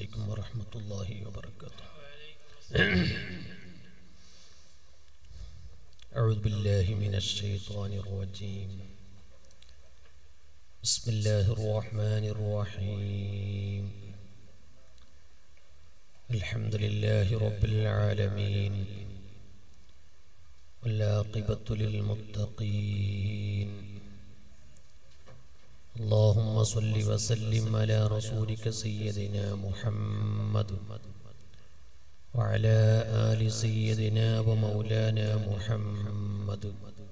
عليكم ورحمة الله وبركاته أعوذ بالله من الشيطان الرجيم بسم الله الرحمن الرحيم الحمد لله رب العالمين والعاقبة للمتقين اللهم صل وسلم على رسولك سيدنا محمد وعلى آل سيدنا ومولانا محمد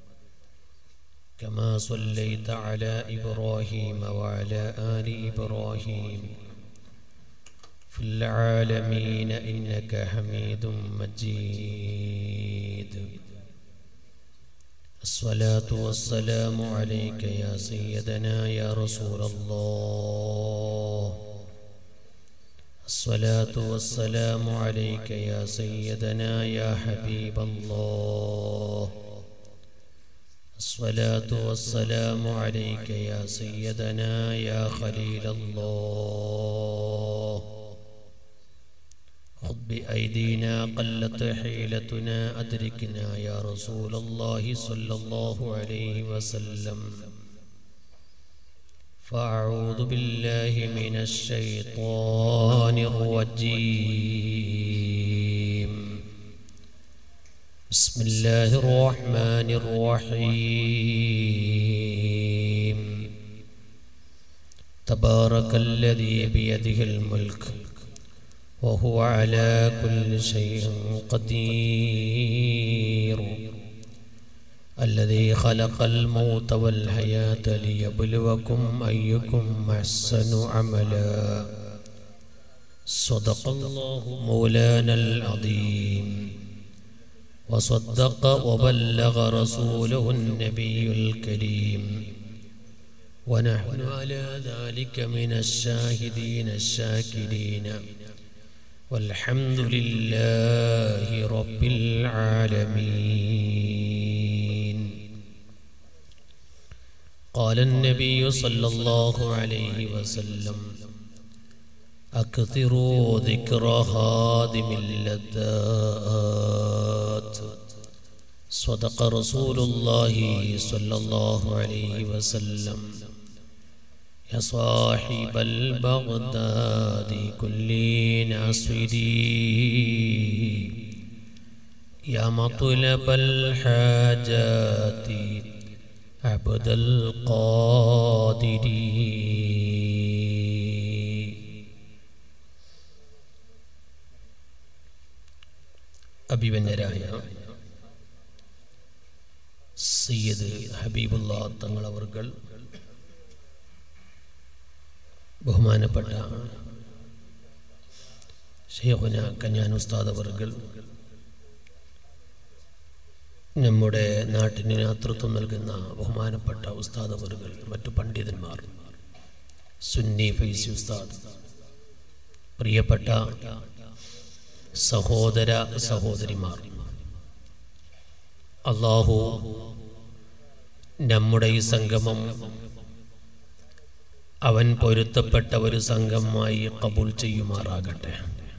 كما صليت على إبراهيم وعلى آل إبراهيم في العالمين إنك حميد مجيد الصلاة والسلام عليك يا سيدنا يا رسول الله الصلاة والسلام عليك يا سيدنا يا حبيب الله الصلاة والسلام عليك يا سيدنا يا خليل الله خذ بأيدينا قلت حيلتنا أدركنا يا رسول الله صلى الله عليه وسلم فأعوذ بالله من الشيطان الرجيم بسم الله الرحمن الرحيم تبارك الذي بيده الملك وهو على كل شيء قدير الذي خلق الموت والحياة ليبلوكم أيكم أحسن عملا صدق الله مولانا العظيم وصدق وبلغ رسوله النبي الكريم ونحن على ذلك من الشاهدين الشاكرين والحمد لله رب العالمين قال النبي صلى الله عليه وسلم أكثروا ذكر هادم اللذات صدق رسول الله صلى الله عليه وسلم يا صاحب البغداد كل ناصري يا مطلب الحاجات عبد القادر അഭിവന്യരായ സയ്യദ് ഹബീബുള്ള തങ്ങളവർകൾ ബഹുമാനപ്പെട്ട ഷെയ്ഖുന കഞ്ഞാൻ ഉസ്താദ് അവർകൾ നമ്മുടെ നാട്ടിന് നേതൃത്വം നൽകുന്ന ബഹുമാനപ്പെട്ട ഉസ്താദ് അവർകൾ മറ്റു പണ്ഡിതന്മാർ സുന്നി ഫൈസി ഉസ്താദ് പ്രിയപ്പെട്ട സഹോദര സഹോദരിമാർ അള്ളാഹു നമ്മുടെ ഈ സംഗമം അവൻ പൊരുത്തപ്പെട്ട ഒരു സംഘമായി കബൂൽ ചെയ്യുമാറാകട്ടെ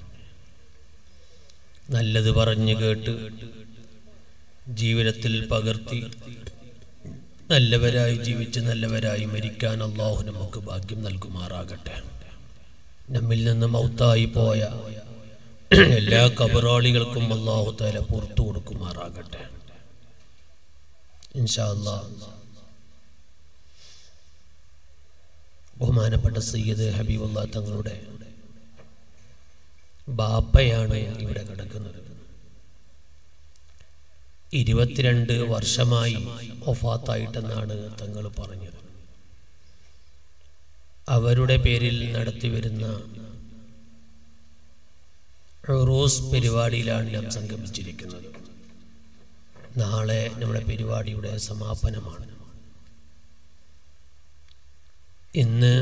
നല്ലത് പറഞ്ഞു കേട്ട് ജീവിതത്തിൽ പകർത്തി നല്ലവരായി ജീവിച്ച് നല്ലവരായി മരിക്കാൻ അള്ളാഹു നമുക്ക് ഭാഗ്യം നൽകുമാറാകട്ടെ നമ്മിൽ നിന്ന് മൗത്തായി പോയ എല്ലാ കബറാളികൾക്കും അള്ളാഹു തല പുറത്തു കൊടുക്കുമാറാകട്ടെ ഇൻഷാ അള്ളാഹ് ബഹുമാനപ്പെട്ട സയ്യിദ് ഹബീബുള്ള തങ്ങളുടെ ബാപ്പയാണ് ഇവിടെ കിടക്കുന്നത് ഇരുപത്തിരണ്ട് വർഷമായി ഒഫാത്തായിട്ടെന്നാണ് തങ്ങൾ പറഞ്ഞത് അവരുടെ പേരിൽ നടത്തിവരുന്ന റോസ് പരിപാടിയിലാണ് നാം സംഗമിച്ചിരിക്കുന്നത് നാളെ നമ്മുടെ പരിപാടിയുടെ സമാപനമാണ് ഇന്ന്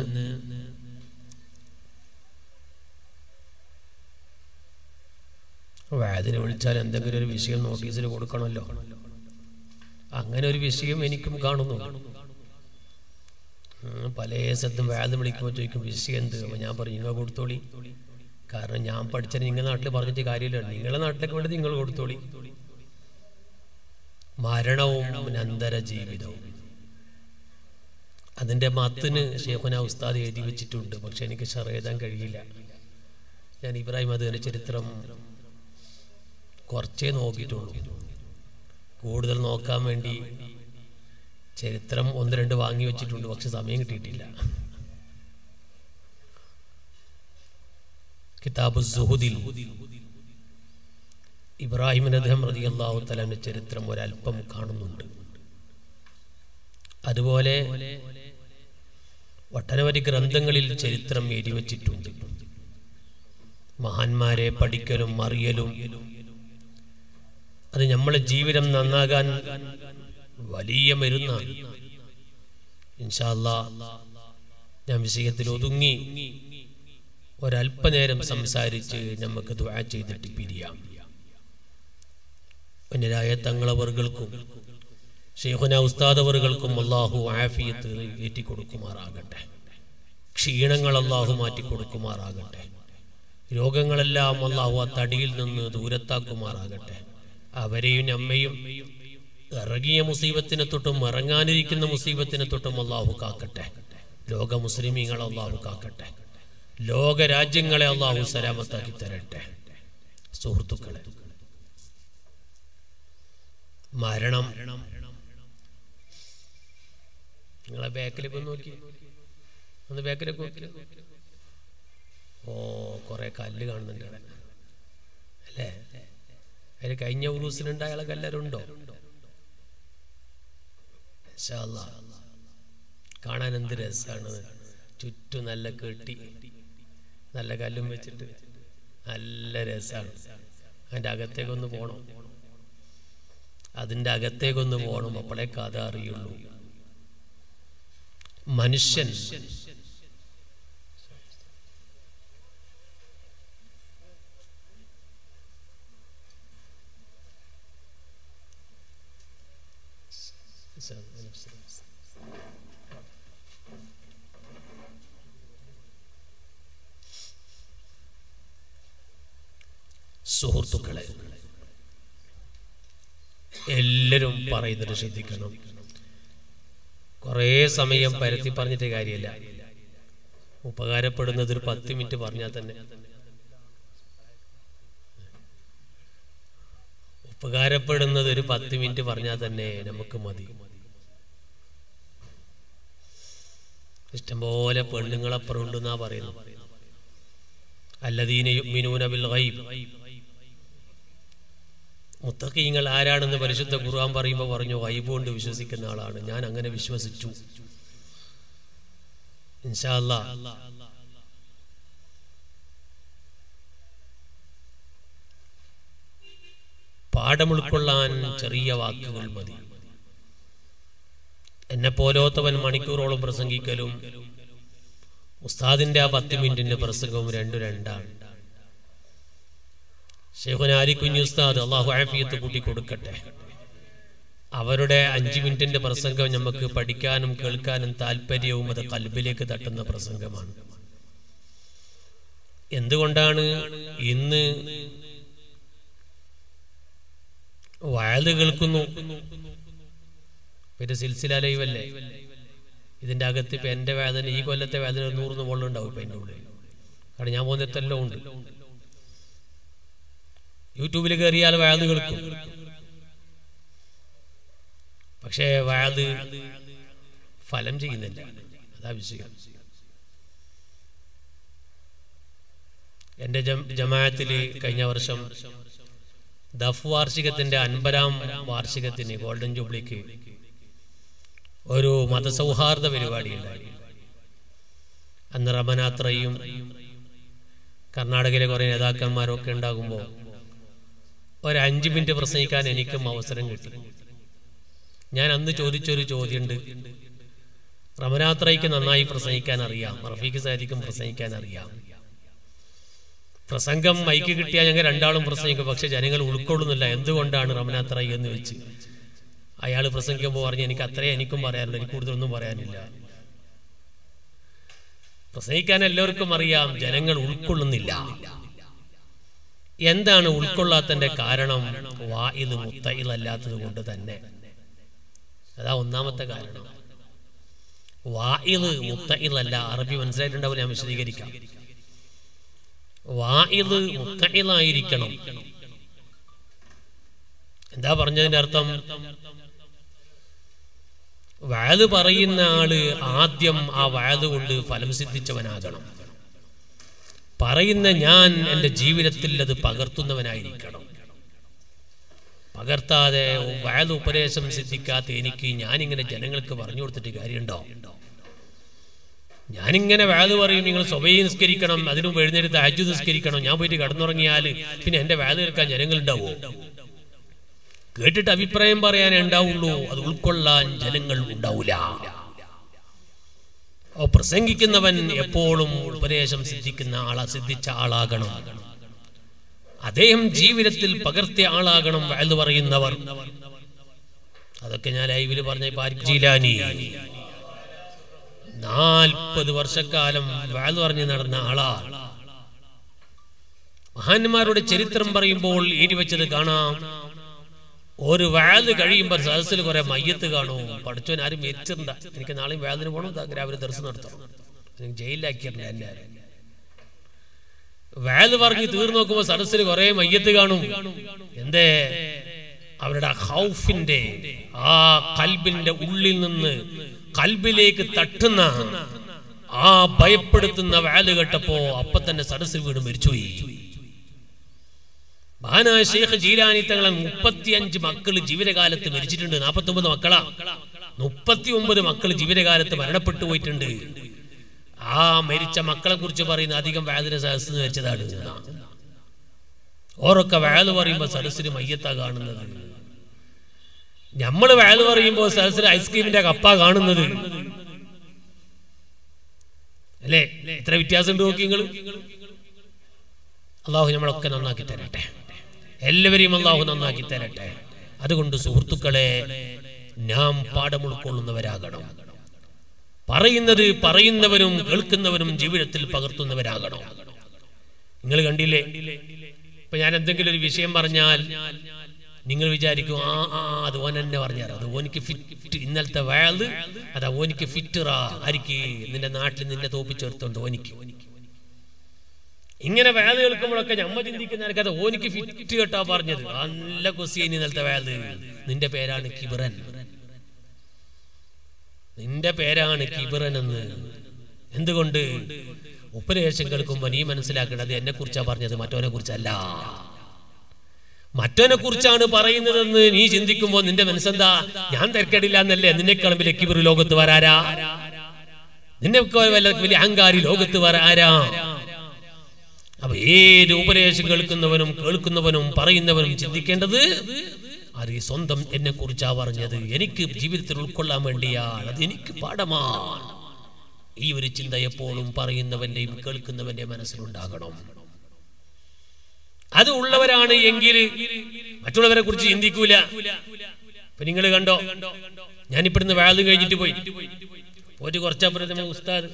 വാതിനെ വിളിച്ചാൽ എന്തെങ്കിലും ഒരു വിഷയം നോട്ടീസിൽ കൊടുക്കണമല്ലോ അങ്ങനെ ഒരു വിഷയം എനിക്കും കാണുന്നു ഉം, പല സ്ഥലത്തും വാത് വിളിക്കുമ്പോൾ ചോദിക്കും വിഷയം എന്ത് അപ്പോൾ ഞാൻ പറയും ഇങ്ങ കൊടുത്തോളി കാരണം ഞാൻ പഠിച്ചത് നിങ്ങളുടെ നാട്ടിൽ പറഞ്ഞിട്ട് കാര്യമില്ല നിങ്ങളുടെ നാട്ടിലേക്ക് വേണ്ടി നിങ്ങൾ കൊടുത്തോളി മരണവും നന്തര ജീവിതവും അതിൻ്റെ മത്തിന് ഷേഖുന ഉസ്താദ് എഴുതി വെച്ചിട്ടുണ്ട് പക്ഷെ എനിക്ക് ഷെയർ എഴുതാൻ കഴിയില്ല ഞാൻ ഇബ്രാഹിം അതിൻ്റെ ചരിത്രം കുറച്ചേ നോക്കിയിട്ടുള്ളൂ കൂടുതൽ നോക്കാൻ വേണ്ടി ചരിത്രം ഒന്ന് രണ്ട് വാങ്ങി വെച്ചിട്ടുണ്ട് പക്ഷെ സമയം കിട്ടിയിട്ടില്ല കിതാബ് സുഹുദിൽ ഇബ്രാഹിം അദ്ദേഹം റതി അള്ളാഹു തലാന്റെ ചരിത്രം ഒരല്പം കാണുന്നുണ്ട് അതുപോലെ ഒട്ടനവധി ഗ്രന്ഥങ്ങളിൽ ചരിത്രം എഴുതിവച്ചിട്ടുണ്ട് മഹാന്മാരെ പഠിക്കലും അറിയലും അത് നമ്മളെ ജീവിതം നന്നാകാൻ വലിയ മരുന്നാണ് ഇൻഷാല്ലാ ഞാൻ വിഷയത്തിൽ ഒതുങ്ങി ഒരല്പനേരം സംസാരിച്ച് നമുക്ക് ദുആ ചെയ്തിട്ട് പിരിയാം അന്യരായ തങ്ങളവർകൾക്കും ഷെയ്ഖുന ഉസ്താദവറുകൾക്കും അള്ളാഹു ആഫിയത്ത് ഏറ്റിക്കൊടുക്കുമാറാകട്ടെ ക്ഷീണങ്ങൾ അള്ളാഹു മാറ്റിക്കൊടുക്കുമാറാകട്ടെ രോഗങ്ങളെല്ലാം അള്ളാഹു ആ തടിയിൽ നിന്ന് ദൂരത്താക്കുമാറാകട്ടെ അവരെയും നമ്മയും ഇറങ്ങിയ മുസീബത്തിനെ തൊട്ടും ഇറങ്ങാനിരിക്കുന്ന മുസീബത്തിനെ തൊട്ടും അള്ളാഹു കാക്കട്ടെ ലോക മുസ്ലിമീങ്ങളെ അള്ളാഹു കാക്കട്ടെ ലോക രാജ്യങ്ങളെ അള്ളാഹു സലാമത്താക്കി തരട്ടെ സുഹൃത്തുക്കളെ മരണം നിങ്ങളെ ബാക്കിലേക്ക് ഒന്ന് നോക്കി ഒന്ന് ബാക്കിലേക്ക് നോക്കി ഓ കുറെ കല്ല് കാണുന്നുണ്ട് അവിടെ അല്ലേ അതിൽ കഴിഞ്ഞ ഉറൂസിലുണ്ടായ കല്ലരുണ്ടോ ഇൻഷാ അല്ലാ. കാണാൻ എന്ത് രസമാണ് ചുറ്റും നല്ല കെട്ടി നല്ല കല്ലും വെച്ചിട്ട് നല്ല രസമാണ് അതിൻ്റെ അകത്തേക്കൊന്ന് പോകണം അതിൻ്റെ അകത്തേക്കൊന്ന് പോകണം അപ്പോഴേ കഥ അറിയുള്ളൂ മനുഷ്യൻ സുഹൃത്തുക്കളെ എല്ലാവരും പറയുന്നത് ശ്രദ്ധിക്കണം കുറേ സമയം പരത്തി പറഞ്ഞിട്ട് കാര്യമില്ല ഉപകാരപ്പെടുന്നത് ഒരു പത്ത് മിനിറ്റ് പറഞ്ഞാൽ തന്നെ ഉപകാരപ്പെടുന്നത് ഒരു പത്ത് മിനിറ്റ് പറഞ്ഞാൽ തന്നെ നമുക്ക് മതി ഇഷ്ടംപോലെ പെണ്ണുങ്ങളപ്പുറം ഉണ്ടെന്നാ പറയുന്നു അല്ലദീന യുഅ്മിനൂന ബിൽ ഗൈബ് മുത്തഖീങ്ങൾ ആരാണെന്ന് പരിശുദ്ധ ഖുർആൻ പറയുമ്പോൾ പറഞ്ഞു ഗൈബ് കൊണ്ട് വിശ്വസിക്കുന്ന ആളാണ് ഞാൻ അങ്ങനെ വിശ്വസിച്ചു ഇൻഷാ അല്ലാ പാഠം ഉൾക്കൊള്ളാൻ ചെറിയ വാക്കുകൾ മതി എന്നെ പോലോത്തവൻ മണിക്കൂറോളം പ്രസംഗിക്കലും ഉസ്താദിന്റെ ആ പത്ത് മിനിറ്റിന്റെ പ്രസംഗവും രണ്ടു രണ്ടാണ് ഷെയ്ഖുനാരി കുഞ്ഞു ഉസ്താദ് അള്ളാഹു ആഫിയത്ത് കൂട്ടി കൊടുക്കട്ടെ അവരുടെ അഞ്ചു മിനിറ്റിന്റെ പ്രസംഗം നമുക്ക് പഠിക്കാനും കേൾക്കാനും താല്പര്യവും അത് കൽബിലേക്ക് തട്ടുന്ന പ്രസംഗമാണ് എന്തുകൊണ്ടാണ് ഇന്ന് വയത് കേൾക്കുന്നു പിന്നെ സിൽസില ലൈവല്ലേ ഇതിന്റെ അകത്ത് ഇപ്പൊ എന്റെ വേദന ഈ കൊല്ലത്തെ വേദന ഒരു നൂറിന് മുകളിലുണ്ടാവും ഇപ്പൊ എന്റെ ഉള്ളിൽ കാരണം ഞാൻ പോകുന്നിടത്തെല്ലാം ഉണ്ട് യൂട്യൂബിൽ കയറിയാൽ വയത് കേൾക്കും പക്ഷേ വയത് ഫലം ചെയ്യുന്നില്ല അതാ വിഷയം എന്റെ ജമാഅത്തിൽ കഴിഞ്ഞ വർഷം ദഫ് വാർഷികത്തിന്റെ അൻപതാം വാർഷികത്തിന് ഗോൾഡൻ ജൂബിലിക്ക് ഒരു മതസൗഹാർദ്ദ പരിപാടിയുണ്ടായി അന്ന് റമനാത്രയും കർണാടകയിലെ കുറെ നേതാക്കന്മാരൊക്കെ ഉണ്ടാകുമ്പോൾ ഒരു അഞ്ച് മിനിറ്റ് പ്രസംഗിക്കാൻ എനിക്കും അവസരം കിട്ടി ഞാൻ അന്ന് ചോദിച്ചൊരു ചോദ്യമുണ്ട് റമനാത്രയ്ക്ക് നന്നായി പ്രസംഗിക്കാൻ അറിയാം റഫീഖ് സാദിക്കും പ്രസംഗിക്കാൻ അറിയാം പ്രസംഗം മൈക്ക് കിട്ടിയാൽ ഞങ്ങൾ രണ്ടാളും പ്രസംഗിക്കും പക്ഷെ ജനങ്ങൾ ഉൾക്കൊള്ളുന്നില്ല എന്തുകൊണ്ടാണ് റമനാത്ര എന്ന് വെച്ച് അയാൾ പ്രസംഗിക്കുമ്പോൾ പറഞ്ഞു എനിക്ക് അത്രേ എനിക്കും പറയാനുള്ളൂ എനിക്ക് കൂടുതലൊന്നും പറയാനില്ല പ്രസംഗിക്കാൻ എല്ലാവർക്കും അറിയാം ജനങ്ങൾ ഉൾക്കൊള്ളുന്നില്ല എന്താണ് ഉൾക്കൊള്ളാത്തതിന്റെ കാരണം വായില് മുത്തയിലല്ലാത്തത് കൊണ്ട് തന്നെ അതാ ഒന്നാമത്തെ കാരണം വായില് മുത്തയിലല്ല അറബി മനസ്സിലായിട്ടുണ്ടാവും ഞാൻ വിശദീകരിക്കാം വായില് മുത്തയിലായിരിക്കണം എന്താ പറഞ്ഞതിന്റെ അർത്ഥം വയത് പറയുന്ന ആള് ആദ്യം ആ വയത് കൊണ്ട് ഫലം സിദ്ധിച്ചവനാകണം പറയുന്ന ഞാൻ എൻ്റെ ജീവിതത്തിൽ അത് പകർത്തുന്നവനായിരിക്കണം പകർത്താതെ വയത് ഉപദേശം സിദ്ധിക്കാത്ത എനിക്ക് ഞാനിങ്ങനെ ജനങ്ങൾക്ക് പറഞ്ഞു കൊടുത്തിട്ട് കാര്യമുണ്ടോ ഞാനിങ്ങനെ വേദ പറയും നിങ്ങൾ സ്വഭയെ നിസ്കരിക്കണം അതിനു മുമ്പ് എഴുന്നേറ്റ് അജു നിസ്കരിക്കണം ഞാൻ പോയിട്ട് കടന്നുറങ്ങിയാൽ പിന്നെ എൻ്റെ വേദ കേൾക്കാൻ ജനങ്ങളുണ്ടാവോ കേട്ടിട്ട് അഭിപ്രായം പറയാനേ ഉണ്ടാവുള്ളൂ അത് ഉൾക്കൊള്ളാൻ ജനങ്ങൾ ഉണ്ടാവില്ല ഓ പ്രസംഗിക്കുന്നവൻ എപ്പോഴും ഉപദേശം സിദ്ധിക്കുന്ന ആളാ സിദ്ധിച്ച ആളാകണം അദ്ദേഹം ജീവിതത്തിൽ പകർത്തിയ ആളാകണം എന്ന് പറയുന്നവർ അതൊക്കെ ഞാൻ ലൈവില് പറഞ്ഞ പാരിജീലാനി നാൽപ്പത് വർഷക്കാലം വാല് പറഞ്ഞു നടന്ന ആളാ മഹാന്മാരുടെ ചരിത്രം പറയുമ്പോൾ എഴുതി വെച്ചത് കാണാം ഒരു വാല് കഴിയുമ്പോൾ സദസ്സിൽ കുറെ മയ്യത്ത് കാണും പഠിച്ചവൻ ആരും മരിച്ചിട്ടുണ്ട എനിക്ക് നാളെയും വാലിന് പോകണം രാവിലെ ദർശനം നടത്തണം എനിക്ക് ജയിലിലാക്കിയിട്ടുണ്ട് എല്ലാവരും വാല് പറഞ്ഞ് തീർന്നു നോക്കുമ്പോൾ സദസ്സിൽ കുറെ മയ്യത്ത് കാണും എന്തേ അവരുടെ ഹൗഫിന്റെ ആ കൽബിന്റെ ഉള്ളിൽ നിന്ന് കൽബിലേക്ക് തട്ടുന്ന ആ ഭയപ്പെടുത്തുന്ന വാല് കേട്ടപ്പോ അപ്പൊ തന്നെ സദസ്സിൽ വീട് മരിച്ചുപോയി മഹാനായ ഷെയ്ഖ് ജീലാനി തങ്ങളെ മുപ്പത്തിയഞ്ച് മക്കൾ ജീവിതകാലത്ത് മരിച്ചിട്ടുണ്ട് നാൽപ്പത്തി ഒമ്പത് മക്കളാ മുപ്പത്തി ഒമ്പത് മക്കൾ ജീവിതകാലത്ത് മരണപ്പെട്ടു പോയിട്ടുണ്ട് ആ മരിച്ച മക്കളെ കുറിച്ച് പറയുന്ന അധികം വേദന സദസ് വെച്ചതാണ് ഓരൊക്കെ വേല് പറയുമ്പോ സദസ്സിന് മയ്യത്താ കാണുന്നത് നമ്മള് വേല് പറയുമ്പോ സദസ്സിൽ ഐസ്ക്രീമിന്റെ കപ്പ കാണുന്നത് അല്ലേ എത്ര വ്യത്യാസമുണ്ട് നോക്കി നിങ്ങൾ അള്ളാഹു നമ്മളൊക്കെ നന്നാക്കി തരട്ടെ എല്ലാവരെയും അള്ളാഹു നന്നാക്കി തരട്ടെ അതുകൊണ്ട് സുഹൃത്തുക്കളെ നാം പാഠം ഉൾക്കൊള്ളുന്നവരാകണം പറയുന്നത് പറയുന്നവരും കേൾക്കുന്നവരും ജീവിതത്തിൽ പകർത്തുന്നവരാകണം നിങ്ങൾ കണ്ടില്ലേ ഇപ്പൊ ഞാൻ എന്തെങ്കിലും ഒരു വിഷയം പറഞ്ഞാൽ നിങ്ങൾ വിചാരിക്കും ആ ആ അത് ഓൻ എന്നെ പറഞ്ഞാൽ അത് ഓനിക്ക് ഫിറ്റ് ഇന്നലത്തെ വയത് അതാ ഓനിക്ക് ഫിറ്ററാ ആരിക്ക് നിന്റെ നാട്ടിൽ നിന്നെ തോപ്പിച്ചെടുത്തോണ്ട് ഓനിക്ക് ഇങ്ങനെ വേദ കേൾക്കുമ്പോഴൊക്കെ ഞമ്മ ചിന്തിക്കുന്ന എനിക്കത് ഓനിക്ക് ഫിറ്റ് കേട്ടാ പറഞ്ഞത് നല്ല കൊസിയനി ഇന്നലത്തെ വേദ നിന്റെ പേരാണ് കിബിറൻ നിന്റെ പേരാണ് കിബിറൻ എന്ന് എന്തുകൊണ്ട് ഉപദേശം കേൾക്കുമ്പോ നീ മനസ്സിലാക്കേണ്ടത് എന്നെ കുറിച്ചാ പറഞ്ഞത് മറ്റവനെ കുറിച്ചല്ല മറ്റവനെ കുറിച്ചാണ് പറയുന്നതെന്ന് നീ ചിന്തിക്കുമ്പോൾ നിന്റെ മനസ്സെന്താ ഞാൻ തിരക്കേടില്ല എന്നല്ലേ നിന്നെക്കാളും വലിയ കിബിർ ലോകത്ത് വരാരാ നിന്നെക്കാൾ വലിയ വലിയ അഹങ്കാരി ലോകത്ത് വരാരാ അപ്പൊ ഏത് ഉപദേശം കേൾക്കുന്നവനും കേൾക്കുന്നവനും പറയുന്നവനും ചിന്തിക്കേണ്ടത് അത് ഈ സ്വന്തം എന്നെ കുറിച്ചാ പറഞ്ഞത് എനിക്ക് ജീവിതത്തിൽ ഉൾക്കൊള്ളാൻ വേണ്ടിയാണ് അത് എനിക്ക് പാഠമാണ് ഈ ഒരു ചിന്ത എപ്പോഴും പറയുന്നവന്റെയും കേൾക്കുന്നവന്റെയും മനസ്സിലുണ്ടാകണം അത് ഉള്ളവരാണ് എങ്കിൽ മറ്റുള്ളവരെ കുറിച്ച് ചിന്തിക്കൂല ഇപ്പൊ നിങ്ങൾ കണ്ടോ ഞാനിപ്പിടുന്ന് വാഴ് കഴിഞ്ഞിട്ട് പോയി പോയിട്ട് കുറച്ചപ്പുറത്ത് ഉസ്താദ്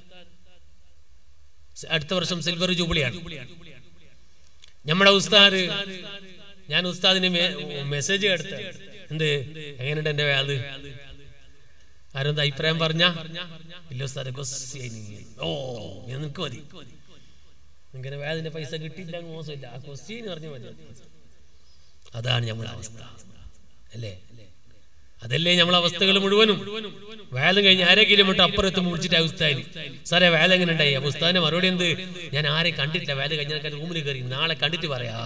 അടുത്ത വർഷം സിൽവർ ജൂബിളിയാണ് നമ്മുടെ ഉസ്താദ് ഞാൻ ഉസ്താദിന് മെസ്സേജ് എടുത്ത എന്ത് എങ്ങനെയുണ്ട് എന്റെ വേള് ആരെന്താ അഭിപ്രായം പറഞ്ഞ ഇല്ല ഉസ്താദ് ഓ നിനക്ക് മതി ഇങ്ങനെ വേദന പൈസ കിട്ടിയില്ല മോശമില്ല ആ ക്വസ്റ്റ്യൻ പറഞ്ഞു മതി അതാണ് നമ്മുടെ അവസ്ഥ അല്ലേ അതല്ലേ നമ്മളെ അവസ്ഥകൾ മുഴുവനും വേല കഴിഞ്ഞ് അര കിലോമീറ്റർ അപ്പുറത്ത് വിളിച്ചിട്ട് അവസ്ഥയിൽ സാറേ വേല എങ്ങനെ ഉണ്ടായി അപ്പൊ ഉസ്താദിന്റെ മറുപടി എന്ത് ഞാൻ ആരെ കണ്ടിട്ടില്ല വേല കഴിഞ്ഞ റൂമിൽ കയറി നാളെ കണ്ടിട്ട് പറയാ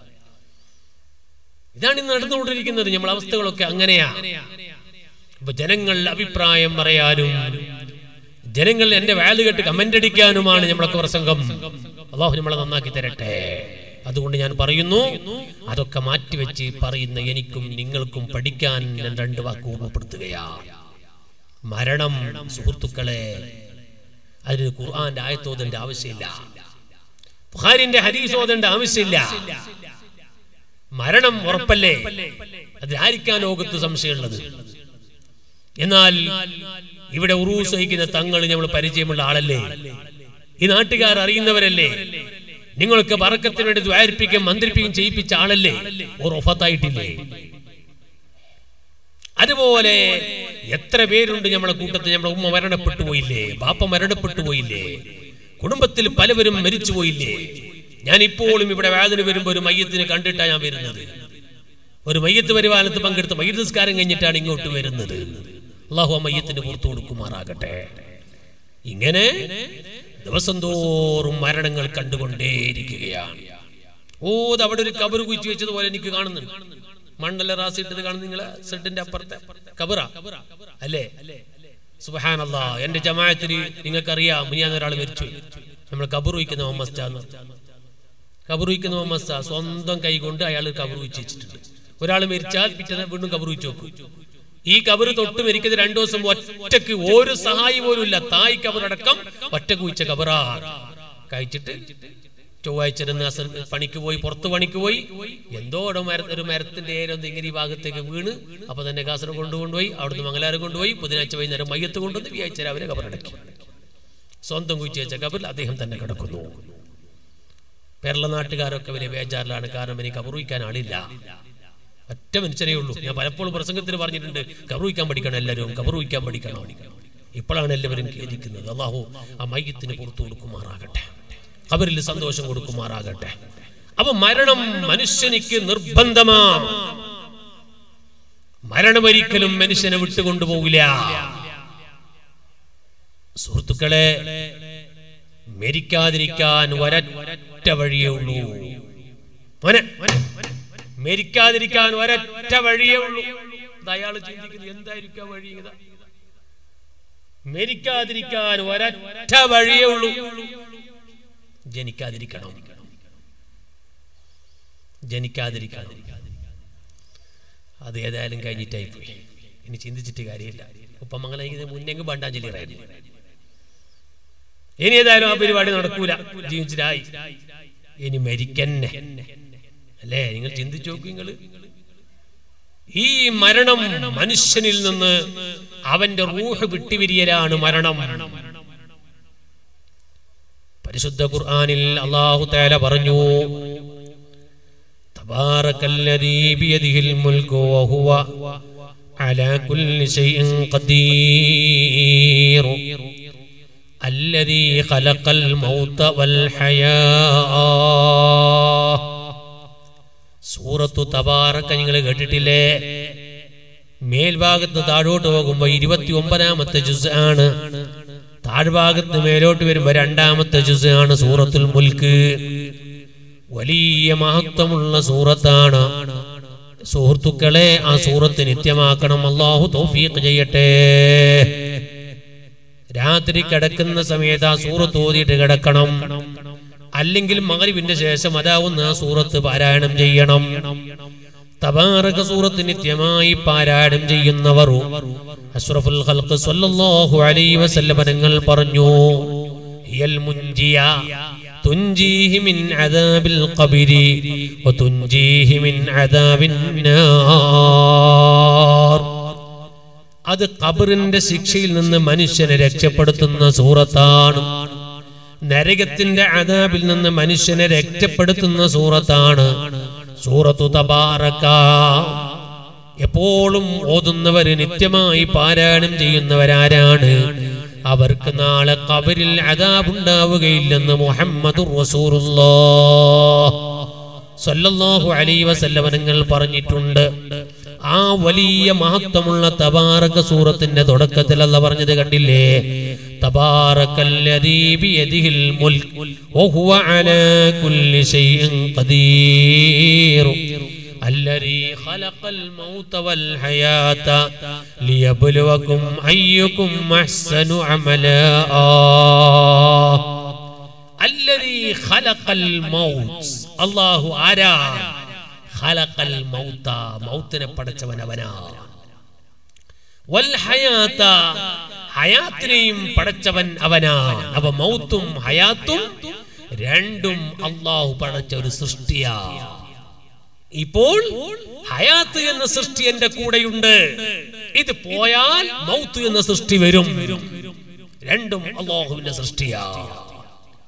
ഇതാണ് ഇന്ന് നടന്നുകൊണ്ടിരിക്കുന്നത് നമ്മളെ അവസ്ഥകളൊക്കെ അങ്ങനെയാ അപ്പൊ ജനങ്ങൾ അഭിപ്രായം പറയാനും ജനങ്ങൾ എന്റെ വാല് കേട്ട് കമന്റ് അടിക്കാനുമാണ് നമ്മളൊക്കെ പ്രസംഗം അള്ളാഹു നമ്മളെ നന്നാക്കി തരട്ടെ അതുകൊണ്ട് ഞാൻ പറയുന്നു അതൊക്കെ മാറ്റിവെച്ച് പറയുന്ന എനിക്കും നിങ്ങൾക്കും പഠിക്കാൻ ഞാൻ രണ്ട് വാക്ക് ഓർമ്മപ്പെടുത്തുകയാ മരണം സുഹൃത്തുക്കളെ അതിന് ഖുർആന്റെ ആയത്തോതന്റെ ആവശ്യമില്ല ബുഹാരിന്റെ ഹരീസോദന്റെ ആവശ്യമില്ല മരണം ഉറപ്പല്ലേ അത് ആയിരിക്കാൻ ലോകത്ത് സംശയമുള്ളത് എന്നാൽ ഇവിടെ ഉറൂസ് വഹിക്കുന്ന തങ്ങൾ നമ്മൾ പരിചയമുള്ള ആളല്ലേ ഈ നാട്ടുകാർ അറിയുന്നവരല്ലേ നിങ്ങൾക്ക് പറക്കത്തിന് വേണ്ടി ദ്വാരിപ്പിക്കുകയും മന്ത്രിപ്പിക്കുകയും ചെയ്യിപ്പിച്ച ആളല്ലേ ഓർ ഒഫത്തായിട്ടില്ലേ അതുപോലെ എത്ര പേരുണ്ട് നമ്മളെ കൂട്ടത്തിൽ നമ്മളെ ഉമ്മ മരണപ്പെട്ടു പോയില്ലേ ബാപ്പ മരണപ്പെട്ടു പോയില്ലേ കുടുംബത്തിൽ പലവരും മരിച്ചു പോയില്ലേ ഞാൻ ഇപ്പോഴും ഇവിടെ വേദന വരുമ്പോ ഒരു മയ്യത്തിനെ കണ്ടിട്ടാണ് ഞാൻ വരുന്നത് ഒരു മയ്യത്ത് പരിപാലനത്ത് പങ്കെടുത്ത് മയ്യത്ത് നിസ്കാരം കഴിഞ്ഞിട്ടാണ് ഇങ്ങോട്ട് വരുന്നത് അള്ളാഹു ആ മയ്യത്തിന് പുറത്തു കൊടുക്കുമാറാകട്ടെ ഇങ്ങനെ ദിവസം തോറും മരണങ്ങൾ കണ്ടുകൊണ്ടേയിരിക്കുകയാണ് ഓ ഇത് അവിടെ ഒരു കബറ് കുഴിച്ചു വെച്ചതുപോലെ എനിക്ക് കാണുന്നുണ്ട് മണ്ണല്ല റാസി ഇട്ടത് കാണുന്നു നിങ്ങളെ സെഡിന്റെ അപ്പുറത്തെ കബറ അല്ലേ സുബഹാനല്ല എന്റെ ജമാഅത്തിന് നിങ്ങൾക്കറിയാം മുനിയാന്ന് ഒരാൾ മരിച്ചു നമ്മൾ കബർ വയ്ക്കുന്ന മുഹമ്മദ് കബർ വയ്ക്കുന്ന മുഹമ്മദ് സ്വന്തം കൈ കൊണ്ട് അയാൾ കബർ വെച്ച് വെച്ചിട്ടുണ്ട് ഒരാൾ മരിച്ചാൽ പിറ്റേന്ന് വീണ്ടും കബർ വെച്ച് വെക്കും ഈ കബർ തൊട്ട് മരിക്കുന്നത് രണ്ടു ദിവസം ഒറ്റക്ക് ഒരു സഹായി പോലും ഇല്ല തായ് കബറടക്കം ഒറ്റക്ക് വെച്ച കബറാ കഴിച്ചിട്ട് ചൊവ്വാഴ്ച ഇരുന്ന് അസർ പണിക്ക് പോയി പുറത്ത് പണിക്ക് പോയി എന്തോ അവിടെ മര ഒരു മരത്തിന്റെ ഏരൊന്ന് ഇങ്ങനെ ഈ ഭാഗത്തേക്ക് വീണ് അപ്പൊ തന്നെ കാസർഗോഡ് കൊണ്ടുപോയി അവിടുന്ന് മംഗലാരം കൊണ്ടുപോയി ബുധനാഴ്ച വൈകുന്നേരം മയ്യത്ത് കൊണ്ടുവന്ന് വ്യാഴ്ച രാവിലെ കബറടക്കി സ്വന്തം കുഴിച്ച് വെച്ച കബറിൽ അദ്ദേഹം തന്നെ കിടക്കുന്നു കേരള നാട്ടുകാരൊക്കെ വലിയ ബേജാറിലാണ് കാരണം എനിക്ക് കബറുവിക്കാൻ ആളില്ല ഒറ്റ മനുഷ്യരേ ഉള്ളൂ ഞാൻ പലപ്പോഴും പ്രസംഗത്തിൽ പറഞ്ഞിട്ടുണ്ട് കബറുവിക്കാൻ പഠിക്കണം എല്ലാവരും കബറുവിക്കാൻ പഠിക്കണം ഇപ്പോഴാണ് എല്ലാവരും ഖേദിക്കുന്നത് അള്ളാഹു ആ മയ്യത്തിന് പുറത്തു കൊടുക്കുമാറാകട്ടെ കബറിൽ സന്തോഷം കൊടുക്കുമാറാകട്ടെ അപ്പൊ മരണം മനുഷ്യനിക്ക് നിർബന്ധമാ മരണമൊരിക്കലും മനുഷ്യനെ വിട്ടുകൊണ്ടുപോകില്ല സുഹൃത്തുക്കളെ മരിക്കാതിരിക്കാൻ ഒരൊറ്റ വഴിയേ ഉള്ളൂ മോനെ മരിക്കാതിരിക്കാൻ ഒരൊറ്റ വഴിയേ ഉള്ളൂ അയാൾ ചിന്തിക്കുന്നത് എന്തായിരിക്കും ആ വഴി ഇതാ മരിക്കാതിരിക്കാൻ ഒരൊറ്റ വഴിയേ ഉള്ളൂ ജനിക്കാതിരിക്കണം ജനിക്കാതിരിക്കണം അത് ഏതായാലും കഴിഞ്ഞിട്ടായി പോയി ഇനി ചിന്തിച്ചിട്ട് കാര്യമില്ല ഉപ്പമംഗലം ഇത് മുന്നെങ്കിൽ ബണ്ടാഞ്ചലി ഇറങ്ങി ഇനി ഏതായാലും ആ പരിപാടി നടക്കൂല ജീവിച്ചിട്ടായി ഇനി മരിക്കന്നെ അല്ലേ നിങ്ങൾ ചിന്തിച്ചു നോക്കൂ നിങ്ങള് ഈ മരണം മനുഷ്യനിൽ നിന്ന് അവന്റെ റൂഹ് വിട്ടുപിരിയലാണ് മരണം പരിശുദ്ധ ഖുർആനിൽ അല്ലാഹു തആല പറഞ്ഞു തബാറകല്ലദീ ബിയദിഹിൽ മുൽക്കു വഹുവ അലാ കുല്ലി ശൈഇൻ ഖദീർ الذي خلق الموت والحياة സൂറത്തു തബാറക്ക നിങ്ങൾ കേട്ടിട്ടില്ലേ മേൽഭാഗത്ത് താഴോട്ട് പോകുമ്പോ ഇരുപത്തി ഒമ്പതാമത്തെ ജുസ് ആണ് താഴ്ഭാഗത്ത് മേലോട്ട് വരുമ്പോ രണ്ടാമത്തെ ജുസ് ആണ് സൂറത്തുൽ മുൽക്ക് വലിയ മഹത്വമുള്ള സൂറത്താണ് സുഹൃത്തുക്കളെ ആ സൂറത്ത് നിത്യമാക്കണം അള്ളാഹു തൗഫീഖ് ചെയ്യട്ടെ രാത്രി കിടക്കുന്ന സമയത്ത് ആ സൂറത്ത് ഓതിയിട്ട് കിടക്കണം അല്ലെങ്കിൽ മകരിവിന്റെ ശേഷം അതാവുന്ന ആ സൂറത്ത് പാരായണം ചെയ്യണം തബാറക സൂറത്ത് നിത്യമായി പാരായണം ചെയ്യുന്നവർ അഷ്റഫുൽ ഖൽഖ് സല്ലല്ലാഹു അലൈഹി വസല്ലം തങ്ങൾ പറഞ്ഞു ഹിയൽ മുൻജിയ തുൻജീഹി മിൻ അദാബിൽ ഖബരി വതുൻജീഹി മിൻ അദാബിൻ നാർ അത് ഖബറിന്റെ ശിക്ഷയിൽ നിന്ന് മനുഷ്യനെ രക്ഷപ്പെടുത്തുന്ന സൂറത്താണ് നരകത്തിന്റെ അതാബിൽ നിന്ന് മനുഷ്യനെ രക്ഷപ്പെടുത്തുന്ന സൂറത്താണ് സൂറത്തു തബാറക്ക എപ്പോഴും ഓതുന്നവര് നിത്യമായി പാരായണം ചെയ്യുന്നവരാരാണ് അവർക്ക് നാളെ കബരിൽ അതാബുണ്ടാവുകയില്ലെന്ന് മുഹമ്മദ് സല്ലല്ലാഹു അലൈഹി വസല്ലം നിങ്ങൾ പറഞ്ഞിട്ടുണ്ട് ആ വലിയ മഹത്വമുള്ള തബാറക സൂറത്തിന്റെ തുടക്കത്തിൽ അല്ല പറഞ്ഞത് കണ്ടില്ലേ തബാറക്കല്ലദീ ബിയദിഹിൽ മുൽക്ക് വഹുവ അലാ കുല്ലി ശൈഇൻ ഖദീർ الذي خلق الموت والحياة ليبلوكم أيكم أحسن عملا الذي خلق الموت الله أرى خلق الموت موتനെ പടച്ചവൻ അവനാ വൽഹയാത്ത ഹയാത്തിനെയും പടച്ചവൻ അവനാ അവ മൗത്തും ഹയാത്തും രണ്ടും അള്ളാഹു പടച്ച ഒരു സൃഷ്ടിയാ ഇപ്പോൾ ഹയാത്ത് എന്ന സൃഷ്ടി എന്റെ കൂടെയുണ്ട് ഇത് പോയാൽ മൗത്ത് എന്ന സൃഷ്ടി വരും രണ്ടും അള്ളാഹുവിന്റെ സൃഷ്ടിയാ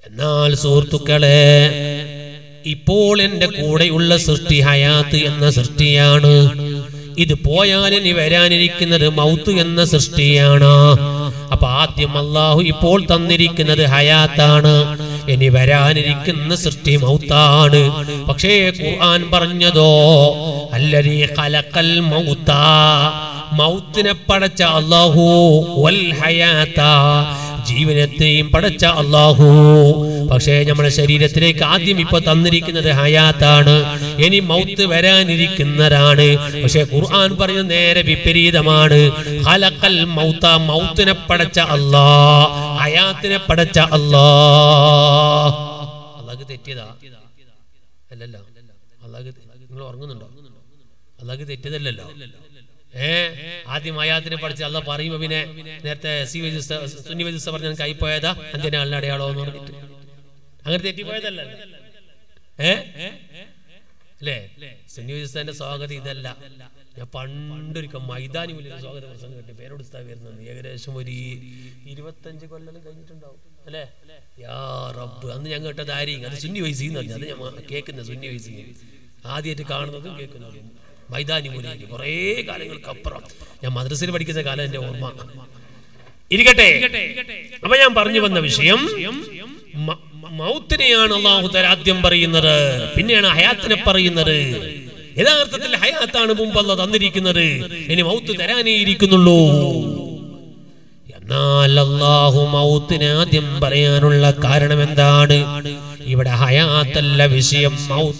എന്നാൽ സുഹൃത്തുക്കളെ ഇപ്പോൾ എന്റെ കൂടെയുള്ള സൃഷ്ടി ഹയാത്ത് എന്ന സൃഷ്ടിയാണ് ഇത് പോയാൽ ഇനി വരാനിരിക്കുന്നത് മൗത്ത് എന്ന സൃഷ്ടിയാണ് അപ്പൊ ആദ്യം അള്ളാഹു ഇപ്പോൾ തന്നിരിക്കുന്നത് ഹയാത്താണ് ഇനി വരാനിരിക്കുന്ന സൃഷ്ടി മൗത്താണ് പക്ഷേ ഖുർആൻ പറഞ്ഞതോ അല്ലരീ ഖലഖൽ മൗത്ത മൗത്തിനെ പടച്ച അള്ളാഹു വൽ ഹയാത്ത ജീവനത്തെയും പടച്ച അള്ളാഹു പക്ഷേ നമ്മുടെ ശരീരത്തിലേക്ക് ആദ്യം ഇപ്പൊ തന്നിരിക്കുന്നത് ഹയാത്താണ് ഇനി മൗത്ത് വരാനിരിക്കുന്നതാണ് പക്ഷേ ഖുർആൻ പറഞ്ഞ നേരെ വിപരീതമാണ് ഹലക്കൽ മൗത്ത മൗത്തിനെ പടച്ച അല്ലാ ഹയാത്തിനെ പടച്ച അല്ലാ അള്ളാഹ് തെറ്റിയതാ അല്ലല്ല അള്ളാഹ് നിങ്ങൾ ഉറങ്ങുന്നുണ്ടോ അള്ളാഹ് തെറ്റിയതല്ലല്ലോ ഏ ആദ്യം അയാത്തിനെ പഠിച്ച് അല്ല പറയുമ്പോ പിന്നെ നേരത്തെ സി വൈദ്യുസ്ത സുന്നി വൈദ്യുസ്ത പറഞ്ഞ കൈപ്പോയതാ അന്ത്യനെ ആളിന്റെ അടയാളോ എന്ന് പറഞ്ഞിട്ട് അങ്ങനെ തെറ്റിപ്പോയതല്ല ഏ അല്ലേ സുന്നി വൈദ്യുസ്താന്റെ സ്വാഗതം ഇതല്ല ഞാൻ പണ്ടൊരിക്കൽ മൈതാനി മുന്നിൽ സ്വാഗത പ്രസംഗം കേട്ടി പേരോട് വരുന്നത് ഏകദേശം ഒരു ഇരുപത്തഞ്ച് കൊല്ലം കഴിഞ്ഞിട്ടുണ്ടാവും അല്ലേ യാ റബ്ബ് അന്ന് ഞാൻ കേട്ടത് ആരെയും അത് സുന്നി വയസ്സിൽ എന്ന് പറഞ്ഞു അത് ഞാൻ കേൾക്കുന്നത് സുന്നി വയസ്സിൽ ആദ്യമായിട്ട് കാണുന്നതും കേൾക്കുന്നതും മൈതാനി മൂലയിൽ കുറേ കാലങ്ങൾക്ക് അപ്പുറം ഞാൻ മദ്രസയിൽ പഠിക്കുന്ന കാലം എന്റെ ഓർമ്മ ഇരിക്കട്ടെ അപ്പൊ ഞാൻ പറഞ്ഞു വന്ന വിഷയം മ- മൗത്തിനെയാണ് അള്ളാഹു തആല ആദ്യം പറയുന്നത് പിന്നെയാണ് ഹയാത്തിനെ പറയുന്നത് യഥാർത്ഥത്തിൽ ഹയാത്താണ് മുമ്പ് അല്ല തന്നിരിക്കുന്നത് ഇനി മൗത്ത് തരാനേ ഇരിക്കുന്നുള്ളൂ എന്നാൽ അള്ളാഹു മൗത്തിന് ആദ്യം പറയാനുള്ള കാരണം എന്താണ് ഇവിടെ ഹയാത്തല്ല വിഷയം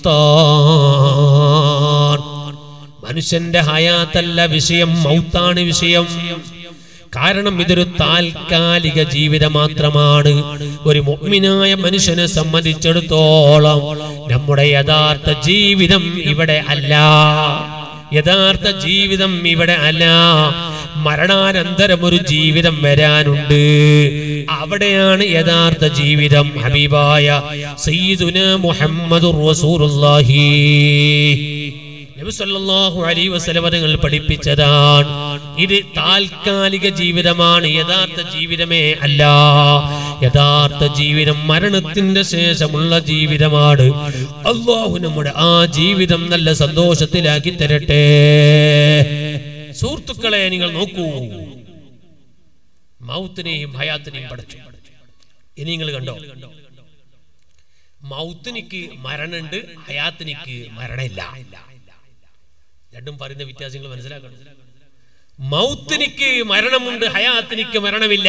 മൗത്താണ് മനുഷ്യന്റെ ഹയാത്തല്ല വിഷയം മൗത്താണ് വിഷയം കാരണം ഇതൊരു താൽക്കാലിക ജീവിതം മാത്രമാണ് ഒരു മുഅ്മിനായ മനുഷ്യനെ സംബന്ധിച്ചിടത്തോളം നമ്മുടെ യഥാർത്ഥ ജീവിതം ഇവിടെ അല്ല യഥാർത്ഥ ജീവിതം ഇവിടെ അല്ല മരണാനന്തരം ഒരു ജീവിതം വരാനുണ്ട് അവിടെയാണ് യഥാർത്ഥ ജീവിതം ഹബീബായ സയ്യിദുന മുഹമ്മദുർ റസൂലുള്ളാഹി നബി സല്ലല്ലാഹു അലൈഹി വസല്ലം തങ്ങൾ പഠിപ്പിച്ചതാണ് ഇത് താൽക്കാലിക ജീവിതമാണ് യഥാർത്ഥ ജീവിതമേ അല്ല യഥാർത്ഥ ജീവിതം മരണത്തിന്റെ ശേഷമുള്ള ജീവിതമാണ് അള്ളാഹു നമ്മുടെ ആ ജീവിതം നല്ല സന്തോഷത്തിലാക്കി തരട്ടെ സുഹൃത്തുക്കളെ നിങ്ങൾ നോക്കൂ മൗത്തിനെയും ഹയാത്തിനെയും പഠിച്ചു ഇനി നിങ്ങൾ കണ്ടോ മൗത്തിനിക്ക് മരണമുണ്ട് ഹയാത്തിനിക്ക് മരണമില്ല രണ്ടും പറയുന്ന വ്യത്യാസങ്ങൾ മനസ്സിലാക്കണം മൗത്തിനിക്ക് മരണമുണ്ട് ഹയാത്തിനിക്ക് മരണമില്ല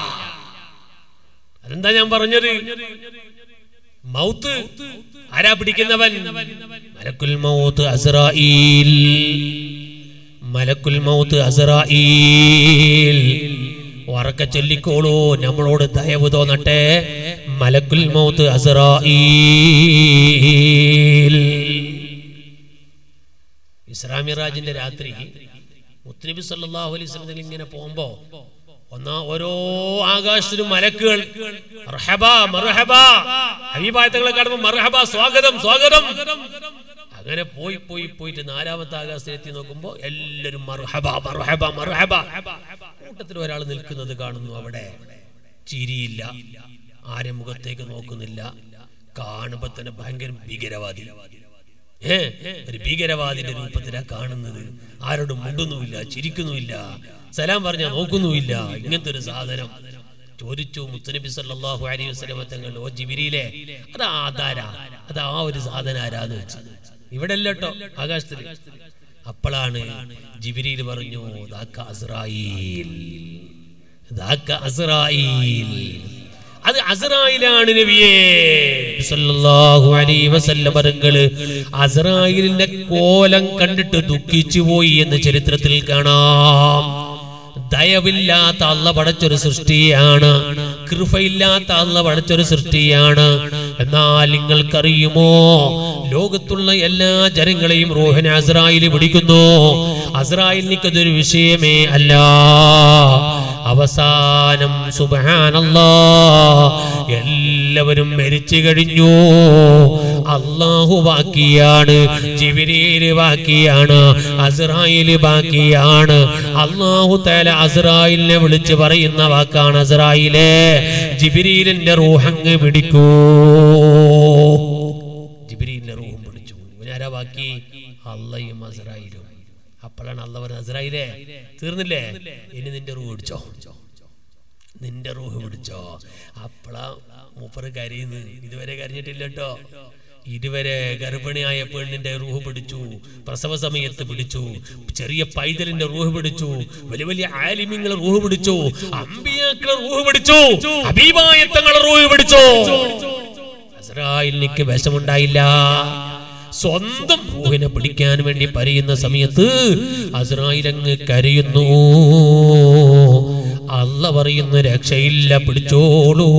അതെന്താ ഞാൻ പറഞ്ഞത് മൗത്ത് ആരാ പിടിക്കുന്നവൻ മലക്കുൽ മൗത്ത് അസ്രായീൽ മലക്കുൽ മൗത്ത് അസ്രായീൽ ഉറക്ക ചൊല്ലിക്കോളൂ നമ്മളോട് ദയവ് തോന്നട്ടെ മലക്കുൽ മൗത്ത് അസ്രായീൽ ഇസ്രാമിറാജിന്റെ രാത്രി മുത്തനബി സല്ലല്ലാഹു അലൈഹി വസല്ലം ഇങ്ങനെ പോകുമ്പോ ഒന്നാ ഓരോ ആകാശത്തിലും മലക്കുകൾ മർഹബ മർഹബ ഹബീബായത്തങ്ങളെ കാണുമ്പോൾ മർഹബ സ്വാഗതം സ്വാഗതം അങ്ങനെ പോയി പോയി പോയിട്ട് നാലാമത്തെ ആകാശത്തിലെത്തി നോക്കുമ്പോ എല്ലാരും മർഹബ മർഹബ മർഹബ കൂട്ടത്തിൽ ഒരാൾ നിൽക്കുന്നത് കാണുന്നു അവിടെ ചിരിയില്ല ആരെ മുഖത്തേക്ക് നോക്കുന്നില്ല കാണുമ്പോ തന്നെ ഭയങ്കര ഭീകരവാദി ഏ ഒരു ഭീകരവാദിന്റെ രൂപത്തിലാ കാണുന്നത് ആരോടും മുണ്ടുന്നുമില്ല ചിരിക്കുന്നുമില്ല സലാം പറഞ്ഞാ നോക്കുന്നുമില്ല ഇങ്ങനത്തെ ഒരു സാധനം ചോദിച്ചു മുത്തനബി സല്ലല്ലാഹു അലൈഹി വസല്ലം തങ്ങൾ ഓ ജിബിരിയിലെ അത് ആധാരാ അത് ആ ഒരു സാധനം ആരാന്ന് വെച്ചു ഇവിടെ അല്ല കേട്ടോ ആകാശത്തിൽ അപ്പോഴാണ് ജിബിരിയിൽ പറഞ്ഞു ദാക്ക അസ്രായീൽ ദാക്ക അസ്രായീൽ അത് അസറായിലാണ് നബിയേ സല്ലല്ലാഹു അലൈഹി വസല്ലം പറങ്ങള് അസറായിലിന്റെ കോലം കണ്ടിട്ട് ദുഃഖിച്ചു പോയി എന്ന് ചരിത്രത്തിൽ കാണാം ദയവില്ലാത്ത അള്ള പടച്ചൊരു സൃഷ്ടിയാണ് കൃപയില്ലാത്ത അള്ള പടച്ചൊരു സൃഷ്ടിയാണ് എന്നാൽ നിങ്ങൾക്കറിയുമോ ലോകത്തുള്ള എല്ലാ ജനങ്ങളെയും റോഹന അസ്രായിൽ പിടിക്കുന്നു അസ്രായിലിനിക്കതൊരു വിഷയമേ അല്ല അവസാനം സുബഹാനല്ലാ എല്ലാവരും മരിച്ചു കഴിഞ്ഞു അള്ളാഹു ബാക്കിയാണ് ജിബിരിയില് ബാക്കിയാണ് അസ്രായില് ബാക്കിയാണ് അള്ളാഹു തല അസ്രായിലിനെ വിളിച്ച് പറയുന്ന വാക്കാണ് അസ്രായിലെ ജിബിരിയിലിന്റെ റൂഹങ്ങ് പിടിക്കൂ ജിബിരിയിലിന്റെ റൂഹും പിടിച്ചു ഇവനാരാ ബാക്കി അള്ളയും അസറായിലും അപ്പോഴാണ് അള്ള പറഞ്ഞ അസറായിലേ തീർന്നില്ലേ ഇനി നിന്റെ റൂഹ് പിടിച്ചോ നിന്റെ റൂഹ് പിടിച്ചോ അപ്പളാ മൂപ്പറ് കരയുന്നു ഇതുവരെ കരഞ്ഞിട്ടില്ല കേട്ടോ ഇതുവരെ ഗർഭിണിയായ പെണ്ണിന്റെ റൂഹ് പിടിച്ചു പ്രസവ സമയത്ത് പിടിച്ചു ചെറിയ പൈതലിന്റെ റൂഹ് പിടിച്ചു വലിയ വലിയ ആലിമ്യങ്ങളെ റൂഹ് പിടിച്ചു അമ്പിയാക്കളെ റൂഹ് പിടിച്ചു അഭിമായത്തങ്ങളെ റൂഹ് പിടിച്ചു അസ്രായിലിനിക്ക് വിഷമുണ്ടായില്ല സ്വന്തം റൂഹിനെ പിടിക്കാൻ വേണ്ടി പരിയുന്ന സമയത്ത് അസ്രായിൽ അങ്ങ് കരയുന്നു അല്ല പറയുന്ന രക്ഷയില്ല പിടിച്ചോളൂ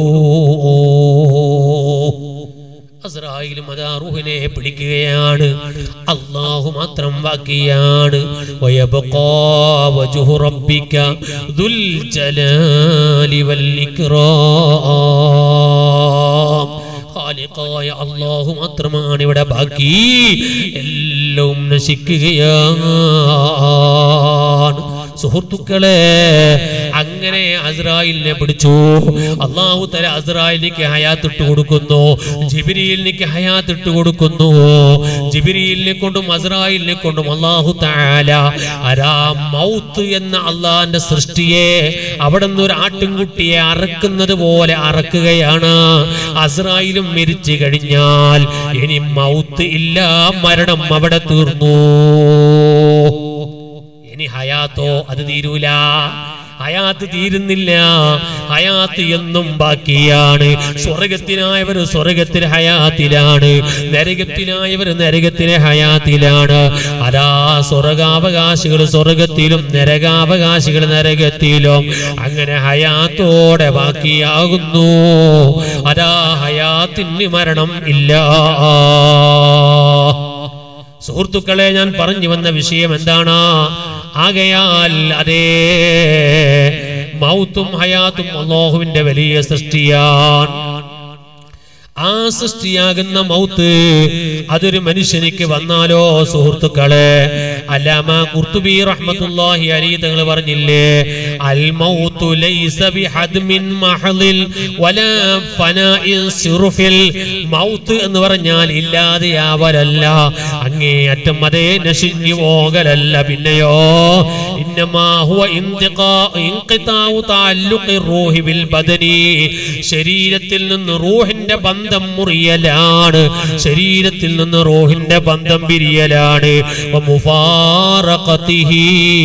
അസ്രായിലും അതാ റൂഹിനെ പിടിക്കുകയാണ് അള്ളാഹു മാത്രം ബാക്കിയാണ് വയബ്ഖാ വജ്ഹു റബ്ബിക ദുൽ ജലാലി വൽ ഇക്റാം ഖാലിഖായ അള്ളാഹു മാത്രമാണ് ഇവിടെ ബാക്കി എല്ലാം നശിക്കുകയാണ് സുഹൃത്തുക്കളെ അങ്ങനെ അസ്രായിലിനെ പിടിച്ചു അള്ളാഹു തല അസ്രായിലിക്ക് ഹയാത്തിട്ട് കൊടുക്കുന്നു ജിബിരിയിലിക്ക് ഹയാത്തിട്ട് കൊടുക്കുന്നു ജിബിരിയിലിനെ കൊണ്ടും അസ്രായിലിനെ കൊണ്ടും അള്ളാഹു താല അരാ മൗത്ത് എന്ന അള്ളാന്റെ സൃഷ്ടിയെ അവിടെ നിന്ന് ഒരു ആട്ടിൻകുട്ടിയെ അറക്കുന്നത് പോലെ അറക്കുകയാണ് അസ്രായിലും മരിച്ചു കഴിഞ്ഞാൽ ഇനി മൗത്ത് ഇല്ല മരണം അവിടെ തീർന്നു ഇനി ഹയാത്തോ അത് തീരൂല ഹയാത്ത് തീരുന്നില്ല ഹയാത്ത് എന്നും ബാക്കിയാണ് സ്വർഗത്തിനായവർ സ്വർഗത്തിൽ ഹയാത്തിലാണ് നരകത്തിനായവർ നരകത്തിലെ ഹയാത്തിലാണ് അതാ സ്വർഗാവകാശികൾ സ്വർഗത്തിലും നരകാവകാശികൾ നരകത്തിലും അങ്ങനെ ഹയാത്തോടെ ബാക്കിയാകുന്നു അതാ ഹയാത്തിന് മരണം ഇല്ല സുഹൃത്തുക്കളെ ഞാൻ പറഞ്ഞു വന്ന വിഷയം എന്താണ് ആകയാൽ അതേ മൗത്തും ഹയാത്തും അള്ളാഹുവിന്റെ വലിയ സൃഷ്ടിയാണ് ആ സൃഷ്ടിയാകുന്ന മൗത്ത് അതൊരു മനുഷ്യനിക്ക് വന്നാലോ സുഹൃത്തുക്കളെ അല്ലാമ കുർത്തുബി റഹ്മത്തുള്ളാഹി അലൈഹി തങ്ങൾ പറഞ്ഞില്ലേ അൽ മൗത്തു ലൈസ ബിഹദ്മിൻ മഹളിൽ വലാ ഫനാഇൻ സിറുഫിൽ മൗത്ത് എന്ന് പറഞ്ഞാൽ ഇല്ലാതെയാവലല്ല അങ്ങേ അറ്റം അതേ നശിഞ്ഞു പോകലല്ല പിന്നെയോ ഇന്നമാ ഹുവ ഇന്തിഖാ ഇൻഖിതാഉ തഅല്ലുഖി റൂഹി ബിൽ ബദനി ശരീരത്തിൽ നിന്ന് റൂഹിന്റെ ബന്ധം മുറിയലാണ് ശരീരത്തിൽ നിന്ന് റൂഹിന്റെ ബന്ധം പിരിയലാണ് വമുഫാറഖതിഹി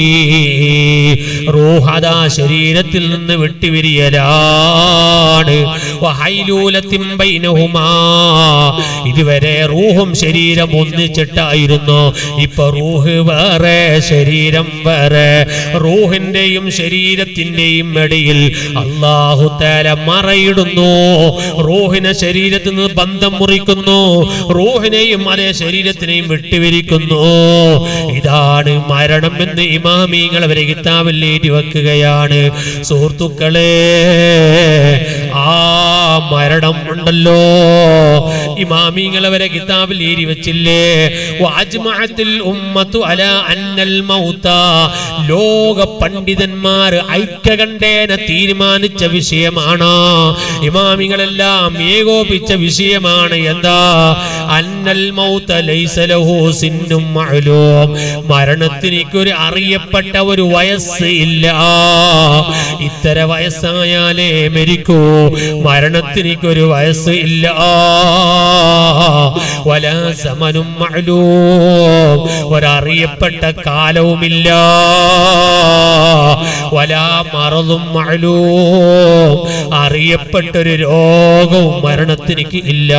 റൂഹദാ ശരീരത്തിൽ നിന്ന് വിട്ടുപിരിയലാണ് വഹൈലൂലത്തിൻ ബൈനഹുമാ ഇതുവരെ റൂഹും ശരീരം ഒന്നിച്ചിട്ടായിരുന്നു ഇപ്പൊ റൂഹ് വേറെ ശരീരം വേറെ റൂഹിന്റെയും ശരീരത്തിന്റെയും ഇടയിൽ അള്ളാഹു തല മറയിടുന്നു റൂഹിനെ ശരീരത്തിൽ നിന്ന് ബന്ധം മുറിക്കുന്നു റൂഹിനെയും അതേ ശരീരത്തിനെയും വിട്ടുപിരിക്കുന്നു ഇതാണ് മരണം എന്ന് ഇമാമീങ്ങൾ അവരെ കിതാബിൽ എഴുതി വെക്കുകയാണ് സുഹൃത്തുക്കളെ ആ മരണം ഉണ്ടല്ലോ ഇമാമീങ്ങൾ അവരെ കിതാബിൽ എഴുതി വെച്ചില്ലേ വാജ്മഅത്തിൽ ഉമ്മത്തു അല അന്നൽ മൗത ലോക പണ്ഡിതന്മാർ ഐക്യകണ്ഠേന തീരുമാനിച്ച വിഷയമാണ് ഇമാമികളെല്ലാം ഏകോപിച്ച വിഷയമാണ് എന്താ അന്നൽ മൗത ലൈസ ലഹു സിന്നും മഅലൂം മരണത്തിനൊരു അറിയപ്പെട്ട ഒരു വയസ്സ് ഇല്ല ഇത്തര വയസ്സായാലേ മരിക്കൂ മരണത്തിനൊരു വയസ്സ് ഇല്ല വലാ സമനും മഅലൂം ഒരറിയപ്പെട്ട കാലവുമില്ല വലാ മറതും മഅലൂം അറിയപ്പെട്ടൊരു രോഗവും മരണത്തിനിക്ക് ഇല്ല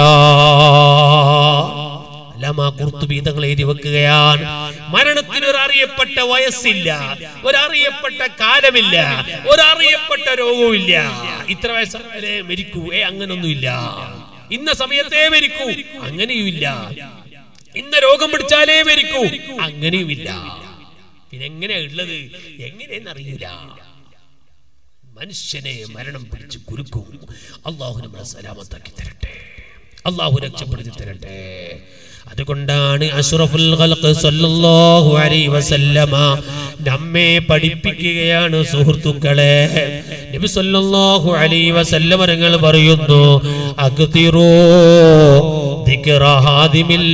അല്ലാമ കുർത്തുബി തങ്ങൾ എഴുതി വെക്കുകയാണ് മരണത്തിന് ഒരു അറിയപ്പെട്ട വയസ്സില്ല ഒരറിയപ്പെട്ട കാലമില്ല ഒരറിയപ്പെട്ട രോഗവുമില്ല ഇത്ര വയസ്സായാലേ മരിക്കൂ ഏ അങ്ങനൊന്നുമില്ല ഇന്ന സമയത്തേ മരിക്കൂ അങ്ങനെയുമില്ല ഇന്ന രോഗം പിടിച്ചാലേ മരിക്കൂ അങ്ങനെയുമില്ല പിന്നെ എങ്ങനെയാ ഉള്ളത് എങ്ങനെയെന്നറിയില്ല മനുഷ്യനെ മരണം പിടിച്ച് കുരുക്കും അള്ളാഹു നമ്മളെ സലാമത്താക്കി തരട്ടെ അള്ളാഹു രക്ഷപ്പെടുത്തി തരട്ടെ അതുകൊണ്ടാണ് അഷ്റഫുൽ ഖൽഖ് സല്ലല്ലാഹു അലൈഹി വസല്ലമ നമ്മെ പഠിപ്പിക്കുകയാണ് സുഹൃത്തുക്കളെ നബി സല്ലല്ലാഹു അലൈഹി വസല്ലമ തങ്ങൾ പറയുന്നു അഗ്തിറൂ ദിക്റ ഹാദിമിൽ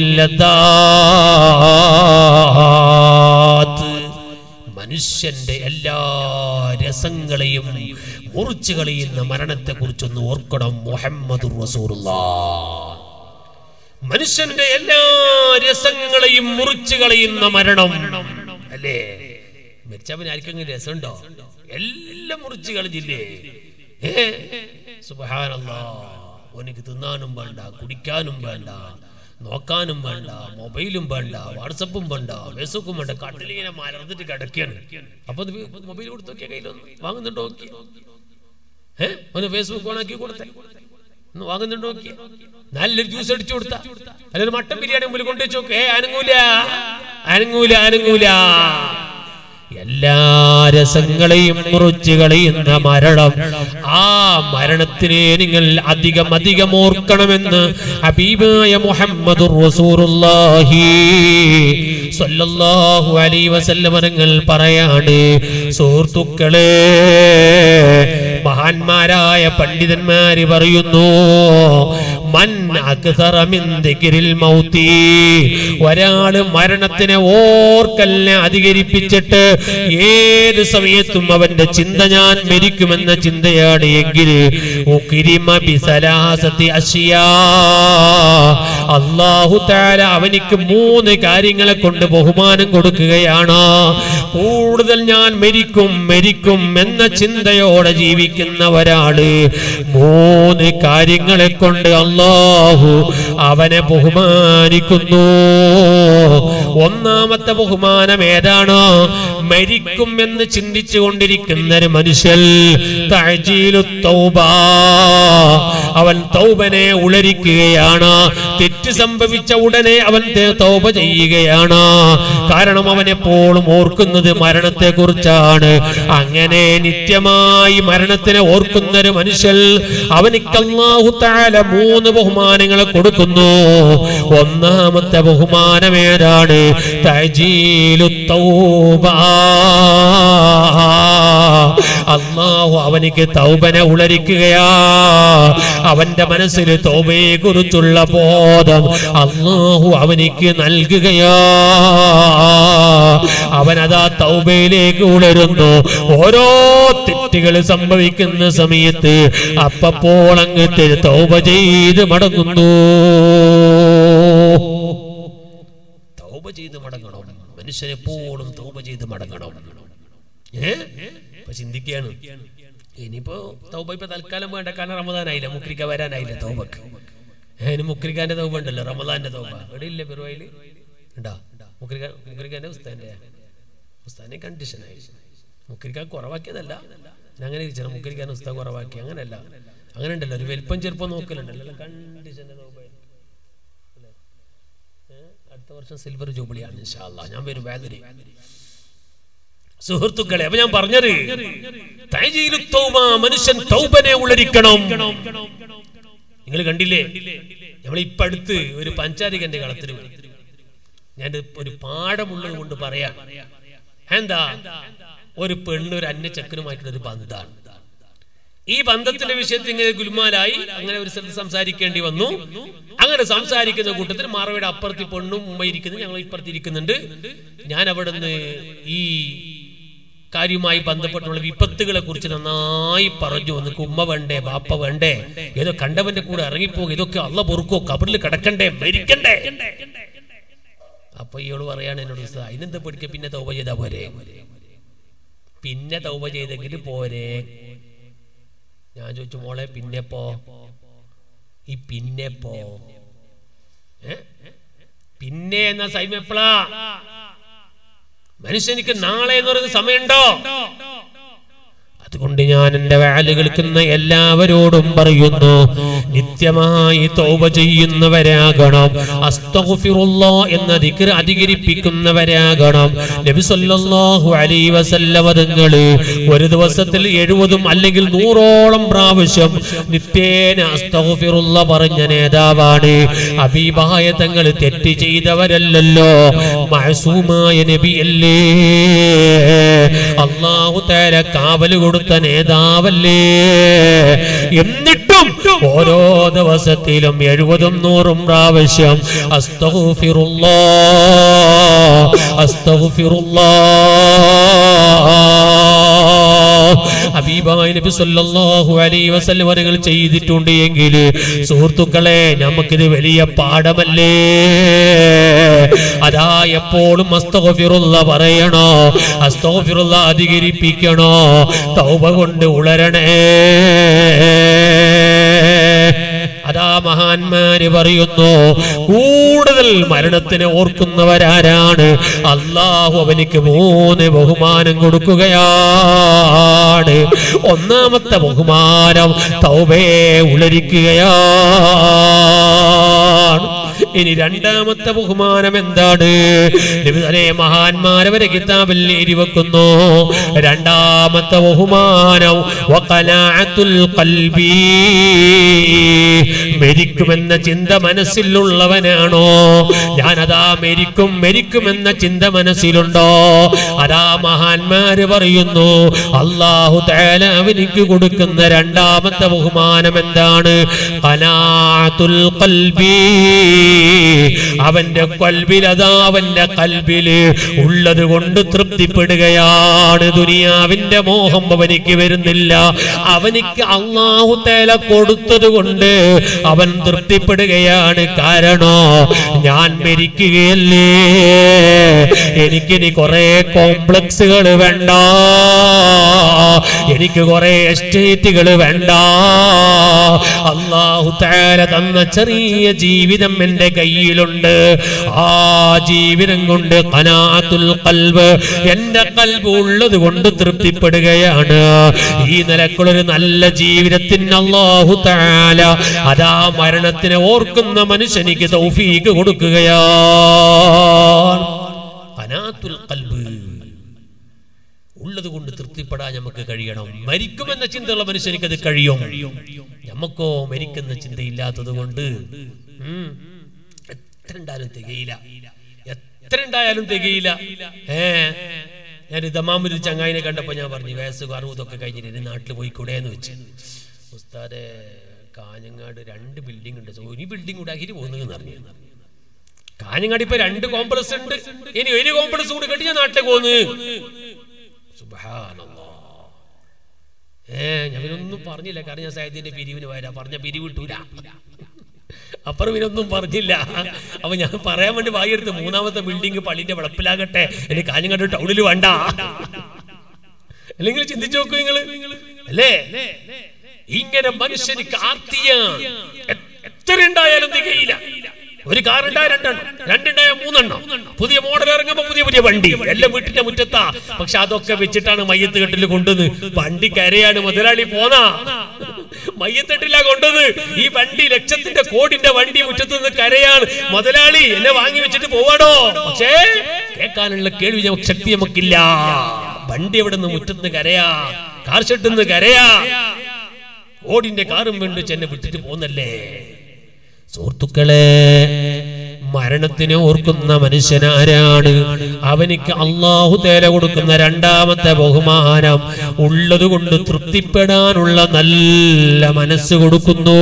ലദാത്ത് മനുഷ്യന്റെ എല്ലാ രസങ്ങളെയും മുറിച്ചു കളയുന്ന മരണത്തെ കുറിച്ചൊന്ന് ഓർക്കണം മുഹമ്മദ് മനുഷ്യന്റെ എല്ലാ രസങ്ങളെയും മുറിച്ചു കളയുന്ന മരണം അല്ലേ മരിച്ചവൻ ആർക്കെങ്കിലും രസമുണ്ടോ എല്ലാം മുറിച്ചു കളഞ്ഞില്ലേ ഏ സുബഹാനല്ലാ ഓനിക്ക് തിന്നാനും വേണ്ട കുടിക്കാനും വേണ്ട നോക്കാനും വേണ്ട മൊബൈലും വേണ്ട വാട്സപ്പും വേണ്ട ഫേസ്ബുക്കും വേണ്ട കട്ടിലിങ്ങനെ മലർന്നിട്ട് കിടക്കുകയാണ് അപ്പൊ മൊബൈൽ കൊടുത്ത് നോക്കിയ കയ്യിലൊന്ന് വാങ്ങുന്നുണ്ടോ നോക്കി ഏഹ് ഒന്ന് ഫേസ്ബുക്ക് ഓണാക്കി കൊടുത്തേ ഒന്ന് വാങ്ങുന്നുണ്ടോ നോക്കി നല്ലൊരു ജ്യൂസ് അടിച്ചു കൊടുത്ത അല്ലെങ്കിൽ മട്ടൻ ബിരിയാണി മുമ്പിൽ കൊണ്ടുവച്ച് നോക്ക് ഏ അനങ്ങൂല അനങ്ങൂല അനങ്ങൂല എല്ലാ രസങ്ങളെയും മുറിച്ചു കളയുന്ന മരണം ആ മരണത്തിനെ നിങ്ങൾ അധികം അധികം ഓർക്കണമെന്ന് ഹബീബായ മുഹമ്മദ് റസൂറുല്ലാഹി സ്വല്ലല്ലാഹു അലൈഹി വസല്ലം നിങ്ങൾ പറയാണ് സുഹൃത്തുക്കളെ മഹാന്മാരായ പണ്ഡിതന്മാര് പറയുന്നു മൻ അക്സറ മിൻ ദിക്രിൽ മൗതി ഒരാള് മരണത്തിനെ ഓർക്കലിനെ അധികരിപ്പിച്ചിട്ട് ഏത് സമയത്തും അവന്റെ ചിന്ത ഞാൻ മരിക്കുമെന്ന ചിന്തയാണ് എങ്കിൽ ഉക്രിമ ബിസലാസത്തി അഷിയാ അള്ളാഹു താല അവനിക്ക് മൂന്ന് കാര്യങ്ങളെ കൊണ്ട് ബഹുമാനം കൊടുക്കുകയാണ് കൂടുതൽ ഞാൻ മരിക്കും മരിക്കും എന്ന ചിന്തയോടെ ജീവിക്കുന്ന ഒരാള് മൂന്ന് കാര്യങ്ങളെ കൊണ്ട് അള്ളാഹു അവനെ ബഹുമാനിക്കുന്നു ഒന്നാമത്തെ ബഹുമാനം ഏതാണോ മരിക്കും എന്ന് ചിന്തിച്ചു കൊണ്ടിരിക്കുന്ന ഒരു മനുഷ്യൻ തഅജീലു തൗബ അവൻ തൗബനെ ഉളരിക്കുകയാണ് തെറ്റ് സംഭവിച്ച ഉടനെ അവൻ തെ- തൗബ ചെയ്യുകയാണ് കാരണം അവൻ എപ്പോഴും ഓർക്കുന്നത് മരണത്തെ കുറിച്ചാണ് അങ്ങനെ നിത്യമായി മരണത്തിനെ ഓർക്കുന്ന ഒരു മനുഷ്യൻ അവനിക്ക് അല്ലാഹു തആല മൂന്ന് ബഹുമാനങ്ങൾ കൊടുക്കുന്നു ഒന്നാമത്തെ ബഹുമാനം ഏതാണ് തഅജീലു തൗബ അള്ളാഹു അവനിക്ക് തൗബനെ ഉളരിക്കുകയാ അവന്റെ മനസ്സിൽ തൗബയെ കുറിച്ചുള്ള ബോധം അള്ളാഹു അവനിക്ക് നൽകുകയാ അവനതാ തൗബയിലേക്ക് ഉണരുന്നു ഓരോ തെറ്റുകൾ സംഭവിക്കുന്ന സമയത്ത് അപ്പപ്പോൾ അങ്ങ് തെ- തൗബ ചെയ്ത് മടങ്ങുന്നു തൗബ ചെയ്ത് മടങ്ങണം മനുഷ്യൻ എപ്പോഴും തൗബ ചെയ്ത് മടങ്ങണം ഏ ഇപ്പൊ ചിന്തിക്കുകയാണ് ഇനിയിപ്പോ തൗബ ഇപ്പൊ തൽക്കാലം വേണ്ട കാരണം റമദാനായില്ല മുക്രിക്ക വരാനായില്ല തൗബക്ക് അതിന് മുക്രിക്കാന്റെ തൗബ ഉണ്ടല്ലോ റമദാന്റെ തൗബ ഇവിടെ ഇല്ല പെരുവായില് ഉണ്ടാ മുക്രിക്ക മുക്രിക്കാന്റെ ഉസ്താന്റെ ഉസ്താന്റെ കണ്ടീഷനായി മുക്രിക്ക കുറവാക്കിയതല്ല ഞാൻ അങ്ങനെ ഇരിച്ചാണ് മുക്രിക്കാൻ ഉസ്താ കുറവാക്കി അങ്ങനെയല്ല അങ്ങനെ ഉണ്ടല്ലോ ഒരു വലിപ്പം ചെറുപ്പം നോക്കലുണ്ടല്ലോ കണ്ടീഷന്റെ തൗബ അടുത്ത വർഷം സിൽവർ ജൂബിളിയാണ് ഇൻഷാ അല്ലാ. ഞാൻ വരും വേദന സുഹൃത്തുക്കളെ അപ്പൊ ഞാൻ പറഞ്ഞത് തൈജീലു തൗബ, മനുഷ്യൻ തൗബനെ ഉളരിക്കണം നിങ്ങൾ കണ്ടില്ലേ നമ്മൾ ഇപ്പൊ അടുത്ത് ഒരു പഞ്ചാരികന്റെ കളത്തിന് പോയി. ഞാൻ ഒരു പാഠമുള്ളത് കൊണ്ട് പറയാം എന്താ ഒരു പെണ്ണ് ഒരു അന്യ ചെക്കനുമായിട്ടുള്ള ഒരു ബന്ധാണ് ഈ ബന്ധത്തിന്റെ വിഷയത്തിൽ ഇങ്ങനെ ഗുൽമാലായി അങ്ങനെ ഒരു സ്ഥലത്ത് സംസാരിക്കേണ്ടി വന്നു അങ്ങനെ സംസാരിക്കുന്ന കൂട്ടത്തിൽ മാറവയുടെ അപ്പുറത്ത് ഈ പെണ്ണും മുമ്പ് ഇരിക്കുന്നു ഞങ്ങൾ ഇപ്പുറത്ത് ഇരിക്കുന്നുണ്ട് ഞാൻ അവിടെ നിന്ന് ഈ കാര്യവുമായി ബന്ധപ്പെട്ടുള്ള വിപത്തുകളെ കുറിച്ച് നന്നായി പറഞ്ഞു നിനക്ക് ഉമ്മ വേണ്ടേ ബാപ്പ വേണ്ടേ ഏതോ കണ്ടവന്റെ കൂടെ ഇറങ്ങിപ്പോകും ഇതൊക്കെ അള്ള പൊറുക്കോ കബറിൽ കിടക്കണ്ടേ മരിക്കണ്ടേ അപ്പൊ ഇയാള് പറയാണ് എന്നോട് ഉസ്താദ്, അതിനെന്താ പഠിക്ക പിന്നെ തൗബ ചെയ്താ പോരെ പിന്നെ തൗബ ചെയ്തെങ്കിൽ പോരെ ഞാൻ ചോദിച്ചു മോളെ പിന്നെ പോ ഈ പിന്നെ പോ ഏ? പിന്നെ എന്ന സൈമ എപ്പോഴാ മനുഷ്യനിക്ക് നാളെ എന്ന് പറയുന്ന സമയമുണ്ടോ അതുകൊണ്ട് ഞാൻ എൻ്റെ വാല് കേൾക്കുന്ന എല്ലാവരോടും പറയുന്നു നിത്യമായി തൗബ ചെയ്യുന്നവരാകണം അസ്തഗ്ഫിറുല്ലാ എന്ന ദിക്ർ അധികരിപ്പിക്കുന്നവരാകണം നബി സല്ലല്ലാഹു അലൈഹി വസല്ലമ തങ്ങൾ ഒരു ദിവസത്തിൽ എഴുപതും അല്ലെങ്കിൽ നൂറോളം പ്രാവശ്യം നിത്യേന അസ്തഗ്ഫിറുല്ല പറഞ്ഞ നേതാവാണ് ഹബീബായ തങ്ങൾ തെറ്റ് ചെയ്തവരല്ലല്ലോ മഅസൂമായ നബിയല്ലേ അള്ളാഹു തആല കാവൽ കൊടുത്ത നേതാവല്ലേ എന്നിട്ടും ഓരോ ദിവസത്തിലും എഴുപതും നൂറും പ്രാവശ്യം അസ്തഗ്ഫിറുല്ലാ അസ്തഗ്ഫിറുല്ലാ ഹബീബായ നബി സല്ലല്ലാഹു അലൈഹി വസല്ലം അവരുകൾ ചെയ്തിട്ടുണ്ട് എങ്കിൽ സുഹൃത്തുക്കളെ നമുക്കിത് വലിയ പാഠമല്ലേ അതാ എപ്പോഴും അസ്തഗ്ഫിറുള്ള പറയണോ അസ്തഗ്ഫിറുള്ള അധികരിപ്പിക്കണോ തൗബ കൊണ്ട് ഉളരണേ അതാ മഹാന്മാര് പറയുന്നു കൂടുതൽ മരണത്തിനെ ഓർക്കുന്നവരാരാണ് അള്ളാഹു അവനിക്ക് മൂന്ന് ബഹുമാനം കൊടുക്കുകയാണ് ഒന്നാമത്തെ ബഹുമാനം തൗബയെ ഉളരിക്കുകയാണ് ഇനി രണ്ടാമത്തെ ബഹുമാനം എന്താണ് നബിതലേ മഹാന്മാരവരെ കിതാബിൽ എഴുതി വെക്കുന്നു രണ്ടാമത്തെ ബഹുമാനം വഖനാഅത്തുൽ ഖൽബി മരിക്കുമെന്ന ചിന്ത മനസ്സിലുള്ളവനാണോ ഞാനതാ മരിക്കും മരിക്കുമെന്ന ചിന്ത മനസ്സിലുണ്ടോ അതാ മഹാന്മാര് പറയുന്നു അള്ളാഹു തആല അവനിക്ക് കൊടുക്കുന്ന രണ്ടാമത്തെ ബഹുമാനം എന്താണ് ഖനാഅത്തുൽ ഖൽബി അവന്റെ കൽബിൽ അതാ അവന്റെ കൽബില് ഉള്ളത് കൊണ്ട് തൃപ്തിപ്പെടുകയാണ് ദുനിയാവിന്റെ മോഹം അവനിക്ക് വരുന്നില്ല അവനിക്ക് അള്ളാഹു തേല കൊടുത്തത് കൊണ്ട് അവൻ തൃപ്തിപ്പെടുകയാണ് കാരണോ ഞാൻ മരിക്കുകയല്ലേ എനിക്കിനി കുറെ കോംപ്ലക്സുകൾ വേണ്ട എനിക്ക് കുറെ എസ്റ്റേറ്റുകൾ വേണ്ട അള്ളാഹു തേല തന്ന ചെറിയ ജീവിതം എന്റെ കയ്യിലുണ്ട് ആ ജീവിതം കൊണ്ട് കനാത്തുൽ കൽബ് എന്റെ കൽബ് ഉള്ളത് കൊണ്ട് തൃപ്തിപ്പെടുകയാണ് ഈ നിലക്കുള്ളൊരു നല്ല ജീവിതത്തിന് അള്ളാഹു താല അതാ മരണത്തിനെ ഓർക്കുന്ന മനുഷ്യനിക്ക് തൗഫീക്ക് കൊടുക്കുകയാണ് കനാത്തുൽ കൽബ് ഉള്ളത് കൊണ്ട് തൃപ്തിപ്പെടാൻ നമുക്ക് കഴിയണം മരിക്കുമെന്ന ചിന്തയുള്ള മനുഷ്യനിക്ക് അത് കഴിയും നമുക്കോ മരിക്കുന്ന ചിന്തയില്ലാത്തത് കൊണ്ട് ഉം, എത്ര ഉണ്ടായാലും തികയില്ല എത്ര ഉണ്ടായാലും തികയില്ല ഏ ഞാൻ ദമാമൊരു ചങ്ങായിനെ കണ്ടപ്പോ ഞാൻ പറഞ്ഞു വയസ്സ് അറുപതൊക്കെ കഴിഞ്ഞിട്ട് എന്റെ നാട്ടിൽ പോയിക്കൂടെ എന്ന് വെച്ച് ഉസ്താദെ കാഞ്ഞങ്ങാട് രണ്ട് ബിൽഡിംഗ് ഉണ്ട് സോ ഇനി ബിൽഡിംഗ് ഉണ്ടാക്കിയിട്ട് പോകുന്നതെന്ന് പറഞ്ഞു കാഞ്ഞങ്ങാട് ഇപ്പൊ രണ്ട് കോംപ്ലക്സ് ഉണ്ട് ഇനി ഒരു കോംപ്ലക്സ് കൂടി കെട്ടി ഞാൻ നാട്ടിലേക്ക് പോന്ന് സുബ്ഹാനല്ലാ. ഏ ഞാൻ ഇവനൊന്നും പറഞ്ഞില്ല കാരണം ഞാൻ സാഹിത്യന്റെ പിരിവിന് വരാ പറഞ്ഞ പിരിവ് കിട്ടൂല അപ്പുറം ഇവനൊന്നും പറഞ്ഞില്ല അപ്പൊ ഞാൻ പറയാൻ വേണ്ടി വായെടുത്ത് മൂന്നാമത്തെ ബിൽഡിംഗ് പള്ളിന്റെ വിളപ്പിലാകട്ടെ എനിക്ക് കാഞ്ഞങ്ങാട് ടൗണിൽ വേണ്ട അല്ലെങ്കിൽ ചിന്തിച്ചു നോക്കൂ നിങ്ങള് അല്ലേ ഇങ്ങനെ മനുഷ്യനിക്ക് ആർത്തിയ എത്ര ഉണ്ടായാലും തികയില്ല ഒരു കാർ ഉണ്ടായ രണ്ടെണ്ണം രണ്ടുണ്ടായ മൂന്നെണ്ണം പുതിയ മോഡൽ ഇറങ്ങുമ്പോ പുതിയ പുതിയ വണ്ടി എല്ലാം വീട്ടിന്റെ മുറ്റത്താ പക്ഷെ അതൊക്കെ വെച്ചിട്ടാണ് മയ്യത്ത് കെട്ടിൽ കൊണ്ടുവന്ന് വണ്ടി കരയാണ് മുതലാളി പോന്നാ മയ്യത്തെട്ടില്ല കൊണ്ടുവന്ന് ഈ വണ്ടി ലക്ഷത്തിന്റെ കോടിന്റെ വണ്ടി മുറ്റത്ത് നിന്ന് കരയാണ് മുതലാളി എന്നെ വാങ്ങി വെച്ചിട്ട് പോവാടോ പക്ഷേ കേൾക്കാനുള്ള കേൾവി നമുക്ക് ശക്തി നമുക്കില്ല വണ്ടി എവിടെ നിന്ന് മുറ്റത്ത് കരയാ കാർ ഷെട്ടിൽ നിന്ന് കരയാ ഓടിന്റെ കാറും വേണ്ടി ചെന്നെ വിട്ടിട്ട് പോന്നല്ലേ സുഹൃത്തുക്കളെ മരണത്തിനെ ഓർക്കുന്ന മനുഷ്യനാരാണ് അവനിക്ക് അള്ളാഹു തേല കൊടുക്കുന്ന രണ്ടാമത്തെ ബഹുമാനം ഉള്ളത് കൊണ്ട് തൃപ്തിപ്പെടാനുള്ള നല്ല മനസ്സ് കൊടുക്കുന്നു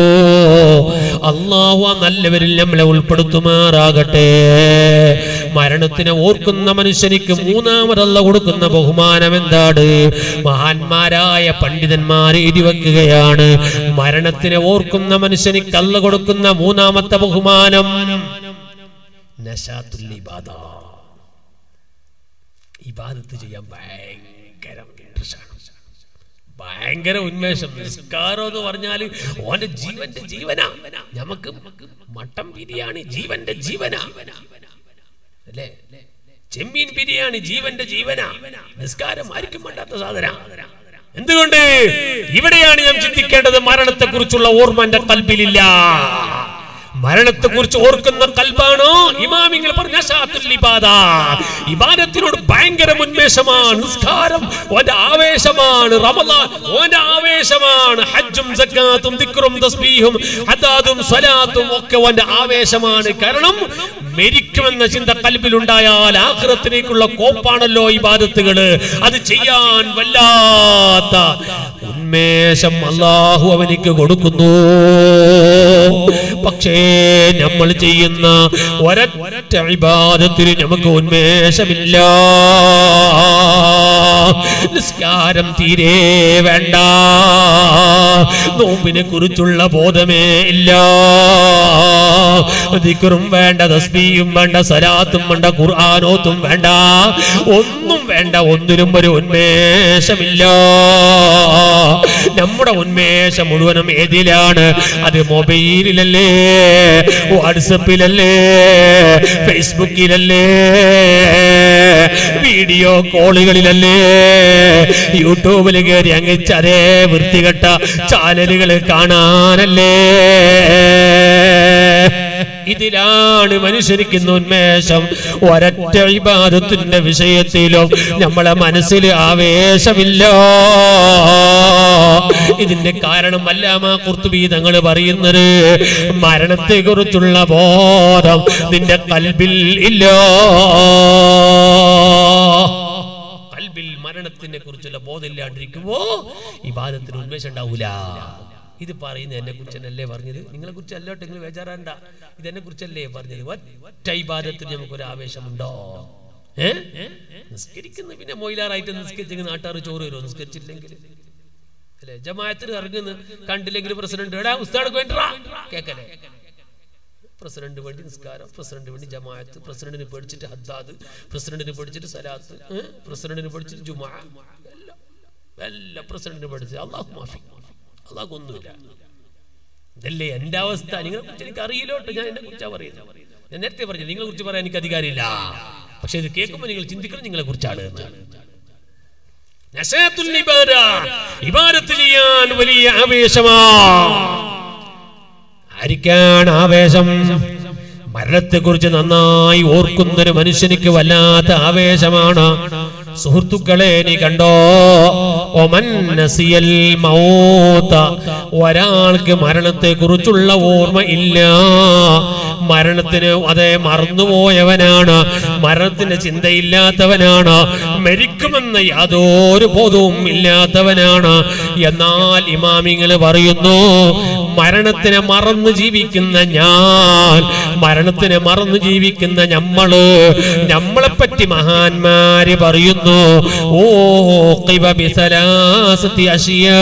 അള്ളാഹു ആ നല്ലവരിൽ നമ്മളെ ഉൾപ്പെടുത്തുമാറാകട്ടെ മരണത്തിനെ ഓർക്കുന്ന മനുഷ്യനിക്ക് മൂന്നാമതല്ല കൊടുക്കുന്ന ബഹുമാനം എന്താണ് മഹാന്മാരായ പണ്ഡിതന്മാർ എഴുതി വെക്കുകയാണ് മരണത്തിനെ ഓർക്കുന്ന മനുഷ്യനിക്ക് അല്ല കൊടുക്കുന്ന മൂന്നാമത്തെ ബഹുമാനം നശാത്തുൽ ഇബാദ. ഇബാദത്ത് ചെയ്യാൻ ഭയങ്കര interest ആണ്. ഭയങ്കര ഉന്മേഷം നിസ്കാരം എന്ന് പറഞ്ഞാല് ഓന്റെ ജീവന്റെ ജീവനാ നമുക്ക് മട്ടൻ ബിരിയാണി ജീവന്റെ ജീവനാ അല്ലേ ചെമ്മീൻ ബിരിയാണി ജീവന്റെ ജീവനാ നിസ്കാരം ആർക്കും വേണ്ടാത്ത സാധന എന്തുകൊണ്ട് ഇവിടെയാണ് ഞാൻ ചിന്തിക്കേണ്ടത് മരണത്തെ കുറിച്ചുള്ള ഓർമ്മ എന്റെ കൽബിലില്ല മരണത്തെ കുറിച്ച് ഓർക്കുന്ന കൽബാണോ ഇമാമിങ്ങൾ പറഞ്ഞ അശാത്തുൽ ഇബാദ. ഇബാദത്തിനോട് ഭയങ്കര ഉന്മേഷമാണ് നിസ്കാരം ഓന്റെ ആവേശമാണ് റമദാൻ ഓന്റെ ആവേശമാണ് ഹജ്ജും സക്കാത്തും ദിക്റും തസ്ബീഹും ഹദാദും സ്വലാത്തും ഒക്കെ ഓന്റെ ആവേശമാണ് കാരണം മരിക്കുമെന്ന ചിന്ത കൽബിലുണ്ടായാൽ ആഖിറത്തിലേക്കുള്ള കോപ്പാണല്ലോ ഇബാദത്തുകള് അത് ചെയ്യാൻ വല്ലാത്ത ഉന്മേഷം അള്ളാഹു അവനിക്ക് കൊടുക്കുന്നു പക്ഷേ നമ്മൾ ചെയ്യുന്ന ഒരൊറ്റ ഇബാദത്തിന് നമുക്ക് ഉന്മേഷമില്ല നിസ്കാരം തീരെ വേണ്ട നോമ്പിനെ കുറിച്ചുള്ള ബോധമേ ഇല്ല ദിക്റും വേണ്ട തസ്ബീയും വേണ്ട സലാത്തും വേണ്ട ഖുർആാനോത്തും വേണ്ട ഒന്നും വേണ്ട ഒന്നിനും ഒരു ഉന്മേഷമില്ല നമ്മുടെ ഉന്മേഷം മുഴുവനും ഏതിലാണ് അത് മൊബൈലിലല്ലേ വാട്സപ്പിലല്ലേ ഫേസ്ബുക്കിലല്ലേ വീഡിയോ കോളുകളിലല്ലേ യൂട്യൂബിൽ കയറി അങ്ങിച്ച് അതേ വൃത്തികെട്ട ചാനലുകൾ കാണാനല്ലേ ഇതിലാണ് മനുഷ്യർക്ക് ഇന്ന് ഉന്മേഷം ഒരൊറ്റ ഇബാദത്തിന്റെ വിഷയത്തിലും നമ്മളെ മനസ്സിൽ ആവേശമില്ല ഇതിന്റെ കാരണം അല്ലാമ കുർത്തുബി തങ്ങൾ പറയുന്നത് മരണത്തെ കുറിച്ചുള്ള ബോധം നിന്റെ കൽബിൽ ഇല്ല കൽബിൽ മരണത്തിനെ കുറിച്ചുള്ള ബോധമില്ലാണ്ടിരിക്കുമ്പോ ഈ ബാധത്തിന് ഉന്മേഷം ഉണ്ടാവൂല ഇത് പറയുന്ന എന്നെ കുറിച്ചല്ലേ പറഞ്ഞത് നിങ്ങളെ കുറിച്ച് അല്ലോട്ട് നിങ്ങൾ ബേജാറാണ്ട ഇതെന്നെ കുറിച്ചല്ലേ പറഞ്ഞത് ഒറ്റ ഈ ബാധത്തിന് നമുക്കൊരു ആവേശമുണ്ടോ ഏ നിസ്കരിക്കുന്നു പിന്നെ മൊയിലാറായിട്ട് നിസ്കരിച്ചെങ്കിൽ നാട്ടാർ ചോറ് വരുമോ നിസ്കരിച്ചില്ലെങ്കിൽ അല്ലെ ജമാഅത്തിൽ ഇറങ്ങുന്നു കണ്ടില്ലെങ്കിൽ പ്രസിഡന്റ് എടാ ഉസ്താദ് വേണ്ടാ കേക്കല്ലേ പ്രസിഡന്റ് വേണ്ടി നിസ്കാരം പ്രസിഡന്റ് വേണ്ടി ജമാഅത്ത് പ്രസിഡന്റിനെ പേടിച്ചിട്ട് ഹദ്ദാദ് പ്രസിഡന്റിനെ പേടിച്ചിട്ട് സലാത്ത് ഏ? പ്രസിഡന്റിനെ പേടിച്ചിട്ട് ജുമാ എല്ലാം എല്ലാം പ്രസിഡന്റിനെ പേടിച്ച് അള്ളാഹു മാഫി അള്ളാഹു ഒന്നുമില്ല ഇതല്ലേ എന്റെ അവസ്ഥ നിങ്ങളെ കുറിച്ച് എനിക്ക് അറിയില്ലോട്ട് ഞാൻ എന്നെ കുറിച്ചാ പറയുന്നത് ഞാൻ നേരത്തെ പറഞ്ഞു നിങ്ങളെ കുറിച്ച് പറയാൻ എനിക്ക് അധികാരമില്ല പക്ഷെ ഇത് കേൾക്കുമ്പോൾ നിങ്ങൾ ചിന്തിക്കണം നിങ്ങളെ കുറിച്ചാണ് എന്നാണ് നശാത്തുൽ ഇബാദ. ഇബാദത്ത് ചെയ്യാൻ വലിയ ആവേശമാ ആരിക്കാണ് ആവേശം മരണത്തെ കുറിച്ച് നന്നായി ഓർക്കുന്നൊരു മനുഷ്യനിക്ക് വല്ലാത്ത ആവേശമാണ് സുഹൃത്തുക്കളെ നീ കണ്ടോ ഒമൻ നസിയൽ മൗത ഒരാൾക്ക് മരണത്തെ കുറിച്ചുള്ള ഓർമ്മ ഇല്ല മരണത്തിന് അതേ മറന്നുപോയവനാണ് മരണത്തിന് ചിന്തയില്ലാത്തവനാണ് മരിക്കുമെന്ന യാതൊരു ബോധവും ഇല്ലാത്തവനാണ് എന്നാൽ ഇമാമിങ്ങൾ പറയുന്നു മരണത്തിനെ മറന്നു ജീവിക്കുന്ന ഞാൻ മരണത്തിനെ മറന്നു ജീവിക്കുന്ന ഞമ്മള് നമ്മളെ പറ്റി മഹാന്മാര് പറയുന്നു ഓ ഖിബ ബിസലാസത്തി അശിയാ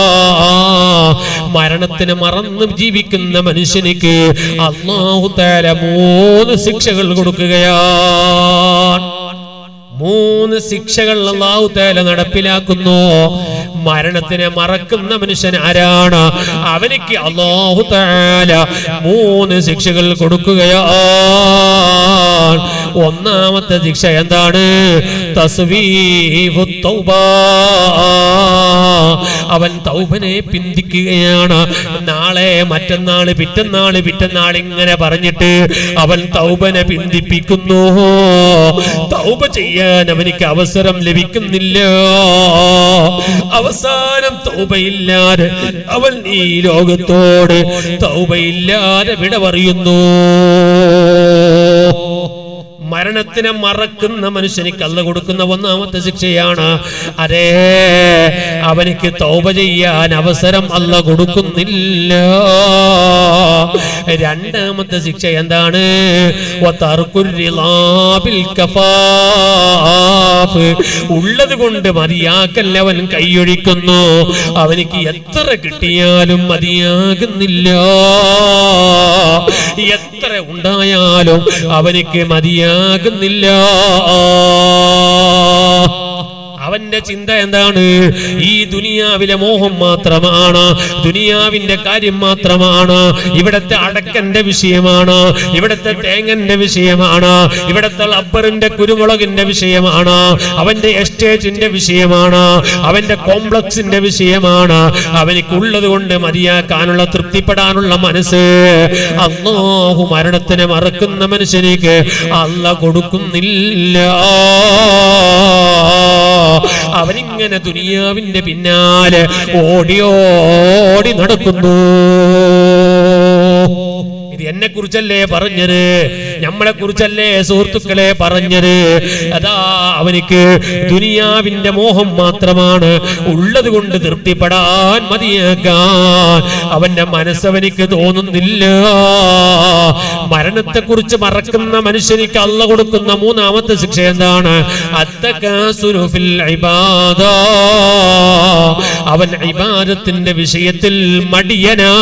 മരണത്തിന് മറന്നു ജീവിക്കുന്ന മനുഷ്യനിക്ക് അള്ളാഹു താല മൂന്ന് ശിക്ഷകൾ കൊടുക്കുകയാണ് മൂന്ന് ശിക്ഷകൾ അള്ളാഹു തേല നടപ്പിലാക്കുന്നു മരണത്തിനെ മറക്കുന്ന മനുഷ്യൻ ആരാണ് അവനിക്ക് അള്ളാഹു താല മൂന്ന് ശിക്ഷകൾ കൊടുക്കുകയാണ് ഒന്നാമത്തെ ശിക്ഷ എന്താണ് തസ്വീഫു തൗബ അവൻ തൗബനെ പിന്തിക്കുകയാണ് നാളെ മറ്റന്നാള് പിറ്റന്നാള് പിറ്റന്നാൾ ഇങ്ങനെ പറഞ്ഞിട്ട് അവൻ തൗബനെ പിന്തിപ്പിക്കുന്നു തൗബ ചെയ്യാൻ അവനിക്ക് അവസരം ലഭിക്കുന്നില്ല അവസാനം തൗബയില്ലാതെ അവൻ ഈ ലോകത്തോട് തൗബയില്ലാതെ വിട പറയുന്നു മരണത്തിനെ മറക്കുന്ന മനുഷ്യനിക്ക് അല്ല കൊടുക്കുന്ന ഒന്നാമത്തെ ശിക്ഷയാണ് അരേ അവനിക്ക് തൗബ ചെയ്യാൻ അവസരം അല്ല കൊടുക്കുന്നില്ല രണ്ടാമത്തെ ശിക്ഷ എന്താണ് വതർക്കുരിളാബിൽ കഫാഫ്. ഉള്ളത് കൊണ്ട് മതിയാക്കൽ അവൻ കൈയൊഴിക്കുന്നു അവനിക്ക് എത്ര കിട്ടിയാലും മതിയാകുന്നില്ല എത്ര ഉണ്ടായാലും അവനിക്ക് മതിയാകുന്നില്ല അവന്റെ ചിന്ത എന്താണ് ഈ ദുനിയാവിലെ മോഹം മാത്രമാണ് ദുനിയാവിന്റെ കാര്യം മാത്രമാണ് ഇവിടത്തെ അടക്കന്റെ വിഷയമാണ് ഇവിടത്തെ തേങ്ങന്റെ വിഷയമാണ് ഇവിടത്തെ റബ്ബറിന്റെ കുരുമുളകിന്റെ വിഷയമാണ് അവന്റെ എസ്റ്റേറ്റിന്റെ വിഷയമാണ് അവന്റെ കോംപ്ലക്സിന്റെ വിഷയമാണ് അവനിക്കുള്ളത് കൊണ്ട് മതിയാക്കാനുള്ള തൃപ്തിപ്പെടാനുള്ള മനസ്സ് അള്ളാഹു മരണത്തിനെ മറക്കുന്ന മനുഷ്യനിക്ക് അല്ല കൊടുക്കുന്നില്ല അവനിങ്ങനെ ദുനിയാവിന്റെ പിന്നാലെ ഓടി ഓടി നടക്കുന്നു ഇത് എന്നെ കുറിച്ചല്ലേ പറഞ്ഞത് നമ്മളെ കുറിച്ചല്ലേ സുഹൃത്തുക്കളെ പറഞ്ഞത് അതാ അവനിക്ക് ദുനിയാവിന്റെ മോഹം മാത്രമാണ് ഉള്ളത് കൊണ്ട് തൃപ്തിപ്പെടാൻ മതിയാക്കാൻ അവന്റെ മനസ്സവനിക്ക് തോന്നുന്നില്ല മരണത്തെക്കുറിച്ച് മറക്കുന്ന മനുഷ്യനിക്ക് അല്ല കൊടുക്കുന്ന മൂന്നാമത്തെ ശിക്ഷ എന്താണ് അത്തകാസുരു ഫിൽ ഇബാദ. അവൻ ഇബാദത്തിന്റെ വിഷയത്തിൽ മടിയനാ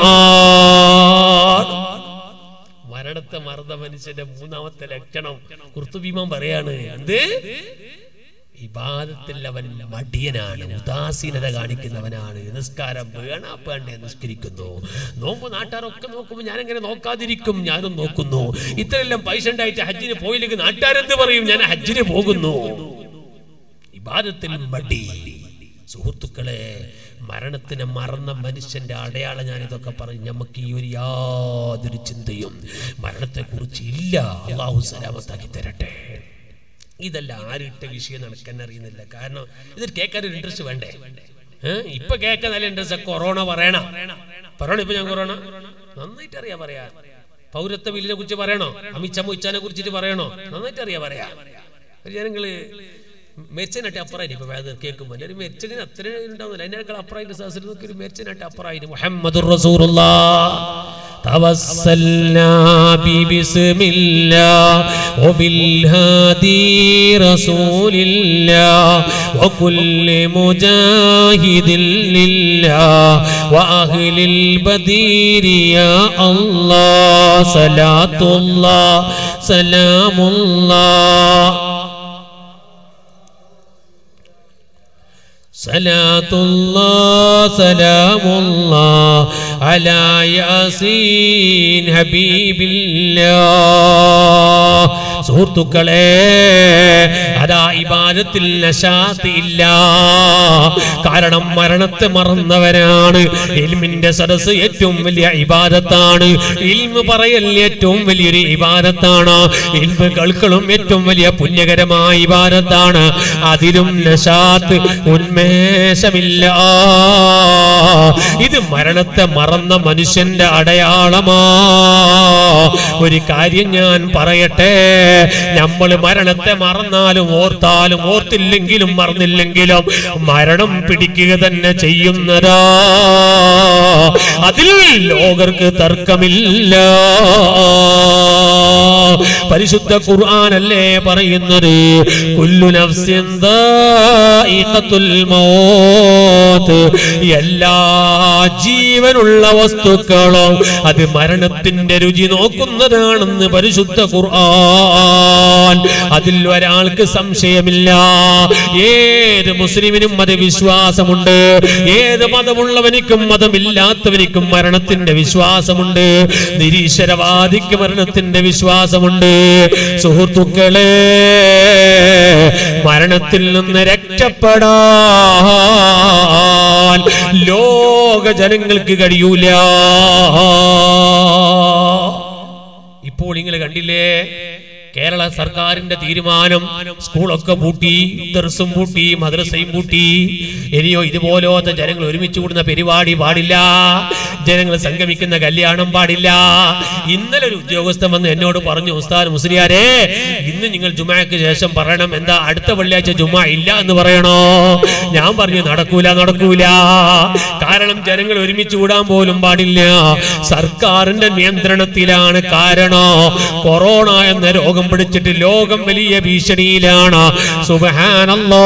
മരണത്തെ മറന്ന മനുഷ്യന്റെ മൂന്നാമത്തെ ലക്ഷണം കുർത്തുബീമം പറയാണ് എന്ത് ഇബാദത്തിൽ അവൻ മടിയനാണ് ഉദാസീനത കാണിക്കുന്നവനാണ് നിസ്കാരം വേണാപ്പാണ്ടെ നിസ്കരിക്കുന്നു നോമ്പ് നാട്ടുകാരൊക്കെ നോക്കുമ്പോൾ ഞാൻ എങ്ങനെ നോക്കാതിരിക്കും ഞാനും നോക്കുന്നു ഇത്രയെല്ലാം പൈസ ഉണ്ടായിട്ട് ഹജ്ജിന് പോയില്ലെങ്കിൽ നാട്ടുകാരെന്ത് പറയും ഞാൻ ഹജ്ജിന് പോകുന്നു ഇബാദത്തിൽ മടി സുഹൃത്തുക്കളെ മരണത്തിനെ മറന്ന മനുഷ്യന്റെ അടയാളം ഞാൻ ഇതൊക്കെ പറയും നമുക്ക് ഈ ഒരു യാതൊരു ചിന്തയും മരണത്തെക്കുറിച്ച് ഇല്ല അള്ളാഹു സലാമത്താക്കി തരട്ടെ ഇതല്ല ആരിട്ട വിഷയം നടക്കാൻ അറിയുന്നില്ല കാരണം ഇത് കേൾക്കാൻ ഒരു ഇൻട്രസ്റ്റ് വേണ്ടേ ഏഹ് ഇപ്പൊ കേൾക്കാൻ നല്ല ഇൻട്രസ്റ്റ് കൊറോണ പറയണം പറയണോ ഇപ്പൊ ഞാൻ കൊറോണ നന്നായിട്ട് അറിയാ പറയാ പൗരത്വ ബില്ലിനെ കുറിച്ച് പറയണോ അമിത്ഷാ മുച്ചാനെ കുറിച്ചിട്ട് പറയണോ നന്നായിട്ട് അറിയാ പറയാ ഒരു ജനങ്ങള് മെച്ചനായിട്ട് അപ്പുറമായിട്ട് ഇപ്പൊ വേദന കേൾക്കുമ്പോൾ ഒരു മെച്ചന് അത്ര ഉണ്ടാവുന്നില്ല അതിനേക്കാൾ അപ്പുറമായിട്ട് സഹസിൽ നോക്കി ഒരു മെച്ചനായിട്ട് അപ്പുറമായിട്ട് മുഹമ്മദ് توسلنا ببسم الله وبالهادي رسول الله وكل مجاهد لله وأهل البدير يا الله صلاة الله سلام الله صلاة الله سلام الله على ياسين حبيب الله സുഹൃത്തുക്കളെ അതാ ഇബാദത്തിൽ നശാത്ത് ഇല്ല കാരണം മരണത്തെ മറന്നവരാണ് ഇൽമിന്റെ സദസ് ഏറ്റവും വലിയ ഇബാദത്താണ് ഇൽമ് പറയൽ ഏറ്റവും വലിയൊരു ഇബാദത്താണ് ഇൽമ് കേൾക്കലും ഏറ്റവും വലിയ പുണ്യകരമായ ഇബാദത്താണ് അതിലും നശാത്ത് ഉന്മേഷമില്ല ഇത് മരണത്തെ മറന്ന മനുഷ്യന്റെ അടയാളമാ ഒരു കാര്യം ഞാൻ പറയട്ടെ നമ്മൾ മരണത്തെ മറന്നാലും ഓർത്താലും ഓർത്തില്ലെങ്കിലും മറന്നില്ലെങ്കിലും മരണം പിടിക്കുക തന്നെ ചെയ്യുന്നതാ അതിൽ ലോകർക്ക് തർക്കമില്ല പരിശുദ്ധ ഖുർആനല്ലേ പറയുന്നത് കുല്ലു നഫ്സിൻ ദായിഖത്തുൽ മൗത്ത് എല്ലാ ജീവനുള്ള വസ്തുക്കളും അത് മരണത്തിന്റെ രുചി നോക്കുന്നതാണെന്ന് പരിശുദ്ധ ഖുർആൻ അതിൽ ഒരാൾക്ക് സംശയമില്ല ഏത് മുസ്ലിമിനും അത് വിശ്വാസമുണ്ട് ഏത് മതമുള്ളവനിക്കും മതമില്ലാത്തവനിക്കും മരണത്തിന്റെ വിശ്വാസമുണ്ട് നിരീശ്വരവാദിക്ക് മരണത്തിന്റെ വിശ്വാസമുണ്ട് സുഹൃത്തുക്കളെ മരണത്തിൽ നിന്ന് രക്ഷപ്പെടാൻ ലോക ജനങ്ങൾക്ക് കഴിയൂല ഇപ്പോൾ നിങ്ങൾ കണ്ടില്ലേ കേരള സർക്കാരിന്റെ തീരുമാനം സ്കൂളൊക്കെ പൂട്ടി ദർസും പൂട്ടി മദ്രസയും പൂട്ടി ഇനിയോ ഇതുപോലത്തെ ജനങ്ങൾ ഒരുമിച്ച് കൂടുന്ന പരിപാടി പാടില്ല ജനങ്ങൾ സംഗമിക്കുന്ന കല്യാണം പാടില്ല ഇന്നലെ ഒരു ഉദ്യോഗസ്ഥൻ വന്ന് എന്നോട് പറഞ്ഞു ഉസ്താദ് മുസ്ലിയാരെ ഇന്ന് നിങ്ങൾ ജുമാക്ക് ശേഷം പറയണം എന്താ അടുത്ത വെള്ളിയാഴ്ച ജുമ ഇല്ല എന്ന് പറയണോ ഞാൻ പറഞ്ഞു നടക്കൂല നടക്കൂല കാരണം ജനങ്ങൾ ഒരുമിച്ച് കൂടാൻ പോലും പാടില്ല സർക്കാരിന്റെ നിയന്ത്രണത്തിലാണ് കാരണം കൊറോണ എന്ന രോഗം രോഗം പിടിച്ചിട്ട് ലോകം വലിയ ഭീഷണിയിലാണ് സുബഹാനല്ലാ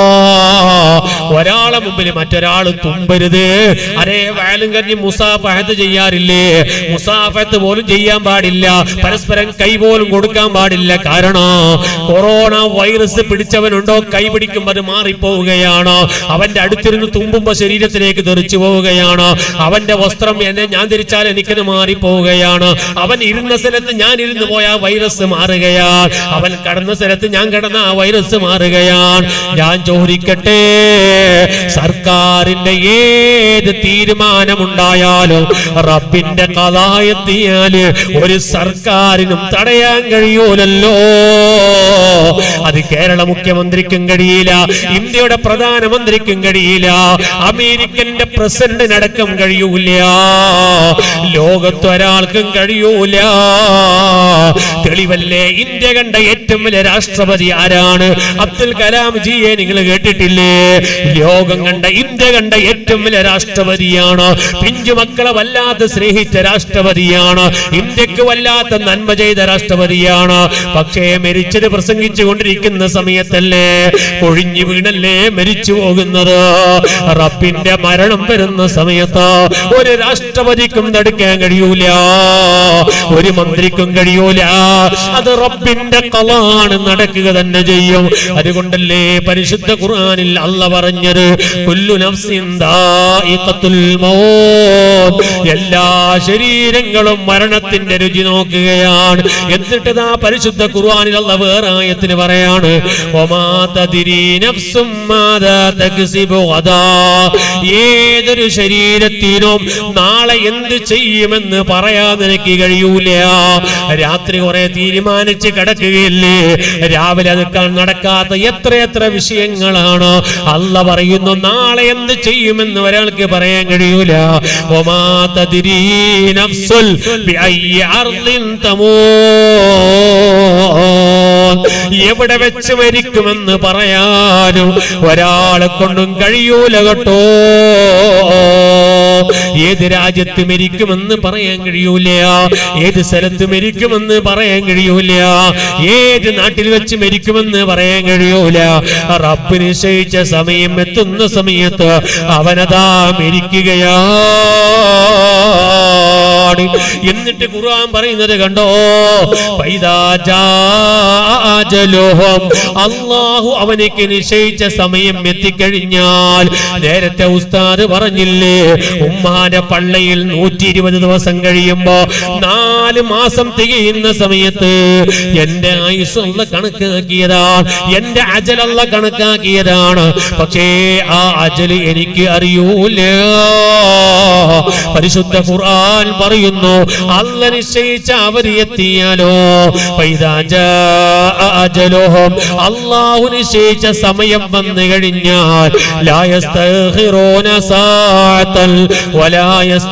ഒരാളെ മുമ്പിൽ മറ്റൊരാൾ തുമ്പരുത് അരേ വയലും കഞ്ഞി മുസാഫഹത്ത് ചെയ്യാറില്ലേ മുസാഫഹത്ത് പോലും ചെയ്യാൻ പാടില്ല പരസ്പരം കൈ പോലും കൊടുക്കാൻ പാടില്ല കാരണം കൊറോണ വൈറസ് പിടിച്ചവനുണ്ടോ കൈ പിടിക്കുമ്പോൾ അത് മാറിപ്പോവുകയാണ് അവന്റെ അടുത്തിരുന്ന് തുമ്പുമ്പോ ശരീരത്തിലേക്ക് തെറിച്ചു പോവുകയാണ് അവന്റെ വസ്ത്രം എന്നെ ഞാൻ ധരിച്ചാൽ എനിക്കത് മാറിപ്പോവുകയാണ് അവൻ ഇരുന്ന സ്ഥലത്ത് ഞാൻ ഇരുന്ന് പോയ ആ വൈറസ് മാറുകയാണ് അവൻ കടന്ന സ്ഥലത്ത് ഞാൻ കടന്ന ആ വൈറസ് മാറുകയാണ് ഞാൻ ചോദിക്കട്ടെ സർക്കാരിന്റെ ഏത് തീരുമാനമുണ്ടായാലും റബ്ബിന്റെ കഥായെത്തിയാല് ഒരു സർക്കാരിനും തടയാൻ കഴിയൂലല്ലോ അത് കേരള മുഖ്യമന്ത്രിക്കും കഴിയില്ല ഇന്ത്യയുടെ പ്രധാനമന്ത്രിക്കും കഴിയില്ല അമേരിക്കന്റെ പ്രസിഡന്റിനടക്കം കഴിയൂല ലോകത്തൊരാൾക്കും കഴിയൂല തെളിവല്ലേ ഇന്ത്യ കണ്ട ഏറ്റവും വലിയ രാഷ്ട്രപതി ആരാണ് അബ്ദുൽ കലാം ജിയെ നിങ്ങൾ കേട്ടിട്ടില്ലേ ലോകം കണ്ട ഇന്ത്യ കണ്ട ഏറ്റവും വലിയ രാഷ്ട്രപതിയാണ് പിഞ്ചു മക്കളെ വല്ലാതെ സ്നേഹിച്ച രാഷ്ട്രപതിയാണ് ഇന്ത്യക്ക് വല്ലാത്ത നന്മ ചെയ്ത രാഷ്ട്രപതിയാണ് പക്ഷേ മരിച്ചത് പ്രസംഗിച്ചു കൊണ്ടിരിക്കുന്ന സമയത്തല്ലേ കൊഴിഞ്ഞു വീണല്ലേ മരിച്ചു പോകുന്നത് റബ്ബിന്റെ മരണം വരുന്ന സമയത്ത് ഒരു രാഷ്ട്രപതിക്കും തടുക്കാൻ കഴിയൂല ഒരു മന്ത്രിക്കും കഴിയൂല അത് റബ്ബിന്റെ കളാണ് നടക്കുക തന്നെ ചെയ്യും അതുകൊണ്ടല്ലേ പരിശുദ്ധ ഖുർആനിൽ അല്ല പറഞ്ഞത് കുല്ലു നഫ്സിൻ ദായിഖത്തുൽ മൗത്ത് എല്ലാ ശരീരങ്ങളും മരണത്തിന്റെ രുചി നോക്കുകയാണ് എന്നിട്ട് ആ പരിശുദ്ധ ഖുർആനിൽ അല്ല വേറെ ആയത്തിന് പറയാണ് ഒമാ തദ്രി നഫ്സും മാദാ തക്സിബു ഗദാ ഏതൊരു ശരീരത്തിനും നാളെ എന്ത് ചെയ്യുമെന്ന് പറയാൻ നിനക്ക് കഴിയൂല രാത്രി കുറെ തീരുമാനിച്ച് കിടക്കുകയില്ലേ രാവിലെ അത് ക- നടക്കാത്ത എത്ര എത്ര വിഷയങ്ങളാണ് അല്ല പറയുന്നു നാളെ എന്ത് ചെയ്യുമെന്ന് ഒരാൾക്ക് പറയാൻ കഴിയൂല ഒമാ തദ്രി നഫ്സുൽ ബിഅയ്യി അർദിൻ തമൂത്ത് എവിടെ വെച്ച് മരിക്കുമെന്ന് പറയാനും ഒരാളെ കൊണ്ടും കഴിയൂല കേട്ടോ ഏത് രാജ്യത്ത് മരിക്കുമെന്ന് പറയാൻ കഴിയൂല ഏത് സ്ഥലത്ത് മരിക്കുമെന്ന് പറയാൻ കഴിയൂല ഏത് നാട്ടിൽ വെച്ച് മരിക്കുമെന്ന് പറയാൻ കഴിയൂല റബ്ബ് നിശ്ചയിച്ച സമയം എത്തുന്ന സമയത്ത് അവനതാ മരിക്കുകയാണ് എന്നിട്ട് ഖുർആൻ പറയുന്നത് കണ്ടോ ഫൈദാ ജാഅജലുഹും അല്ലാഹു അവനിക്ക് നിശ്ചയിച്ച സമയം എത്തിക്കഴിഞ്ഞാൽ നേരത്തെ ഉസ്താദ് പറഞ്ഞില്ലേ ഉമ്മാന്റെ പള്ളയിൽ നൂറ്റി ഇരുപത് ദിവസം കഴിയുമ്പോ നാല് മാസം തികയുന്ന സമയത്ത് എന്റെ ആയുസ്സുള്ള കണക്കാക്കിയതാണ് എന്റെ അജലുള്ള കണക്കാക്കിയതാണ് പക്ഷേ ആ അജല് എനിക്ക് അറിയൂല പരിശുദ്ധ ഖുർആൻ പറയുന്നു അല്ല നിശ്ചയിച്ച അവര് എത്തിയാലോ ഫൈദാ ജാഅ അജലുഹും അല്ലാഹു നിശ്ചയിച്ച സമയം വന്നു കഴിഞ്ഞാൽ ലാ യസ്തഖിറൂന സാഅത്തൻ വലാ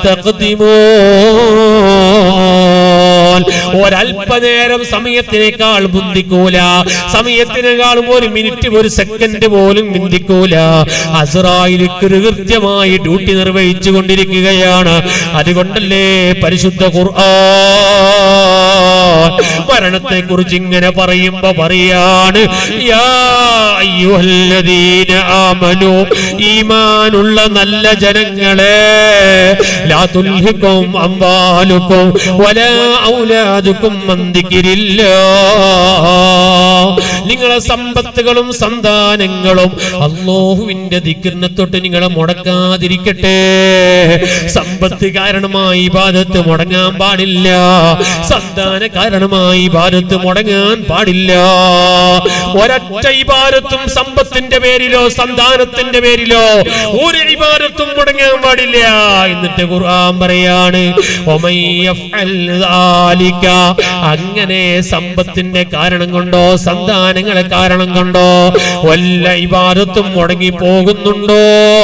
യസ്തഖ്ദിമൂൻ ഒരല്പനേരം സമയത്തിനേക്കാൾ മുന്തിക്കൂല സമയത്തിനേക്കാളും ഒരു മിനിറ്റ് ഒരു സെക്കൻഡ് പോലും മുന്തിക്കൂല അസറായിലേക്ക് കൃത്യമായി ഡ്യൂട്ടി നിർവഹിച്ചു കൊണ്ടിരിക്കുകയാണ് അതുകൊണ്ടല്ലേ പരിശുദ്ധ ഖുർആൻ മരണത്തെ കുറിച്ച് ഇങ്ങനെ പറയുമ്പോ പറയാണ് യാ അയ്യുഹല്ലദീന ആമനു ഈമാനുള്ള നല്ല ജനങ്ങളെ ലാ തുൽഹിക്കും അംവാലുക്കും വലാ ഔലാദുക്കും മന്ദിക്കിരില്ല നിങ്ങളെ സമ്പത്തുകളും സന്താനങ്ങളും അള്ളാഹുവിന്റെ ദിക്കിറിനെ തൊട്ട് നിങ്ങളെ മുടക്കാതിരിക്കട്ടെ സമ്പത്ത് കാരണമായി ബാധത്ത് മുടങ്ങാൻ പാടില്ല സന്താന കാരണമായി ഭാരത്ത് മുടങ്ങാൻ പാടില്ല ഒരൊറ്റ ഇബാരത്തും സമ്പത്തിന്റെ പേരിലോ സന്താനത്തിന്റെ പേരിലോ ഒരു ഇബാരത്തും മുടങ്ങാൻ പാടില്ല എന്നിട്ട് ഖുർആൻ പറയാണ് "വമൻ യഫ്അൽ ദാലിക", അങ്ങനെ സമ്പത്തിന്റെ കാരണം കൊണ്ടോ സന്താനങ്ങളെ കാരണം കൊണ്ടോ വല്ല ഇബാരത്തും മുടങ്ങി പോകുന്നുണ്ടോ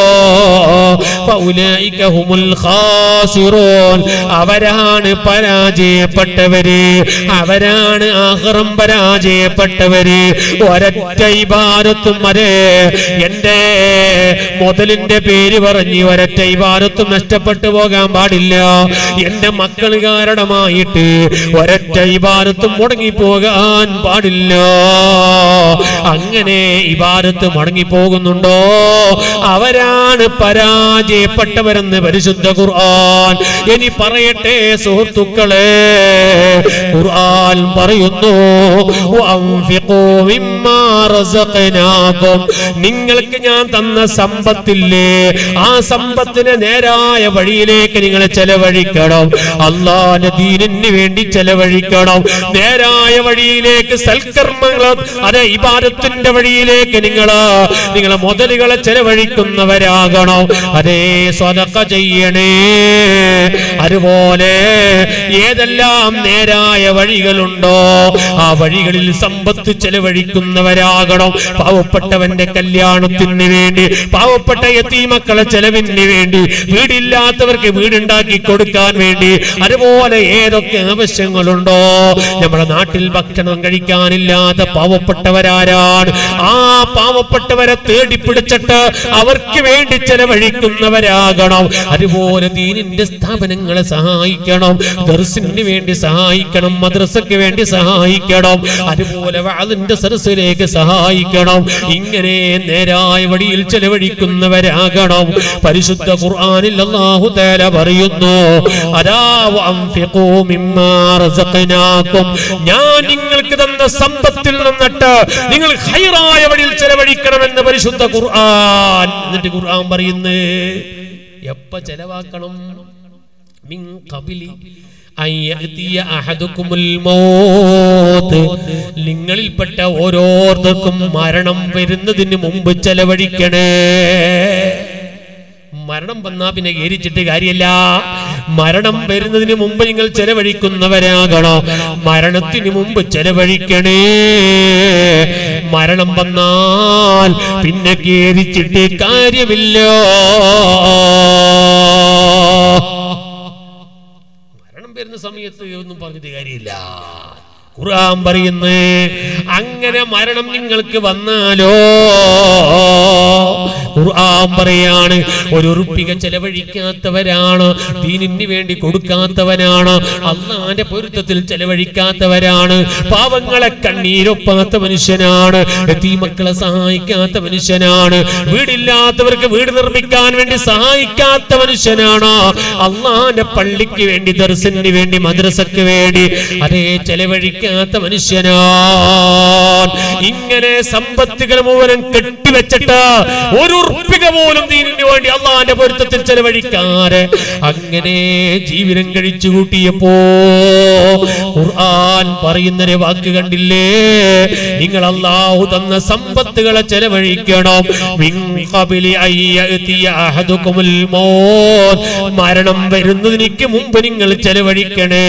ഫൗലൈക ഹുമുൽ ഖാസിറൂൻ അവരാണ് പരാജയപ്പെട്ടവര് അവരാണ് ആഹ്റം പരാജയപ്പെട്ടവര് ഒരൊറ്റ ഇബാരത്തും അരേ എന്റെ മുതലിന്റെ പേര് പറഞ്ഞ് ഒരൊറ്റ ഇബാരത്തും നഷ്ടപ്പെട്ടു പോകാൻ പാടില്ല എന്റെ മക്കൾ കാരണമായിട്ട് ഒരൊറ്റ ഇബാരത്തും മുടങ്ങിപ്പോകാൻ പാടില്ല അങ്ങനെ ഇബാരത്ത് മുടങ്ങിപ്പോകുന്നുണ്ടോ അവരാണ് പരാജയപ്പെട്ടവരെന്ന് പരിശുദ്ധ ഖുർആൻ ഇനി പറയട്ടെ സുഹൃത്തുക്കളെ ഖുർആൻ പറയുന്നു "വഅൻഫിഖൂ മിമ്മാ റസഖനാകും." നിങ്ങൾക്ക് ഞാൻ തന്ന സമ്പത്തില്ലേ ആ സമ്പത്തിനെ നേരായ വഴിയിലേക്ക് നിങ്ങൾ ചെലവഴിക്കണം അള്ളാന്റെ ദീനിന് വേണ്ടി ചെലവഴിക്കണം നേരായ വഴിയിലേക്ക് സൽക്കർമ്മങ്ങൾ അതെ ഇബാദത്തിന്റെ വഴിയിലേക്ക് നിങ്ങൾ നിങ്ങളെ മുതലുകളെ ചെലവഴിക്കുന്നവരാകണം അതേ സ്വതക്ക ചെയ്യണേ അതുപോലെ ഏതെല്ലാം നേരായ വഴികളുണ്ടോ ആ വഴികളിൽ സമ്പത്ത് ചെലവഴിക്കുന്നവരാകണം പാവപ്പെട്ടവന്റെ കല്യാണത്തിന് വേണ്ടി പാവപ്പെട്ട യത്തീമക്കളെ ചെലവിന് വേണ്ടി വീടില്ലാത്തവർക്ക് വീടുണ്ടാക്കി കൊടുക്കാൻ വേണ്ടി അതുപോലെ ഏതൊക്കെ ആവശ്യങ്ങളുണ്ടോ നമ്മുടെ നാട്ടിൽ ഭക്ഷണം കഴിക്കാനില്ലാത്ത പാവപ്പെട്ടവരാരാണ് ആ പാവപ്പെട്ടവരെ തേടിപ്പിടിച്ചിട്ട് അവർക്ക് വേണ്ടി ചെലവഴിക്കുന്നവരാകണം അതുപോലെ ദീനിന്റെ സ്ഥാപനങ്ങളെ സഹായിക്കണം ദർസിന് വേണ്ടി സഹായിക്കണം മദ്രസയ്ക്ക് വേണ്ടി സഹായിക്കണം അതുപോലെ വാതിന്റെ സരസിലേക്ക് സഹായിക്കണം ഇങ്ങനെ നേരായ വഴിയിൽ ചെലവഴിക്കുന്നവരാകണം പരിശുദ്ധ ഖുർആനിൽ അല്ലാഹു തആല പറയുന്നു അതാ വഅൻഫിഖൂ മിമ്മാ റസഖനാകും ഞാൻ നിങ്ങൾക്ക് തന്ന സമ്പത്തിൽ നിന്നിട്ട് നിങ്ങൾ ഹൈറായ വഴിയിൽ ചെലവഴിക്കണമെന്ന് പരിശുദ്ധ ഖുർആൻ എന്നിട്ട് ഖുർആൻ പറയുന്നു എപ്പ ചെലവാക്കണം മിൻ ഖബിലി അൻ യഅതിയ അഹദുകുമുൽ മൗത്ത് നിങ്ങളിൽപ്പെട്ട ഓരോരുത്തർക്കും മരണം വരുന്നതിന് മുമ്പ് ചെലവഴിക്കണേ മരണം വന്നാ പിന്നെ ഏരിച്ചിട്ട് കാര്യമില്ല മരണം വരുന്നതിന് മുമ്പ് നിങ്ങൾ ചെലവഴിക്കുന്നവരാകണോ മരണത്തിന് മുമ്പ് ചെലവഴിക്കണേ മരണം വന്നാൽ പിന്നെ കേരിച്ചിട്ട് കാര്യമില്ല മരണം വരുന്ന സമയത്ത് ഒന്നും പറഞ്ഞിട്ട് കാര്യമില്ല ഖുർആൻ പറയുന്നു അങ്ങനെ മരണം നിങ്ങൾക്ക് വന്നാലോ ഖുർആൻ പറയാണ് ഒരു ഉറുപ്പിക ചെലവഴിക്കാത്തവരാണ് ദീനിന് വേണ്ടി കൊടുക്കാത്തവനാണ് അള്ളാന്റെ പൊരുത്തത്തിൽ ചെലവഴിക്കാത്തവരാണ് പാവങ്ങളെ കണ്ണീരൊപ്പാത്ത മനുഷ്യനാണ് മക്കളെ സഹായിക്കാത്ത മനുഷ്യനാണ് വീടില്ലാത്തവർക്ക് വീട് നിർമ്മിക്കാൻ വേണ്ടി സഹായിക്കാത്ത മനുഷ്യനാണ് അള്ളാന്റെ പള്ളിക്ക് വേണ്ടി ദർശന് വേണ്ടി മദ്രസക്ക് വേണ്ടി അതേ ചെലവഴിക്കാത്ത മനുഷ്യനാണ് ഇങ്ങനെ സമ്പത്തുകൾ മുഴുവൻ കെട്ടിവെച്ചിട്ട് ഒരു ഉറപ്പിക പോലും ദീനിന് വേണ്ടി അള്ളാന്റെ പൊരുത്തത്തിൽ ചെലവഴിക്കാറ് അങ്ങനെ ജീവിതം കഴിച്ചു കൂട്ടിയപ്പോ ഖുർആൻ പറയുന്നൊരു വാക്ക് കണ്ടില്ലേ നിങ്ങൾ അള്ളാഹു തന്ന സമ്പത്തുകളെ ചെലവഴിക്കണം മിൻ ഖബിലി അൻ യഅതിയ അഹദുകുമുൽ മൗത്ത് മരണം വരുന്നതിന് മുമ്പ് നിങ്ങൾ ചെലവഴിക്കണേ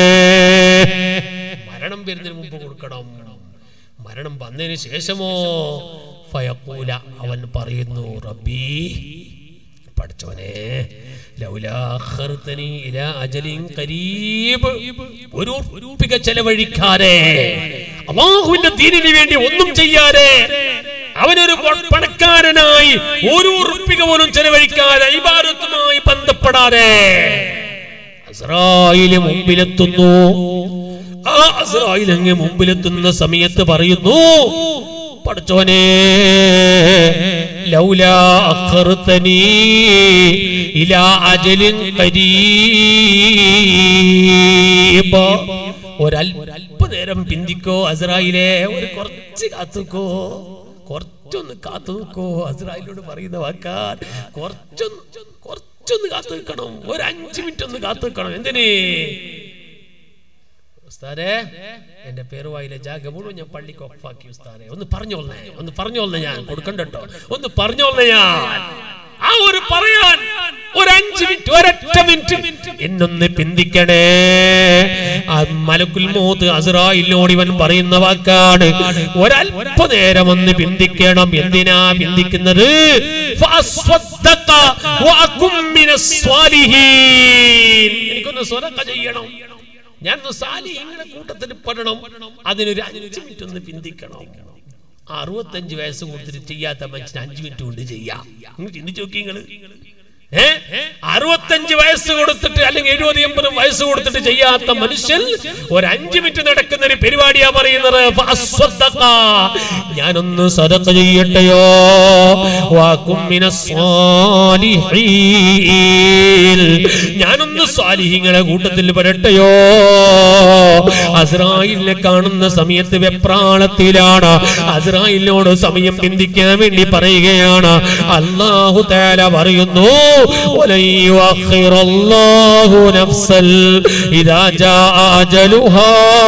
മരണം വരുന്നതിന് മുമ്പ് കൊടുക്കണം മരണം വന്നതിന് ശേഷമോ ഫയഖൂല അവൻ പറയുന്നു റബ്ബി പഠിച്ചവനെ ലൗലാ അഖർതനി ഇലാ അജലിൻ ഖരീബ് ഒരു ഉറുപ്പിക ചെലവഴിക്കാതെ അള്ളാഹുവിന്റെ ദീനിന് വേണ്ടി ഒന്നും ചെയ്യാതെ അവനൊരു പ- പണക്കാരനായി ഒരു ഉറുപ്പിക പോലും ചെലവഴിക്കാതെ ഇബാദത്തുമായി ബന്ധപ്പെടാതെ അസ്രായില് മുമ്പിലെത്തുന്നു ആ അസ്രായിൽ അങ്ങ് മുമ്പിലെത്തുന്ന സമയത്ത് പറയുന്നു പഠിച്ചോനെ ലൗലാ അഖർതനി ഇലാ അജലിൻ ഖരീബ ഒരല്പനേരം പിന്തിക്കോ അസ്രായിലെ ഒരു കുറച്ച് കാത്തുക്കോ കുറച്ചൊന്ന് കാത്തു നിൽക്കോ അസ്രായിലോട് പറയുന്ന വാക്കാൻ കുറച്ചൊന്ന് കുറച്ചൊന്ന് കാത്തു നിൽക്കണം ഒരു അഞ്ചു മിനിറ്റ് ഒന്ന് കാത്തു നിൽക്കണം എന്തിന് ഉസ്താദേ എന്റെ പേര് വായിലെ ജാഗ മുഴുവൻ ഞാൻ പള്ളിക്ക് ഒപ്പാക്കി ഉസ്താദെ ഒന്ന് പറഞ്ഞോളേ ഒന്ന് പറഞ്ഞോളേ ഞാൻ കൊടുക്കണ്ടോ ഒന്ന് പറഞ്ഞോളേ ഞാൻ ആ ഒരു പറയാൻ ഒരു അഞ്ച് മിനിറ്റ് ഒരൊറ്റ മിനിറ്റ് എന്നൊന്ന് പിന്തിക്കണേ ആ മലക്കുൽ മോത്ത് അസ്രായിലോട് ഇവൻ പറയുന്ന വാക്കാണ് ഒരല്പനേരം ഒന്ന് പിന്തിക്കണം എന്തിനാ പിന്തിക്കുന്നത് ഫഅസ്വദ്ദഖ വഅകും മിനസ് സ്വാലിഹീൻ. എനിക്കൊന്ന് സ്വതക്ക ചെയ്യണം ഞാൻ സാലിഹിങ്ങളുടെ കൂട്ടത്തിൽ പെടണം അതിനൊരു അഞ്ച് മിനിറ്റ് ഒന്ന് പിന്തിക്കണം അറുപത്തഞ്ച് വയസ്സ് കൊടുത്തിട്ട് ചെയ്യാത്ത മനുഷ്യന് അഞ്ച് മിനിറ്റ് കൊണ്ട് ചെയ്യാം നിങ്ങൾ ചിന്തിച്ചു നോക്കി നിങ്ങള് ഏ അറുപത്തഞ്ച് വയസ്സ് കൊടുത്തിട്ട് അല്ലെങ്കിൽ എഴുപത് എൺപത് വയസ്സ് കൊടുത്തിട്ട് ചെയ്യാത്ത മനുഷ്യൻ ഒരു അഞ്ചു മിനിറ്റ് നടക്കുന്ന ഒരു പരിപാടിയാ പറയുന്നത് ഫഅസ്വദ്ദഖ. ഞാനൊന്ന് സദക്ക ചെയ്യട്ടെയോ വാക്കും മിനസ്സാലിഹീൻ. ഞാനൊന്ന് സ്വാലിഹിങ്ങളെ കൂട്ടത്തിൽ വരട്ടെയോ അസ്രായിലിനെ കാണുന്ന സമയത്ത് വെപ്രാളത്തിലാണ് അസ്രായിലിനോട് സമയം പിന്തിക്കാൻ വേണ്ടി പറയുകയാണ് അള്ളാഹു തആല പറയുന്നു "വലൻ യുഅഖിറല്ലാഹു നഫ്സൽ ഇദാ ജാഅ അജലുഹാ."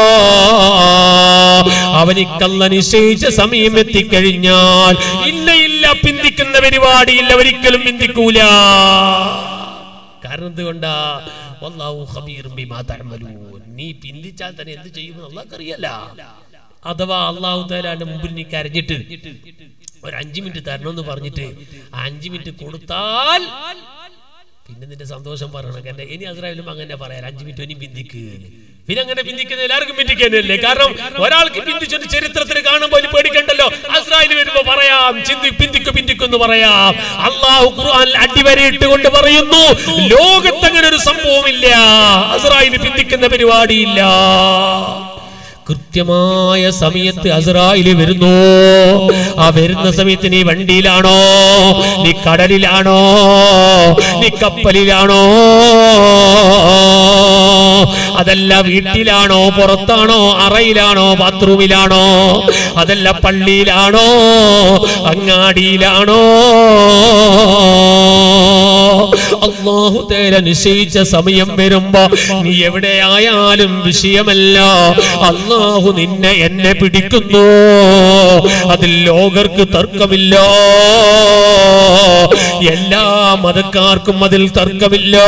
അവനിക്കല്ല നിശ്ചയിച്ച സമയം എത്തിക്കഴിഞ്ഞാൽ ഇല്ല ഇല്ല പിന്തിക്കുന്ന പരിപാടിയില്ല ഒരിക്കലും പിന്തിക്കൂല കാരണം എന്തുകൊണ്ടാ വല്ലാഹു ഖബീറും ബിമാ തഅമലൂൻ നീ പിന്തിച്ചാൽ തന്നെ എന്ത് ചെയ്യുമെന്ന് അള്ളാഹ്ക്കറിയല്ല അഥവാ അള്ളാഹു താലാന്റെ മുമ്പിൽ നീ കരഞ്ഞിട്ട് ഒരു അഞ്ചു മിനിറ്റ് തരണമെന്ന് പറഞ്ഞിട്ട് ആ അഞ്ചു മിനിറ്റ് കൊടുത്താൽ പിന്നെ നിന്റെ സന്തോഷം പറയണം കാരണം ഇനി അസ്രായേലും അങ്ങനെ പറയാൻ അഞ്ചു മിനിറ്റ് ഇനി പിന്തിക്ക് പിന്നെ അങ്ങനെ പിന്തിക്കുന്ന എല്ലാവർക്കും പിന്തിക്കാനല്ലേ കാരണം ഒരാൾക്ക് പിന്തിച്ചൊരു ചരിത്രത്തിൽ കാണുമ്പോൾ ഇനി പേടിക്കണ്ടല്ലോ അസ്രായേൽ വരുമ്പോ പറയാം ചിന്തി പിന്തിക്കു പിന്തിക്കുന്നു പറയാം അള്ളാഹു ഖുർആൻ അടിവരയിട്ട് കൊണ്ട് പറയുന്നു ലോകത്ത് അങ്ങനെ ഒരു സംഭവമില്ല അസ്രായേൽ പിന്തിക്കുന്ന പരിപാടിയില്ല കൃത്യമായ സമയത്ത് അസറായില് വരുന്നു ആ വരുന്ന സമയത്ത് നീ വണ്ടിയിലാണോ നീ കടലിലാണോ നീ കപ്പലിലാണോ അതല്ല വീട്ടിലാണോ പുറത്താണോ അറയിലാണോ ബാത്റൂമിലാണോ അതല്ല പള്ളിയിലാണോ അങ്ങാടിയിലാണോ അള്ളാഹു തേല നിശ്ചയിച്ച സമയം വരുമ്പോ നീ എവിടെയായാലും വിഷയമല്ല അള്ളാഹു നിന്നെ എന്നെ പിടിക്കുന്നു അതിൽ ലോകർക്ക് തർക്കമില്ല എല്ലാ മതക്കാർക്കും അതിൽ തർക്കമില്ല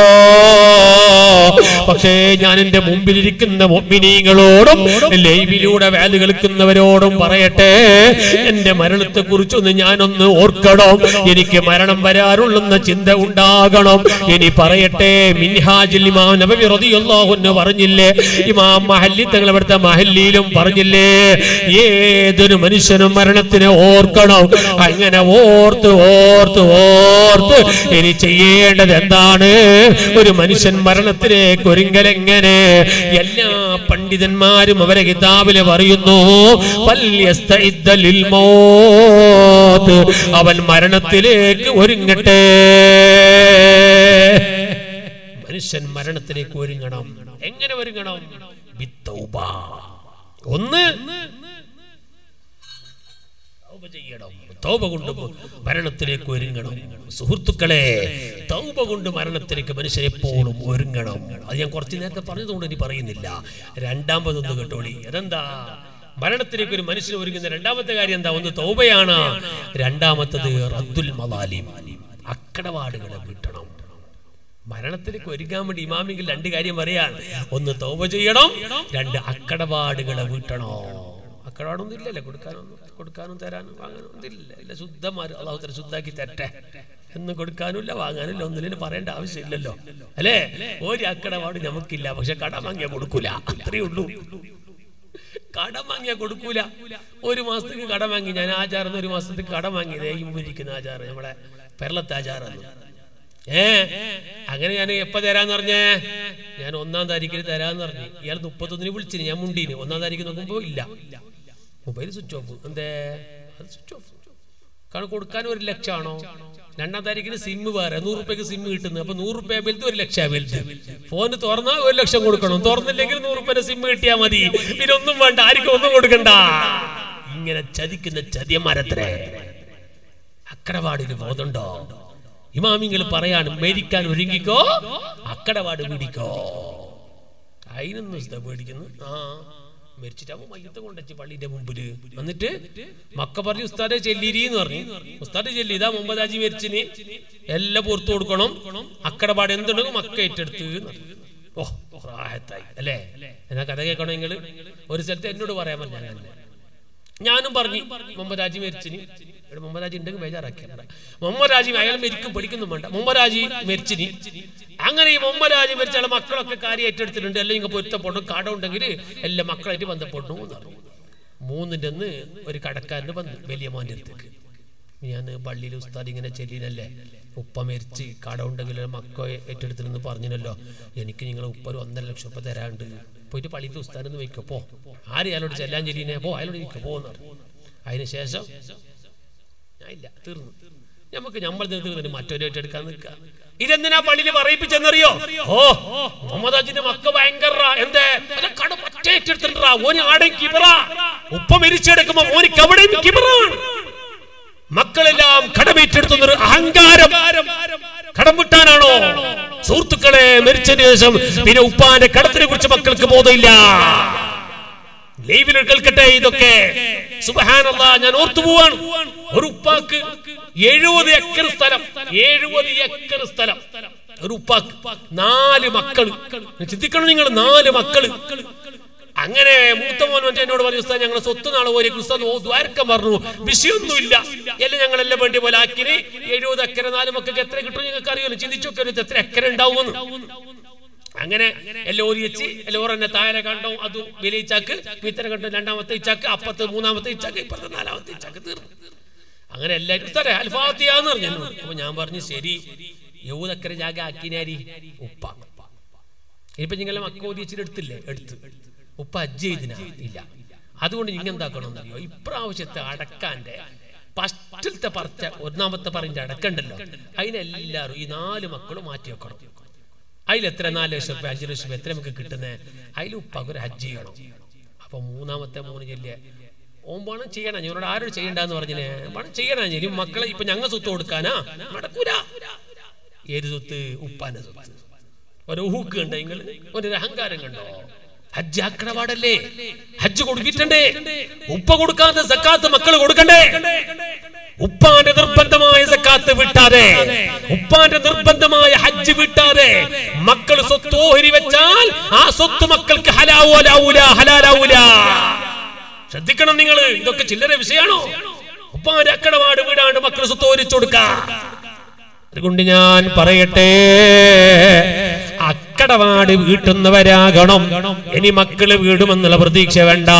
പക്ഷേ ഞാൻ എന്റെ മുമ്പിലിരിക്കുന്ന മൊമ്മിനീങ്ങളോടും ലൈവിലൂടെ വാല് കേൾക്കുന്നവരോടും പറയട്ടെ എന്റെ മരണത്തെ കുറിച്ചൊന്ന് ഞാനൊന്ന് ഓർക്കണം എനിക്ക് മരണം വരാറുള്ളെന്ന ചിന്ത ഉണ്ടാകണം ഇനി പറയട്ടെ മിൻഹാജിൽ ഇമാം നബവി റളിയല്ലാഹു അൻഹു പറഞ്ഞില്ലേ ഇമാം മഹല്ലി തങ്ങൾ ഇവിടുത്തെ മഹല്ലിയിലും പറഞ്ഞില്ലേ ഏതൊരു മനുഷ്യനും മരണത്തിനെ ഓർക്കണം അങ്ങനെ ഓർത്ത് ഓർത്ത് ഓർത്ത് ഇനി ചെയ്യേണ്ടത് എന്താണ് ഒരു മനുഷ്യൻ മരണത്തിലേക്ക് ഒരുങ്ങലെങ്ങനെ എല്ലാ പണ്ഡിതന്മാരും അവരെ കിതാബില് പറയുന്നു "ഫല്യസ്തഇദ്ദ ലിൽ മൗത്ത്." അവൻ മരണത്തിലേക്ക് ഒരുങ്ങട്ടെ മനുഷ്യൻ മരണത്തിലേക്ക് ഒരുങ്ങണം എങ്ങനെ ഒരുങ്ങണം ബിത്തൗബ. ഒന്ന് തൗബ ചെയ്യണം തൗബ കൊണ്ട് മരണത്തിലേക്ക് ഒരുങ്ങണം സുഹൃത്തുക്കളെ തൗബ കൊണ്ട് മരണത്തിലേക്ക് മനുഷ്യൻ എപ്പോഴും ഒരുങ്ങണം അത് ഞാൻ കുറച്ച് നേരത്തെ പറഞ്ഞതുകൊണ്ട് ഇനി പറയുന്നില്ല രണ്ടാമതൊന്ന് കേട്ടോളി അതെന്താ മരണത്തിലേക്ക് ഒരു മനുഷ്യൻ ഒരുങ്ങുന്ന രണ്ടാമത്തെ കാര്യം എന്താ ഒന്ന് തൗബയാണ് രണ്ടാമത്തത് റദ്ദുൽ മലാലിം അക്കടപാടുകളെ വീട്ടണം മരണത്തിലേക്ക് ഒരുങ്ങാൻ വേണ്ടി ഇമാമിങ്കിൽ രണ്ട് കാര്യം പറയാൻ ഒന്ന് തൗബ ചെയ്യണം രണ്ട് അക്കടപാടുകളെ വീട്ടണോ അക്കടപാടൊന്നും ഇല്ലല്ലേ കൊടുക്കാനൊന്നും കൊടുക്കാനും തരാനും വാങ്ങാനും ഒന്നില്ല ഇല്ല ശുദ്ധമാര് അള്ളാഹുത്തര ശുദ്ധാക്കി തരട്ടെ എന്ന് കൊടുക്കാനുമില്ല വാങ്ങാനില്ല ഒന്നിനും പറയേണ്ട ആവശ്യമില്ലല്ലോ അല്ലേ ഒരു അക്കടപാട് നമുക്കില്ല പക്ഷെ കടം വാങ്ങിയാ കൊടുക്കൂല അത്രേ ഉള്ളൂ കടം വാങ്ങിയാ കൊടുക്കൂല ഒരു മാസത്തേക്ക് കടം വാങ്ങി ഞാൻ ആചാരം ഒരു മാസത്തേക്ക് കടം വാങ്ങിയത് ഈ മുമ്പിരിക്കുന്ന ആചാരം നമ്മളെ പെരളത്തെ ആചാരം ഏ അങ്ങനെ ഞാൻ എപ്പ തരാന്ന് പറഞ്ഞേ ഞാൻ ഒന്നാം താരീഖിൽ തരാന്ന് പറഞ്ഞു ഇയാൾ മുപ്പത്തൊന്നിന് വിളിച്ചിന് ഞാൻ മുണ്ടീന് ഒന്നാം താരീഖ് നോക്കുമ്പോ ഇല്ല മൊബൈൽ സ്വിച്ച് ഓഫ് എന്തേ അത് സ്വിച്ച് ഓഫ് കാരണം കൊടുക്കാൻ ഒരു ലക്ഷമാണോ രണ്ടാം താരീഖിന് സിം വേറെ നൂറ് റുപ്യക്ക് സിം കിട്ടുന്നത് അപ്പൊ നൂറ് റുപ്യ വലുത് ഒരു ലക്ഷം വലുത് ഫോണ് തുറന്നാൽ ഒരു ലക്ഷം കൊടുക്കണം തുറന്നില്ലെങ്കിൽ നൂറ് റുപ്യന്റെ സിം കിട്ടിയാൽ മതി പിന്നെ ഒന്നും വേണ്ട ആർക്കും ഒന്നും കൊടുക്കണ്ട ഇങ്ങനെ ചതിക്കുന്ന ചതിയന്മാരത്രേ അക്കടപാടിന് ബോധമുണ്ടോ ഇമാമിങ്ങൾ പറയാണ് മേടിക്കാൻ ഒരുങ്ങിക്കോ അക്കടപാട് പിടിക്കോ അതിനൊന്നും ഉസ്താദ് പേടിക്കുന്നു ആ മരിച്ചിട്ടാവുമ്പോ മയ്യത്ത് കൊണ്ടുവച്ച് പള്ളിന്റെ മുമ്പില് എന്നിട്ട് മക്ക പറഞ്ഞു ഉസ്താദെ ചെല്ലിരി എന്ന് പറഞ്ഞു ഉസ്താദ് ചെല്ലി ഇതാ മുമ്പതാജി മരിച്ചിന് എല്ലാം പുറത്തു കൊടുക്കണം അക്കടപാട് എന്തുണ്ടെങ്കിൽ മക്ക ഏറ്റെടുത്ത് എന്ന് പറഞ്ഞു. ഓ റാഹത്തായി അല്ലേ എന്നാ കഥ കേൾക്കണോ നിങ്ങള് ഒരു സ്ഥലത്ത് എന്നോട് പറയാൻ പറഞ്ഞ ഞാനും പറഞ്ഞു മുഹമ്മദ് രാജി മരിച്ചിന് ഇവിടെ മുഹമ്മദ് രാജി ഉണ്ടെങ്കിൽ ബേജാറാക്കിയാണ് മുഹമ്മദ് രാജി അയാൾ മരിക്കും പഠിക്കുന്നും വേണ്ട മുഹമ്മദ് രാജി മരിച്ചിന് അങ്ങനെ ഈ മുഹമ്മദ് രാജി മരിച്ച ആളെ മക്കളൊക്കെ കാര്യം ഏറ്റെടുത്തിട്ടുണ്ട് അല്ലെങ്കിൽ ഇങ്ങനെ പൊരുത്തപ്പെടും കട ഉണ്ടെങ്കിൽ എല്ലാ മക്കളായിട്ട് ബന്ധപ്പെടുന്നു എന്ന് പറഞ്ഞു മൂന്നിൻ്റെ അന്ന് ഒരു കടക്കാരന് വന്നു വലിയ മോൻ്റെ അടുത്തേക്ക് ഞാൻ പള്ളിയിൽ ഉസ്താദ് ഇങ്ങനെ ചെല്ലിനല്ലേ ഉപ്പ മരിച്ച് കട ഉണ്ടെങ്കിൽ മക്ക ഏറ്റെടുത്തിരുന്ന് പറഞ്ഞിനല്ലോ എനിക്ക് നിങ്ങൾ ഉപ്പ ഒരു ഒന്നര ലക്ഷം ഉപ്പ തരാണ്ട് പോയിട്ട് പള്ളിയിൽ ഉസ്താദെന്ന് വയ്ക്കോ പോ ആര് അയാളോട് ചെല്ലാൻ ചെല്ലിനെ പോ അയാളോട് ഇരിക്കോ പോകുന്നു അതിന് ശേഷം ഞാൻ ഇല്ല തീർന്നു നമുക്ക് നമ്മൾ തീർന്നിട്ട് മറ്റൊരു ഏറ്റെടുക്കാൻ നിൽക്കുക ഇതെന്തിനാ പള്ളിയിൽ പറയിപ്പിച്ചെന്നറിയോ ഓ മുഹമ്മദ് അജിന്റെ മക്ക ഭയങ്കര എന്തേ അല്ല കട പറ്റ ഏറ്റെടുത്തിട്ടാ ഓന് ആടെ കിബറ ഉപ്പ മരിച്ചെടുക്കുമ്പോ ഓനിക്ക് അവിടെയും കിബറാണ് മക്കളെല്ലാം കടമേറ്റെടുത്തുന്നൊരു അഹങ്കാരം കടം വിട്ടാനാണോ സുഹൃത്തുക്കളെ മരിച്ചതിന് ശേഷം പിന്നെ ഉപ്പാന്റെ കടത്തിനെ കുറിച്ച് മക്കൾക്ക് ബോധമില്ല ലൈവിൽ കേൾക്കട്ടെ ഇതൊക്കെ സുബഹാനല്ല ഞാൻ ഓർത്തു പോവാണ് ഒരു ഉപ്പാക്ക് എഴുപത് ഏക്കർ സ്ഥലം എഴുപത് ഏക്കർ സ്ഥലം ഒരു ഉപ്പാക്ക് നാല് മക്കള് ചിന്തിക്കണം നിങ്ങൾ നാല് മക്കള് അങ്ങനെ മൂത്ത മോൻ മറ്റേ എന്നോട് പറഞ്ഞു ഉസ്താദ് ഞങ്ങൾ സ്വത്ത് നാളെ പോലെ ഉസ്താദ് ഓ ദ്വാരക്കം പറഞ്ഞു വിഷയമൊന്നുമില്ല എല്ലാം ഞങ്ങളെല്ലാം വേണ്ടി പോലെ ആക്കിന് എഴുപത് അക്കര നാല് മക്കൾക്ക് എത്ര കിട്ടും നിങ്ങൾക്ക് അറിയാലോ ചിന്തിച്ചൊക്കെ ഒരു എത്ര അക്കര ഉണ്ടാവുമെന്ന് അങ്ങനെ എല്ലാം ഓരിയച്ച് എല്ലാം ഓറന്നെ താഴെ കണ്ടോ അത് വലിയ ഇച്ചാക്ക് ഇത്തര കണ്ടോ രണ്ടാമത്തെ ഇച്ചാക്ക് അപ്പത്തെ മൂന്നാമത്തെ ഇച്ചാക്ക് ഇപ്പുറത്തെ നാലാമത്തെ ഇച്ചാക്ക് തീർന്നു അങ്ങനെ എല്ലാവരും ഉസ്താദേ അൽഫാത്തിയാന്ന് പറഞ്ഞു എന്നോട്. അപ്പൊ ഞാൻ പറഞ്ഞു ശരി യൗതക്കര ജാഗ ആക്കിനാരി ഉപ്പ ഇനിയിപ്പൊ നിങ്ങളെ മക്ക ഓദിച്ചിട്ട് എടുത്തില്ലേ എടുത്ത് ഉപ്പ അജ്ജ് ചെയ്തിനാ ഇല്ല അതുകൊണ്ട് നിങ്ങൾ എന്താക്കണമെന്നറിയോ ഇപ്രാവശ്യത്തെ അടക്കാന്റെ ഫസ്റ്റിലത്തെ പറച്ച ഒന്നാമത്തെ പറഞ്ഞ അടക്കണ്ടല്ലോ അതിനെല്ലാരും ഈ നാല് മക്കളും മാറ്റി വെക്കണം അതിൽ എത്ര നാല് ലക്ഷം രൂപ അഞ്ചു ലക്ഷം രൂപ എത്ര നമുക്ക് കിട്ടുന്നത് അതിൽ ഉപ്പാക്ക് ഒരു ഹജ്ജ് ചെയ്യണം അപ്പൊ മൂന്നാമത്തെ മൂന്ന് ചെല്ലിയ ഓൻ പണം ചെയ്യണം ഞങ്ങളോട് ആരോട് ചെയ്യണ്ടെന്ന് പറഞ്ഞില്ലേ പണം ചെയ്യണം ഇനി മക്കളെ ഇപ്പൊ ഞങ്ങൾ സ്വത്ത് കൊടുക്കാനാ നടക്കൂല ഏത് സ്വത്ത് ഉപ്പാന്റെ സ്വത്ത് ഒരു ഊക്ക് കണ്ടോ നിങ്ങൾ ഒരു അഹങ്കാരം കണ്ടോ ഹജ്ജ് ആക്കണ പാടല്ലേ ഹജ്ജ് കൊടുക്കിട്ടണ്ടേ ഉപ്പ കൊടുക്കാത്ത സക്കാത്ത് മക്കൾ കൊടുക്കണ്ടേ ഉപ്പാന്റെ നിർബന്ധമായ സക്കാത്ത് വിട്ടാതെ ഉപ്പാന്റെ നിർബന്ധമായ ഹജ്ജ് വിട്ടാതെ മക്കൾ സ്വത്ത് ഓഹരി വെച്ചാൽ ആ സ്വത്ത് മക്കൾക്ക് ഹലാവൂല ഹലാലാവൂല ശ്രദ്ധിക്കണം നിങ്ങൾ ഇതൊക്കെ ചില്ലറ വിഷയാണോ ഉപ്പാന്റെ അക്കടപാട് വീടാണ്ട് മക്കൾ സ്വത്ത് ഓരിച്ചു കൊടുക്കാം അതുകൊണ്ട് ഞാൻ പറയട്ടെ അക്കടപാട് വീട്ടുന്നവരാകണം ഇനി മക്കള് വീടുമെന്നുള്ള പ്രതീക്ഷ വേണ്ട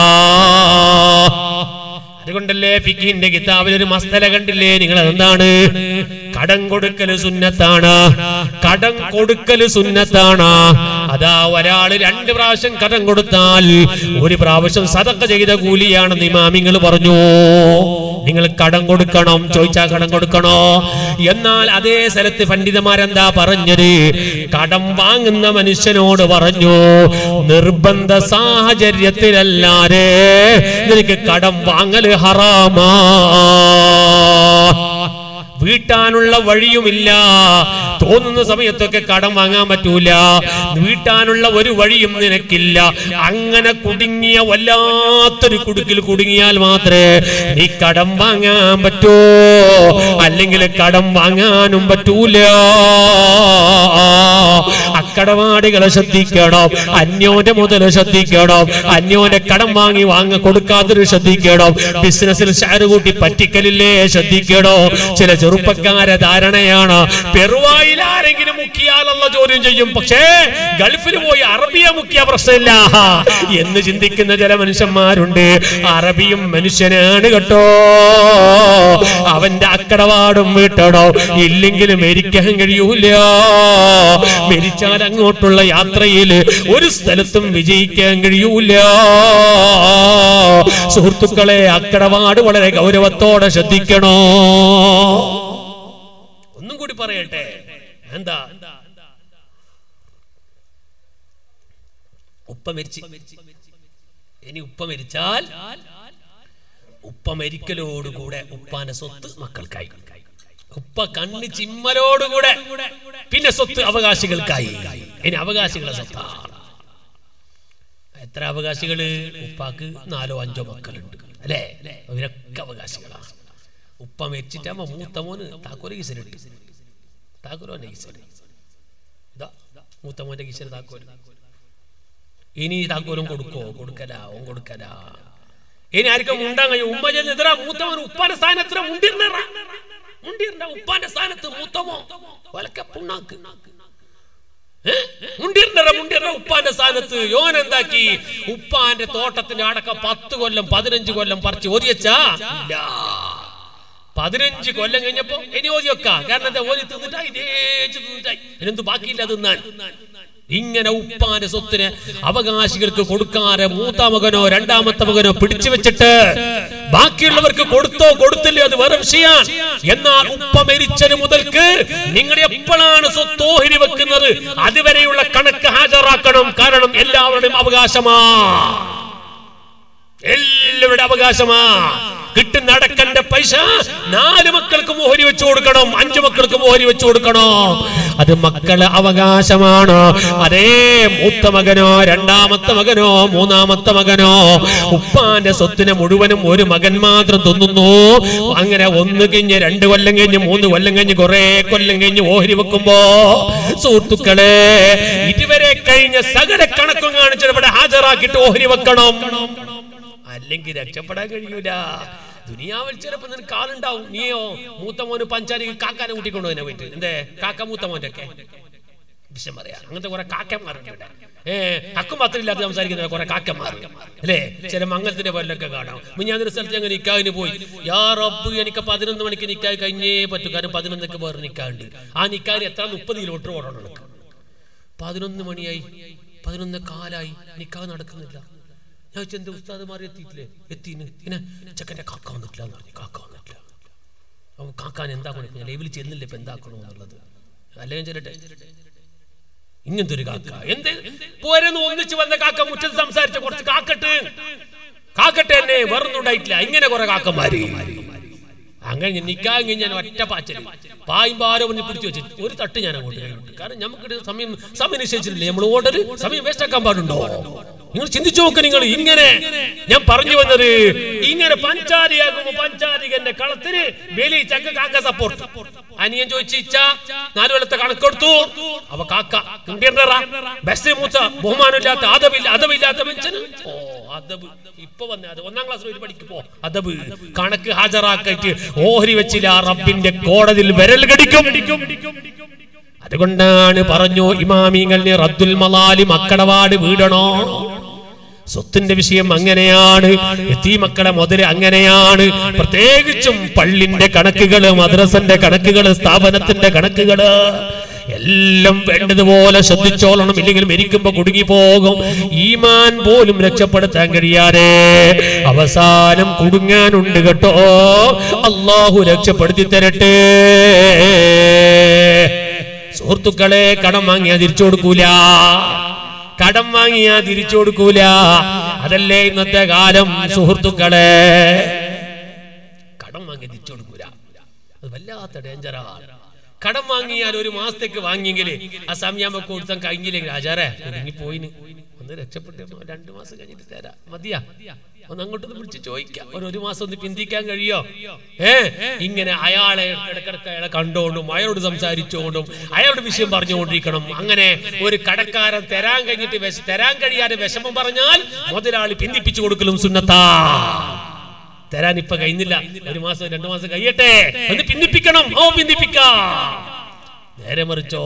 അതുകൊണ്ടല്ലേ ഫിക്കിന്റെ കിതാബിൽ ഒരു മസ്തല കണ്ടില്ലേ നിങ്ങൾ എന്താണ് കടം കൊടുക്കല് സുന്നത്താണ് കടം കൊടുക്കല് സുന്നത്താണ് അതാ ഒരാള് രണ്ട് പ്രാവശ്യം കടം കൊടുത്താൽ ഒരു പ്രാവശ്യം സതക്ക ചെയ്ത കൂലിയാണെന്ന് ഇമാമിങ്ങൾ പറഞ്ഞു നിങ്ങൾ കടം കൊടുക്കണം ചോദിച്ചാൽ കടം കൊടുക്കണോ എന്നാൽ അതേ സ്ഥലത്ത് പണ്ഡിതന്മാരെന്താ പറഞ്ഞത് കടം വാങ്ങുന്ന മനുഷ്യനോട് പറഞ്ഞു നിർബന്ധ സാഹചര്യത്തിലല്ലാതെ നിനക്ക് കടം വാങ്ങല് ഹറാമാ വീട്ടാനുള്ള വഴിയുമില്ല തോന്നുന്ന സമയത്തൊക്കെ കടം വാങ്ങാൻ പറ്റൂല വീട്ടാനുള്ള ഒരു വഴിയും നിനക്കില്ല അങ്ങനെ കുടുങ്ങിയ വല്ലാത്തൊരു കുടുക്കിൽ കുടുങ്ങിയാൽ മാത്രമേ നീ കടം വാങ്ങാൻ പറ്റൂ അല്ലെങ്കിൽ കടം വാങ്ങാനും പറ്റൂല അക്കടപാടികളെ ശ്രദ്ധിക്കണം അന്യോന്റെ മുതൽ ശ്രദ്ധിക്കണം അന്യോന്റെ കടം വാങ്ങി വാങ്ങ കൊടുക്കാത്തൊരു ശ്രദ്ധിക്കണം ബിസിനസ്സിൽ ഷെയർ കൂട്ടി പറ്റിക്കലില്ലേ ശ്രദ്ധിക്കണോ ചില ചെറുപ്പക്കാരെ ധാരണയാണ് പെറുവായിൽ ആരെങ്കിലും മുക്കിയാലുള്ള ചോദ്യം ചെയ്യും പക്ഷേ ഗൾഫിൽ പോയി അറബിയെ മുക്കിയ പ്രശ്നമില്ല എന്ന് ചിന്തിക്കുന്ന ചില മനുഷ്യന്മാരുണ്ട് അറബിയും മനുഷ്യനാണ് കേട്ടോ അവന്റെ അക്കടപാടും വീട്ടണോ ഇല്ലെങ്കിൽ മരിക്കാൻ കഴിയൂല മരിച്ചാൽ അങ്ങോട്ടുള്ള യാത്രയിൽ ഒരു സ്ഥലത്തും വിജയിക്കാൻ കഴിയൂല സുഹൃത്തുക്കളെ അക്കടപാട് വളരെ ഗൗരവത്തോടെ ശ്രദ്ധിക്കണോ ഒന്നും കൂടി പറയട്ടെ എന്താ ഉപ്പ മരിച്ച് ഇനി ഉപ്പ മരിച്ചാൽ ഉപ്പ മരിക്കലോടുകൂടെ ഉപ്പാന്റെ സ്വത്ത് മക്കൾക്കായി ഉപ്പ കണ്ണ് ചിമ്മലോടുകൂടെ പിന്നെ സ്വത്ത് അവകാശികൾക്കായി ഇനി അവകാശികളെ സ്വത്താണ് എത്ര അവകാശികള് ഉപ്പാക്ക് നാലോ അഞ്ചോ മക്കളുണ്ട് അല്ലേ അവരൊക്കെ അവകാശികളാണ് ഉപ്പ മരിച്ചിട്ടാകുമ്പോ മൂത്ത മോന് താക്കോല് കിസരിട്ട് താക്കോലോന്റെ കിസര് ഇതാ മൂത്ത മോന്റെ കിസര് താക്കോല് ഇനി താക്കോലും കൊടുക്കോ കൊടുക്കലാ ഓൻ കൊടുക്കലാ ഇനി ആർക്കും മുണ്ടാൻ കഴിയും ഉമ്മ ചെന്നെതിരാ മൂത്തവൻ ഉപ്പാന്റെ സ്ഥാനത്ത് മുണ്ടിരുന്ന മുണ്ടിരുന്ന ഉപ്പാന്റെ സ്ഥാനത്ത് മൂത്തമോ വലക്ക പുണ്ണാക്ക് ഏ? മുണ്ടിരുന്ന മുണ്ടിരുന്ന ഉപ്പാന്റെ സ്ഥാനത്ത് യോൻ എന്താക്കി ഉപ്പാന്റെ തോട്ടത്തിന്റെ അടക്കം പത്ത് കൊല്ലം പതിനഞ്ച് കൊല്ലം പറിച്ച് ഒരിയച്ചാ ഇല്ല പതിനഞ്ച് കൊല്ലം കഴിഞ്ഞപ്പോ ഇനി ഓതി വെക്കാം കാരണം എന്താ ഓതി തിന്നിട്ടായി തേച്ച് തിന്നിട്ടായി ഇതിനെന്ത് ബാക്കിയില്ല തിന്നാൻ ഇങ്ങനെ ഉപ്പാന്റെ സ്വത്തിന് അവകാശികൾക്ക് കൊടുക്കാതെ മൂത്ത മകനോ രണ്ടാമത്തെ മകനോ പിടിച്ചു വെച്ചിട്ട് ബാക്കിയുള്ളവർക്ക് കൊടുത്തോ കൊടുത്തില്ലയോ അത് വേറെ വിഷയാണ് എന്നാൽ ഉപ്പ മരിച്ചത് മുതൽക്ക് നിങ്ങൾ എപ്പോഴാണ് സ്വത്ത് ഓഹരി വെക്കുന്നത് അതുവരെയുള്ള കണക്ക് ഹാജരാക്കണം കാരണം എല്ലാവരുടെയും അവകാശമാ എല്ലാവരുടെ അവകാശമാ കിട്ടുന്ന അടക്കന്റെ പൈസ നാല് മക്കൾക്ക് മോഹരി വെച്ചു കൊടുക്കണം അഞ്ചു മക്കൾക്ക് മോഹരി വെച്ചു കൊടുക്കണം അത് മക്കള് അവകാശമാണ് അതേ മൂത്ത മകനോ രണ്ടാമത്തെ മകനോ മൂന്നാമത്തെ മകനോ ഉപ്പാന്റെ സ്വത്തിനെ മുഴുവനും ഒരു മകൻ മാത്രം തിന്നുന്നു അങ്ങനെ ഒന്ന് കഴിഞ്ഞ് രണ്ട് കൊല്ലം കഴിഞ്ഞ് മൂന്ന് കൊല്ലം കഴിഞ്ഞ് കുറെ കൊല്ലം കഴിഞ്ഞ് ഓഹരി വെക്കുമ്പോ സുഹൃത്തുക്കളെ ഇതുവരെ കഴിഞ്ഞ സകല കണക്കും കാണിച്ചിട്ട് ഇവിടെ ഹാജരാക്കിയിട്ട് ഓഹരി വെക്കണം അല്ലെങ്കിൽ രക്ഷപ്പെടാൻ കഴിയൂല ദുനിയാവിൽ ചിലപ്പോ നിനക്ക് ആളുണ്ടാവും നീയോ മൂത്ത മോന് പഞ്ചാരി കാക്കാനെ കൂട്ടിക്കൊണ്ടു തന്നെ പോയിട്ട് എന്തേ കാക്ക മൂത്ത മോന്റെ ഒക്കെ വിഷയം പറയാ അങ്ങനത്തെ കുറെ കാക്കന്മാരുണ്ട് ഇവിടെ ഏ അക്കും മാത്രമില്ലാതെ സംസാരിക്കുന്ന കുറെ കാക്കന്മാർ അല്ലേ ചില മംഗലത്തിന്റെ പോലൊക്കെ കാണാം മുഞ്ഞാതൊരു സ്ഥലത്ത് ഞങ്ങൾ നിക്കാവിന് പോയി യാ റബ്ബ് എനിക്ക് പതിനൊന്ന് മണിക്ക് നിക്കാഹ് കഴിഞ്ഞേ പറ്റൂ കാരണം പതിനൊന്നൊക്കെ വേറെ നിക്കാണ്ട് ആ നിക്കാഹിന് എത്ര മുപ്പത് കിലോമീറ്റർ ഓടണം എനിക്ക് പതിനൊന്ന് മണിയായി പതിനൊന്ന് കാലായി നിക്കാഹ് നടക്കുന്നില്ല ഞാൻ ചോദിച്ചു, എന്താ ഉസ്താദുമാർ എത്തിയിട്ടില്ലേ എത്തിന് പിന്നെ ചെക്കൻ്റെ കാക്ക വന്നിട്ടില്ല എന്ന് പറഞ്ഞു കാക്ക വന്നിട്ടില്ല അവൻ കാക്കാൻ എന്താ കൊടുക്കുന്നത് ലൈവിൽ ചെന്നില്ല ഇപ്പൊ എന്താക്കണോ എന്നുള്ളത് അല്ലെങ്കിൽ ചെല്ലട്ടെ ഇങ്ങനത്തെ ഒരു കാക്ക എന്ത് പോരെന്ന് ഒന്നിച്ച് വന്ന കാക്ക മുറ്റത്ത് സംസാരിച്ച കുറച്ച് കാക്കട്ട് കാക്കട്ടെ എന്നെ വേറൊന്നും ഉണ്ടായിട്ടില്ല ഇങ്ങനെ കുറെ കാക്കന്മാര് അങ്ങനെ നിക്കാൻ കഴിഞ്ഞ് ഞാൻ ഒറ്റ പാച്ചല് പായും പാരോ പറഞ്ഞ് പിടിച്ചു വെച്ച് ഒരു തട്ട് ഞാൻ അങ്ങോട്ട് കൈവിട്ടു കാരണം നമുക്ക് സമയം സമയം നിശ്ചയിച്ചിട്ടില്ലേ നമ്മൾ ഓർഡർ സമയം വേസ്റ്റ് ആക്കാൻ പാടുണ്ടോ നിങ്ങൾ ചിന്തിച്ചു നോക്ക് നിങ്ങൾ ഇങ്ങനെ ഞാൻ പറഞ്ഞു വന്നത് ഇങ്ങനെ പഞ്ചാരിയാകുമ്പോ പഞ്ചാരികന്റെ കളത്തിന് വേലി ചക്ക കാക്ക സപ്പോർട്ട് അനിയൻ ചോദിച്ചു ഇച്ച നാലു കൊല്ലത്തെ കണക്കെടുത്തു അവ കാക്ക ഇന്ത്യൻറ ബസ് മൂത്ത ബഹുമാനമില്ലാത്ത അതവില്ല അതവില്ലാത്ത മനുഷ്യന് ഓ അതബ് ഇപ്പൊ വന്ന അത് ഒന്നാം ക്ലാസ്സിൽ ഒരു പഠിക്ക് പോ അതബ് കണക്ക് ഹാജരാക്കിയിട്ട് ഓഹരി വെച്ചില്ല റബ്ബിന്റെ കോടതിയിൽ വിരൽ കടിക്കും അതുകൊണ്ടാണ് പറഞ്ഞു ഇമാമിങ്ങൾ റദ്ദുൽ മലാലി മക്കടവാട് വീടണോ സ്വത്തിന്റെ വിഷയം അങ്ങനെയാണ് എത്തി മക്കളെ മുതല് അങ്ങനെയാണ് പ്രത്യേകിച്ചും പള്ളിന്റെ കണക്കുകള് മദ്രസന്റെ കണക്കുകള് സ്ഥാപനത്തിന്റെ കണക്കുകള് എല്ലാം വേണ്ടതുപോലെ ശ്രദ്ധിച്ചോളണം ഇല്ലെങ്കിൽ മരിക്കുമ്പോ കുടുങ്ങി പോകും ഈമാൻ പോലും രക്ഷപ്പെടുത്താൻ കഴിയാതെ അവസാനം കുടുങ്ങാനുണ്ട് കേട്ടോ അള്ളാഹു രക്ഷപ്പെടുത്തി തരട്ടെ സുഹൃത്തുക്കളെ കടം വാങ്ങിയാ തിരിച്ചു കൊടുക്കൂല കടം വാങ്ങിയാ തിരിച്ചു കൊടുക്കൂല അതല്ലേ ഇന്നത്തെ കാലം സുഹൃത്തുക്കളെ കടം വാങ്ങി തിരിച്ചു കൊടുക്കൂല അത് വല്ലാത്ത ഡേഞ്ചറാണ് കടം വാങ്ങിയാൽ ഒരു മാസത്തേക്ക് വാങ്ങിയെങ്കിൽ ആ സമയാകുമ്പോ കൊടുത്താൽ കഴിഞ്ഞില്ലെങ്കിൽ ആചാരേ കുടുങ്ങി പോയിന് ഒന്ന് രക്ഷപ്പെട്ടു രണ്ടു മാസം കഴിഞ്ഞിട്ട് തരാം മതിയാ ഒന്ന് അങ്ങോട്ടൊന്ന് വിളിച്ച് ചോദിക്കാം ഒരു ഒരു മാസം ഒന്ന് പിന്തിക്കാൻ കഴിയോ ഏ ഇങ്ങനെ അയാളെ ഇടക്കിടക്ക് അയാളെ കണ്ടുകൊണ്ടും അയാളോട് സംസാരിച്ചുകൊണ്ടും അയാളുടെ വിഷയം പറഞ്ഞുകൊണ്ടിരിക്കണം അങ്ങനെ ഒരു കടക്കാരൻ തരാൻ കഴിഞ്ഞിട്ട് വിശ- തരാൻ കഴിയാതെ വിഷമം പറഞ്ഞാൽ മുതലാളി പിന്തിപ്പിച്ചു കൊടുക്കലും സുന്നത്താ തരാൻ ഇപ്പൊ കഴിയുന്നില്ല ഒരു മാസം രണ്ടു മാസം കഴിയട്ടെ ഒന്ന് പിന്തിപ്പിക്കണം ഓ പിന്തിപ്പിക്കാം നേരെ മറിച്ചോ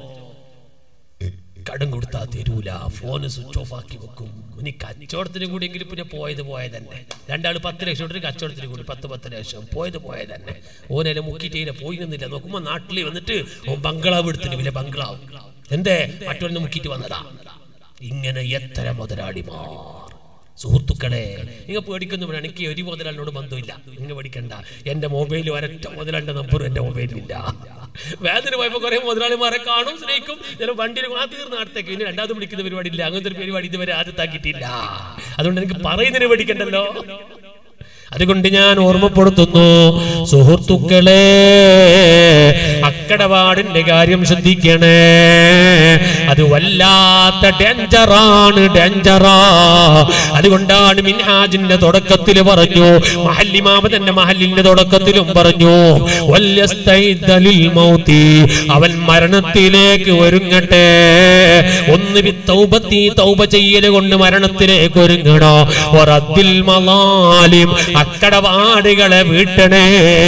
കടം കൊടുത്താ തരൂല ഫോണ് സ്വിച്ച് ഓഫ് ആക്കി വെക്കും ഇനി കച്ചവടത്തിന് കൂടി എങ്കിലും പിന്നെ പോയത് പോയത് തന്നെ രണ്ടാൾ പത്ത് ലക്ഷം ഒരു കച്ചവടത്തിന് കൂടി പത്ത് പത്ത് ലക്ഷം പോയത് പോയത് തന്നെ ഓനെല്ലാം മുക്കിയിട്ട് പോയി നിന്നില്ല നോക്കുമ്പോ നാട്ടിൽ വന്നിട്ട് ഓൻ ബംഗ്ലാവ് എടുത്തിട്ട് വലിയ ബംഗ്ലാവ് എന്തേ മറ്റൊന്ന് മുക്കിയിട്ട് വന്നതാ ഇങ്ങനെ എത്ര മുതലാളിമാർ സുഹൃത്തുക്കളെ നിങ്ങൾ പേടിക്കുന്നു എനിക്ക് ഒരു മുതലാളിനോട് ബന്ധമില്ല നിങ്ങൾ പേടിക്കണ്ട എന്റെ മൊബൈലിൽ ഒരൊറ്റ മുതലാളിന്റെ നമ്പറും എന്റെ മൊബൈലിലില്ല വേദന പോയപ്പോ കുറെ മുതലാളിമാരെ കാണും സ്നേഹിക്കും ചില വണ്ടിയിൽ ആ തീർന്ന അടുത്തേക്ക് ഇനി രണ്ടാമത് വിളിക്കുന്ന പരിപാടി ഇല്ല അങ്ങനത്തെ ഒരു പരിപാടി ഇതുവരെ ആദ്യത്താക്കിയിട്ടില്ല അതുകൊണ്ട് എനിക്ക് പറയുന്നതിന് പേടിക്കണ്ടല്ലോ അതുകൊണ്ട് ഞാൻ ഓർമ്മപ്പെടുത്തുന്നു സുഹൃത്തുക്കളെ അക്കടപാടിന്റെ കാര്യം ശ്രദ്ധിക്കണേ അത് വല്ലാത്ത ഡേഞ്ചറാണ് ഡേഞ്ചറാ അതുകൊണ്ടാണ് മിൻഹാജിന്റെ തുടക്കത്തിൽ പറഞ്ഞു മഹല്ലിമാമ തന്നെ മഹല്ലിന്റെ തുടക്കത്തിലും പറഞ്ഞു വല്യസ്തൈദലിൽ മൗതി അവൻ മരണത്തിലേക്ക് ഒരുങ്ങട്ടെ ഒന്ന് ബി തൗബത്തി തൗബ ചെയ്യല് കൊണ്ട് മരണത്തിലേക്ക് ഒരുങ്ങണോ ഒറദ്ദിൽ മലാലിം അക്കടപാടുകളെ വീട്ടണേ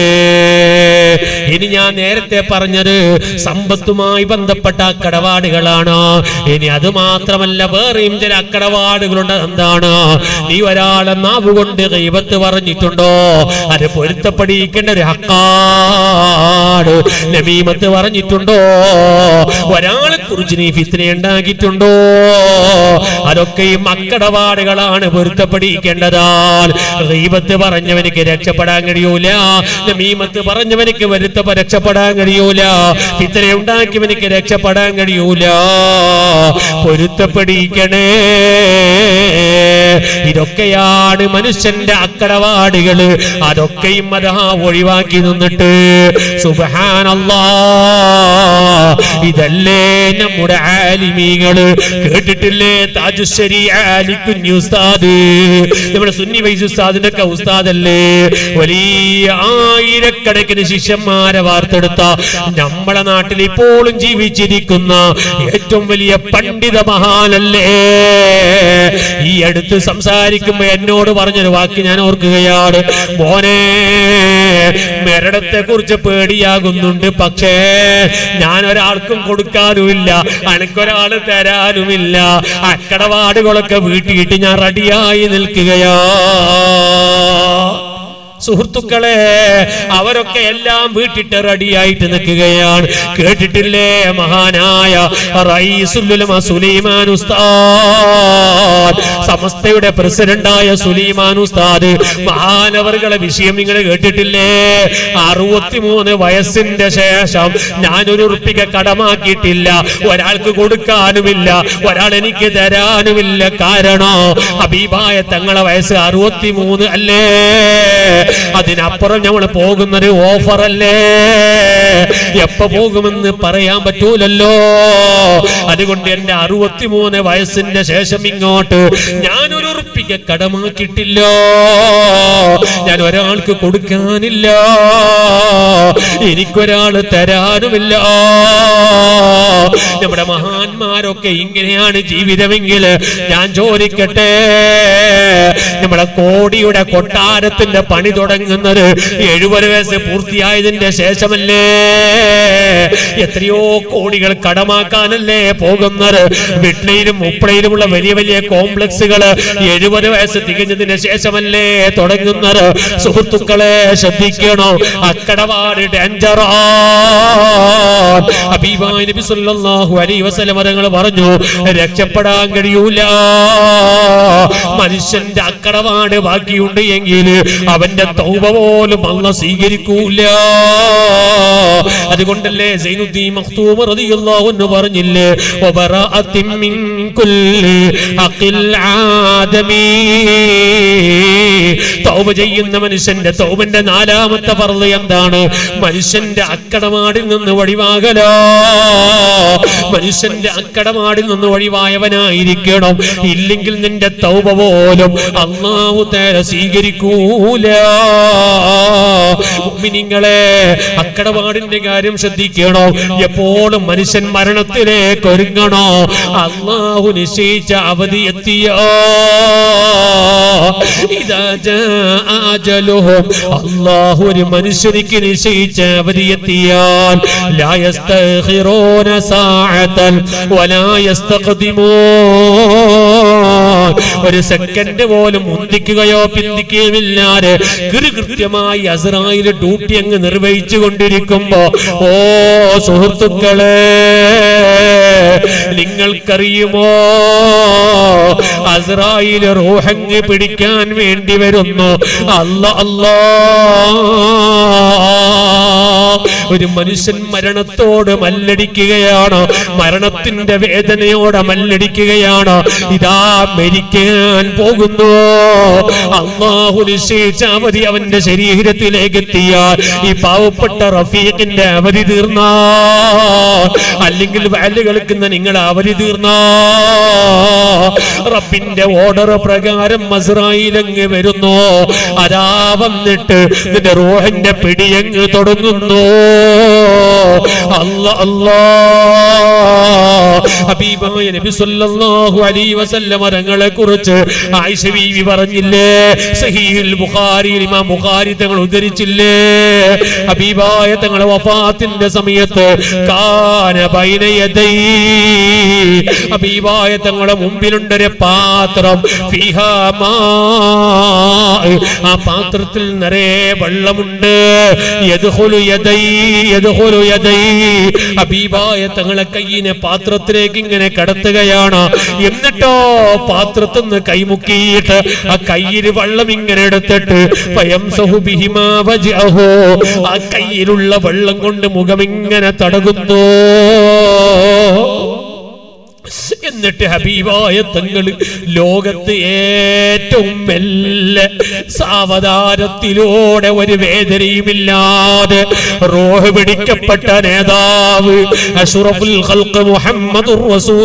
ഇനി ഞാൻ നേരത്തെ പറഞ്ഞത് സമ്പത്തുമായി ബന്ധപ്പെട്ട അക്കടപാടുകളാണ് ഇനി അത് മാത്രമല്ല വേറെയും ചില അക്കടപാടുകളുണ്ട് എന്താണ് നീ ഒരാളെ നാവ് കൊണ്ട് കൈവത്ത് പറഞ്ഞിട്ടുണ്ടോ അത് പൊരുത്തപ്പെടിക്കേണ്ട ഒരു ഹക്കാട് നബീമത്ത് പറഞ്ഞിട്ടുണ്ടോ ഒരാളെ കുറിച്ച് നീ ഫിത്തിനെ ഉണ്ടാക്കിയിട്ടുണ്ടോ അതൊക്കെയും അക്കടപാടുകളാണ് പൊരുത്തപ്പെടിക്കേണ്ടതാൽ ഗീബത്ത് പറഞ്ഞവനിക്ക് രക്ഷപ്പെടാൻ കഴിയൂല നമീമത്ത് പറഞ്ഞവനിക്ക് വരുത്ത രക്ഷപ്പെടാൻ കഴിയൂല ഫിത്തിനെ ഉണ്ടാക്കിയവനിക്ക് രക്ഷപ്പെടാൻ കഴിയൂല പൊരുത്തപ്പെടിക്കണേ ഇതൊക്കെയാണ് മനുഷ്യന്റെ അക്കടപാടുകള് അതൊക്കെയും അതാ ഒഴിവാക്കി നിന്നിട്ട് സുബഹാനല്ലാ ഇതല്ലേ നമ്മുടെ ആലിമീകള് കേട്ടിട്ടില്ലേ താജുശ്ശേരി ആലിക്കുഞ്ഞു ഉസ്താദ് നമ്മുടെ സുന്നി വൈസ് ഉസ്താദിന്റെ ഒക്കെ ഉസ്താദല്ലേ വലിയ ആയിരക്കണക്കിന് ശിഷ്യന്മാരെ വാർത്തെടുത്ത നമ്മുടെ നാട്ടിൽ ഇപ്പോഴും ജീവിച്ചിരിക്കുന്ന ഏറ്റവും വലിയ പണ്ഡിത മഹാനല്ലേ ഈ അടുത്ത് സംസാരിക്കുമ്പോ എന്നോട് പറഞ്ഞൊരു വാക്ക് ഞാൻ ഓർക്കുകയാണ് മോനെ മരണത്തെ കുറിച്ച് പേടിയാകുന്നുണ്ട് പക്ഷേ ഞാൻ ഒരാൾക്കും കൊടുക്കാനുമില്ല അനക്കൊരാള് തരാനുമില്ല അക്കടപാടുകളൊക്കെ വീട്ടിയിട്ട് ഞാൻ റെഡിയായി നിൽക്കുകയാ സുഹൃത്തുക്കളെ അവരൊക്കെ എല്ലാം വീട്ടിട്ട് റെഡിയായിട്ട് നിൽക്കുകയാണ് കേട്ടിട്ടില്ലേ മഹാനായ റയീസുല്ലുലമ സുലൈമാൻ ഉസ്താദ് സമസ്തയുടെ പ്രസിഡന്റായ സുലൈമാൻ ഉസ്താദ് മഹാനവറുകളെ വിഷയം നിങ്ങൾ കേട്ടിട്ടില്ലേ അറുപത്തിമൂന്ന് വയസ്സിന്റെ ശേഷം ഞാനൊരു ഉറുപ്പിക കടമാക്കിയിട്ടില്ല ഒരാൾക്ക് കൊടുക്കാനുമില്ല ഒരാൾ എനിക്ക് തരാനുമില്ല കാരണം ഹബീബായ തങ്ങളെ വയസ്സ് അറുപത്തിമൂന്ന് അല്ലേ അതിനപ്പുറം നമ്മൾ പോകുന്നത് ഓഫർ അല്ലേ എപ്പോ പോകുമെന്ന് പറയാൻ പറ്റൂലല്ലോ അതുകൊണ്ട് എന്റെ അറുപത്തിമൂന്ന് വയസ്സിന്റെ ശേഷം ഇങ്ങോട്ട് ഞാനൊരു ഉറപ്പിക്ക കടമാക്കിയിട്ടില്ല ഞാൻ ഒരാൾക്ക് കൊടുക്കാനില്ല എനിക്കൊരാള് തരാനുമില്ല നമ്മുടെ മഹാന്മാരൊക്കെ ഇങ്ങനെയാണ് ജീവിതമെങ്കിൽ ഞാൻ ചോദിക്കട്ടെ നമ്മുടെ കോടിയുടെ കൊട്ടാരത്തിന്റെ പണി തുടങ്ങുന്നത് എഴുപത് വയസ്സ് പൂർത്തിയായതിന്റെ ശേഷമല്ലേ എത്രയോ കോടികൾ കടമാക്കാനല്ലേ പോകുന്നത് വിട്ലയിലും ഉപ്പളയിലുമുള്ള വലിയ വലിയ കോംപ്ലക്സുകൾ എഴുപത് വയസ്സ് തികഞ്ഞതിന് ശേഷമല്ലേ തുടങ്ങുന്നത് സുഹൃത്തുക്കളെ ശ്രദ്ധിക്കണോ അക്കടപാട് ഡേഞ്ചറാ ഹബീബായ നബി സല്ലല്ലാഹു അലൈഹി വസല്ലം തങ്ങൾ പറഞ്ഞു രക്ഷപ്പെടാൻ കഴിയൂല മനുഷ്യന്റെ അക്കടപാട് ബാക്കിയുണ്ട് എങ്കിൽ അവന്റെ തൗബ പോലും അല്ല സ്വീകരിക്കൂല അതുകൊണ്ടല്ലേ സൈനുദ്ദീൻ മഖ്തൂം റളിയല്ലാഹു അൻഹു പറഞ്ഞില്ലേ വബറാഅത്തിൻ മിൻ കുല്ലി അഖിൽ ആദമി തൗബ ചെയ്യുന്ന മനുഷ്യന്റെ തൗബന്റെ നാലാമത്തെ ഫർള് എന്താണ് മനുഷ്യന്റെ അക്കടമാടിൽ നിന്ന് ഒഴിവാകലോ മനുഷ്യന്റെ അക്കടമാടിൽ നിന്ന് ഒഴിവായവനായിരിക്കണം ഇല്ലെങ്കിൽ നിന്റെ തൗബ പോലും അള്ളാഹു തേര സ്വീകരിക്കൂല മുഅ്മിനീങ്ങളെ അക്കടപാടിന്റെ കാര്യം ശ്രദ്ധിക്കണോ എപ്പോഴും മനുഷ്യൻ മരണത്തിലേക്ക് ഒരുങ്ങണോ അള്ളാഹു നിശ്ചയിച്ച അവധി എത്തിയോ ഇതാ ജാഅ അജലുഹും അള്ളാഹു ഒരു മനുഷ്യനിക്ക് നിശ്ചയിച്ച അവധി എത്തിയാൽ ലാ യസ്തഖിറൂന സാഅതൻ വലാ യസ്തഖദിമൂൻ ഒരു സെക്കൻഡ് പോലും മുന്തിക്കുകയോ പിന്തിക്കുകയുമില്ലാതെ കൃത്യമായി അസ്രായില് ഡ്യൂട്ടി അങ്ങ് നിർവഹിച്ചു കൊണ്ടിരിക്കുമ്പോ ഓ സുഹൃത്തുക്കളെ നിങ്ങൾക്കറിയുമോ അസ്രായില് റൂഹങ്ങ് പിടിക്കാൻ വേണ്ടി വരുന്നു അല്ല അല്ലാ ഒരു മനുഷ്യൻ മരണത്തോട് മല്ലടിക്കുകയാണ് മരണത്തിന്റെ വേദനയോടെ മല്ലടിക്കുകയാണ് ഇതാ മരിക്കാൻ പോകുന്നു അള്ളാഹു നിശ്ചയിച്ച അവധി അവന്റെ ശരീരത്തിലേക്ക് എത്തിയാൽ ഈ പാവപ്പെട്ട റഫീഖിന്റെ അവധി തീർന്ന അല്ലെങ്കിൽ വാല് കളിക്കുന്ന നിങ്ങൾ അവധി തീർന്ന റബ്ബിന്റെ ഓർഡർ പ്രകാരം മസ്രായിലങ്ങ് വരുന്നു അതാ വന്നിട്ട് നിന്റെ റോഹന്റെ പിടിയങ്ങ് തുടങ്ങുന്നു അല്ല അല്ലാ ഹബീബായ നബി സല്ലല്ലാഹു അലൈഹി വസല്ലം തങ്ങളെ കുറിച്ച് ആയിഷ ബീവി പറഞ്ഞില്ലേ സഹീഹുൽ ബുഖാരിയിൽ ഇമാം ബുഖാരി തങ്ങൾ ഉദ്ധരിച്ചില്ലേ ഹബീബായ തങ്ങളെ വഫാത്തിന്റെ സമയത്ത് കാന ബൈന യദൈ ഹബീബായ തങ്ങളുടെ മുമ്പിലുണ്ടൊരു പാത്രം ഫിഹാ മാ ആ പാത്രത്തിൽ നിറയെ വെള്ളമുണ്ട് യദ്ഖുലു യദൈ യദ്ഖുലു യദൈ ഹബീബായ തങ്ങളെ കയ്യിനെ പാത്രത്തിലേക്ക് ഇങ്ങനെ കടത്തുകയാണ് എന്നിട്ടോ പാത്രത്തിൽ നിന്ന് കൈമുക്കിയിട്ട് ആ കയ്യിൽ വെള്ളം ഇങ്ങനെ എടുത്തിട്ട് ഫയംസഹു ബിഹിമാ വജ്ഹഹു ആ കയ്യിലുള്ള വെള്ളം കൊണ്ട് മുഖം ഇങ്ങനെ തടകുന്നു എന്നിട്ട് ഹബീബായ തങ്ങൾ ലോകത്ത് ഏറ്റവും മെല്ലെ സാവധാനത്തിലൂടെ ഒരു വേദനയുമില്ലാതെ റോഹ് പിടിക്കപ്പെട്ട നേതാവ് അഷുറഫുൽ ഖൽഖ് മുഹമ്മദുർ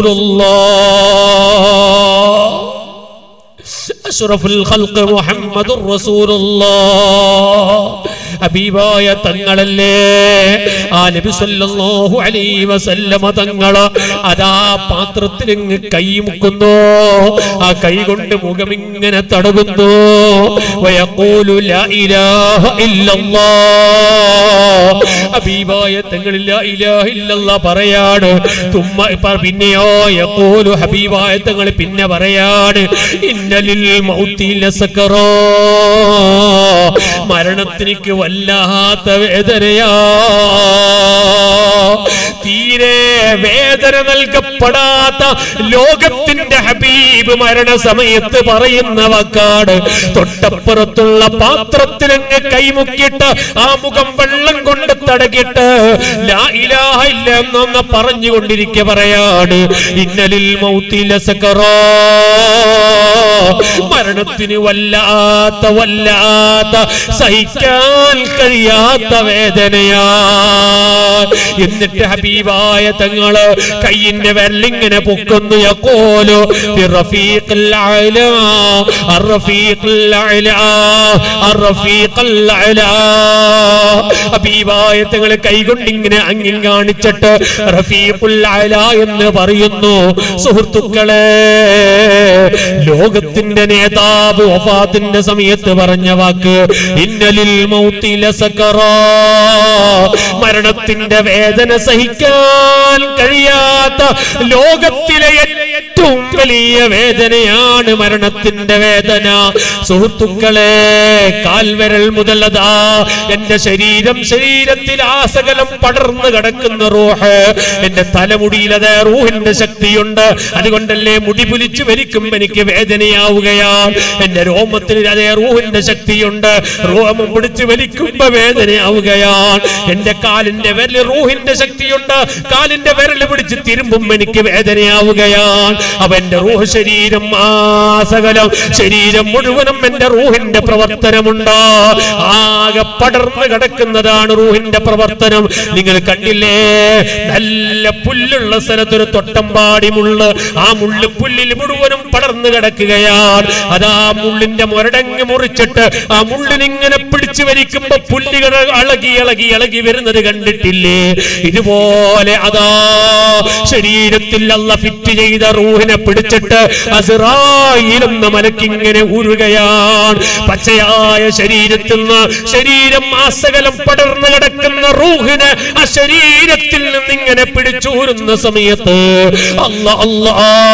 റസൂലുള്ളാഹ് അഷ്റഫുൽ ഖൽഖ് മുഹമ്മദുർ റസൂലുള്ളാഹ് ഹബീബായ തങ്ങളല്ലേ ആ നബി സല്ലല്ലാഹു അലൈഹി വസല്ലമ തങ്ങൾ അതാ പാത്രത്തിൽ ഇങ്ങ് കൈ മുക്കുന്നു ആ കൈ കൊണ്ട് മുഖം ഇങ്ങനെ തടകുന്നു വയഖൂലു ലാ ഇലാഹ ഇല്ലല്ലാഹ് ഹബീബായ തങ്ങൾ ലാ ഇലാഹ ഇല്ലല്ലാഹ് പറയാണ് തുമ്മ പ- പിന്നെയോ യഖൂലു ഹബീബായ തങ്ങൾ പിന്നെ പറയാണ് ഇന്നലിൽ മൗത്തി ലസക്കറോ മരണത്തിനിക്ക് വല്ലാത്ത വേദനയാ തീരെ വേദന നൽകപ്പെടാത്ത ലോകത്തിന്റെ ഹബീബ് മരണസമയത്ത് പറയുന്ന വാക്കാട് തൊട്ടപ്പുറത്തുള്ള പാത്രത്തിലങ്ങ് കൈമുക്കിയിട്ട് ആ മുഖം വെള്ളം കൊണ്ട് തടകിട്ട് ലാ ഇലാഹ ഇല്ല എന്നൊന്ന് പറഞ്ഞുകൊണ്ടിരിക്കെ പറയാണ് ഇന്നലിൽ മൗത്തില സക്കറോ മരണത്തിന് വല്ലാത്ത വല്ലാത്ത സഹിക്കാൻ കഴിയാത്ത വേദനയാ എന്നിട്ട് ഹബീബായ തങ്ങള് കയ്യിന്റെ വെല്ലിങ്ങനെ പൊക്കുന്നു യക്കോലോ റഫീഖിൽ അഅ്ലാ അർറഫീഖിൽ അഅ്ലാ അർറഫീഖിൽ അഅ്ലാ ഹബീബായ തങ്ങള് കൈകൊണ്ട് ഇങ്ങനെ അങ്ങിൽ കാണിച്ചിട്ട് റഫീഖുൽ അഅ്ലാ എന്ന് പറയുന്നു സുഹൃത്തുക്കളെ ലോകത്തിന്റെ നേതാവ് വഫാത്തിന്റെ സമയത്ത് പറഞ്ഞ വാക്ക് ഇന്നലിൽ മൗത്തില സക്കറാ മരണത്തിന്റെ വേദന സഹിക്കാൻ കഴിയാത്ത ലോകത്തിലെ ഏറ്റവും വലിയ വേദനയാണ് മരണത്തിന്റെ വേദന സുഹൃത്തുക്കളെ കാൽവരൽ മുതലതാ എന്റെ ശരീരം ശരീരത്തിൽ ആസകലം പടർന്നു കിടക്കുന്ന റൂഹ് എന്റെ തലമുടിയിലത് റൂഹിന്റെ ശക്തിയുണ്ട് അതുകൊണ്ടല്ലേ മുടി പുലിച്ചു വലിക്കും എനിക്ക് വേദനയാവുകയാണ് എന്റെ രോമത്തിൽ അതേ റൂഹിന്റെ ശക്തിയുണ്ട് റോമം പിടിച്ച് വലിക്കുമ്പോ വേദനയാവുകയാണ് എന്റെ കാലിന്റെ വിരൽ റൂഹിന്റെ ശക്തിയുണ്ട് കാലിന്റെ വിരൽ പിടിച്ച് തിരുമ്പും എനിക്ക് വേദനയാവുകയാണ് അവന്റെ റൂഹ് ശരീരം ആസകലം ശരീരം മുഴുവനും എന്റെ റൂഹിന്റെ പ്രവർത്തനമുണ്ട് ആകെ പടർന്നു കിടക്കുന്നതാണ് റൂഹിന്റെ പ്രവർത്തനം നിങ്ങൾ കണ്ടില്ലേ നല്ല പുല്ലുള്ള സ്ഥലത്തൊരു തൊട്ടമ്പാടി മുള്ള് ആ മുള്ള് പുല്ലിൽ മുഴുവനും പടർന്നു കിടക്കുകയാണ് അതാ മുള്ളിന്റെ മുരടങ്ങ് മുറിച്ചിട്ട് ആ മുള്ളിനിങ്ങനെ പിടിച്ചു വലിക്കുമ്പോ പുല്ലുകൾ ഇളകി ഇളകി ഇളകി വരുന്നത് കണ്ടിട്ടില്ലേ ഇതുപോലെ അതാ ശരീരത്തിൽ അല്ല ഫിറ്റ് ചെയ്ത റൂഹിനെ പിടിച്ചിട്ട് അസിറായിലെന്ന മലക്കിങ്ങനെ ഊരുകയാണ് പച്ചയായ ശരീരത്തിൽ നിന്ന് ശരീരം ആസകലം പടർന്നു കിടക്കുന്ന റൂഹിനെ ആ ശരീരത്തിൽ നിന്ന് ഇങ്ങനെ പിടിച്ചൂരുന്ന സമയത്ത് അല്ല അല്ലാ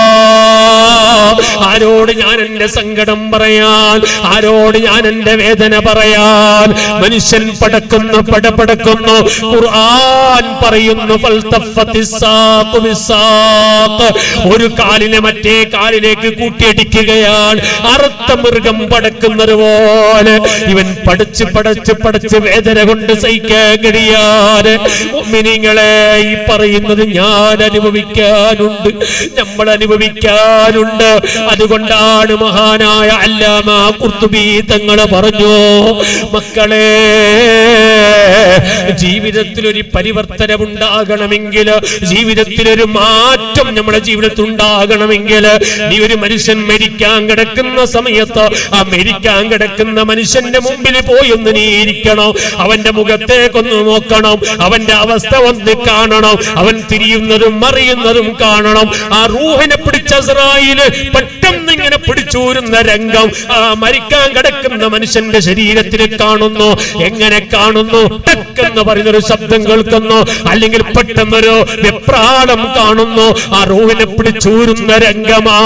ആരോട് ഞാൻ എന്റെ സങ്കടം പറയാൻ ആരോട് ഞാൻ എന്റെ വേദന പറയാൻ മനുഷ്യൻ പടക്കുന്നു പടപടക്കുന്നു ഖുർആൻ പറയുന്നു ഫൽതഫത്തി സാഖു ബിസാഖ്. ഒരു കാലിനെ മറ്റേ കാലിലേക്ക് കൂട്ടിയിടിക്കുകയാണ് അറുത്ത മൃഗം പടക്കുന്നത് പോലെ ഇവൻ പഠിച്ച് പഠിച്ച് പഠിച്ച് വേദന കൊണ്ട് സഹിക്കാൻ കഴിയാതെ മുഅ്മിനീങ്ങളെ ഈ പറയുന്നത് ഞാൻ അനുഭവിക്കാനുണ്ട് നമ്മൾ അനുഭവിക്കാനുണ്ട് അതുകൊണ്ടാണ് മഹാനായ അല്ലാമ കുർത്തുബി തങ്ങൾ പറഞ്ഞു മക്കളെ ജീവിതത്തിൽ ഒരു പരിവർത്തനം ഉണ്ടാകണമെങ്കിൽ ജീവിതത്തിൽ ഒരു മാറ്റം നമ്മുടെ ജീവിതത്തിൽ ഉണ്ടാകണമെങ്കിൽ നീ ഒരു മനുഷ്യൻ മരിക്കാൻ കിടക്കുന്ന സമയത്ത് ആ മരിക്കാൻ കിടക്കുന്ന മനുഷ്യന്റെ മുമ്പിൽ പോയി ഒന്ന് നീ ഇരിക്കണം അവന്റെ മുഖത്തേക്കൊന്ന് നോക്കണം അവന്റെ അവസ്ഥ ഒന്ന് കാണണം അവൻ തിരിയുന്നതും മറിയുന്നതും കാണണം ആ റൂഹിനെ പിടിച്ച ഇസ്രായേല് പെട്ടെന്ന് ഇങ്ങനെ പിടിച്ചൂരുന്ന രംഗം ആ മരിക്കാൻ കിടക്കുന്ന മനുഷ്യന്റെ ശരീരത്തിൽ കാണുന്നു എങ്ങനെ കാണുന്നു ടക്കെന്ന് പറയുന്നൊരു ശബ്ദം കേൾക്കുന്നു അല്ലെങ്കിൽ പെട്ടെന്നൊരു വെപ്രാളം കാണുന്നു ആ റൂഹിനെ പിടിച്ചൂരുന്ന രംഗമാ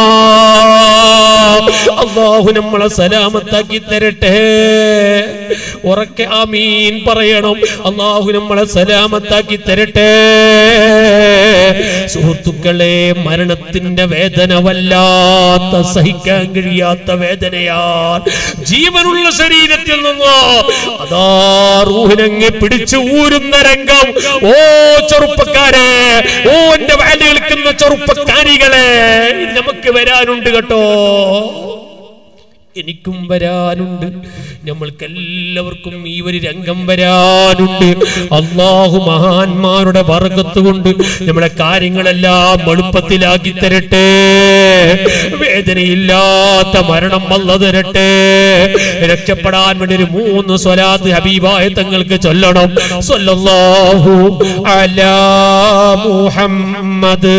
അള്ളാഹു നമ്മളെ സലാമത്താക്കി തരട്ടെ ഉറക്കെ ആമീൻ പറയണം അള്ളാഹു നമ്മളെ സലാമത്താക്കി തരട്ടെ സുഹൃത്തുക്കളെ മരണത്തിന്റെ വേദന വല്ലാത്ത സഹിക്കാൻ കഴിയാത്ത വേദനയാൽ ജീവനുള്ള ശരീരത്തിൽ നിന്ന് അതാ റൂഹിനങ്ങ് പിടിച്ചു ഊരുന്ന രംഗം ഓ ചെറുപ്പക്കാരെ ഓ എന്റെ വാല് കേൾക്കുന്ന ചെറുപ്പക്കാരികളെ നമുക്ക് വരാനുണ്ട് കേട്ടോ എനിക്കും വരാനുണ്ട് നമ്മൾക്ക് എല്ലാവർക്കും ഈ ഒരു രംഗം വരാനുണ്ട് അള്ളാഹു മഹാന്മാരുടെ വർഗത്ത് കൊണ്ട് നമ്മളെ കാര്യങ്ങളെല്ലാം എളുപ്പത്തിലാക്കി തരട്ടെ വേദനയില്ലാത്ത മരണം വല്ല തരട്ടെ രക്ഷപ്പെടാൻ വേണ്ടി ഒരു മൂന്ന് സ്വലാത്ത് ഹബീബായ തങ്ങൾക്ക് ചൊല്ലണം സ്വല്ലല്ലാഹു അലാ മുഹമ്മദ്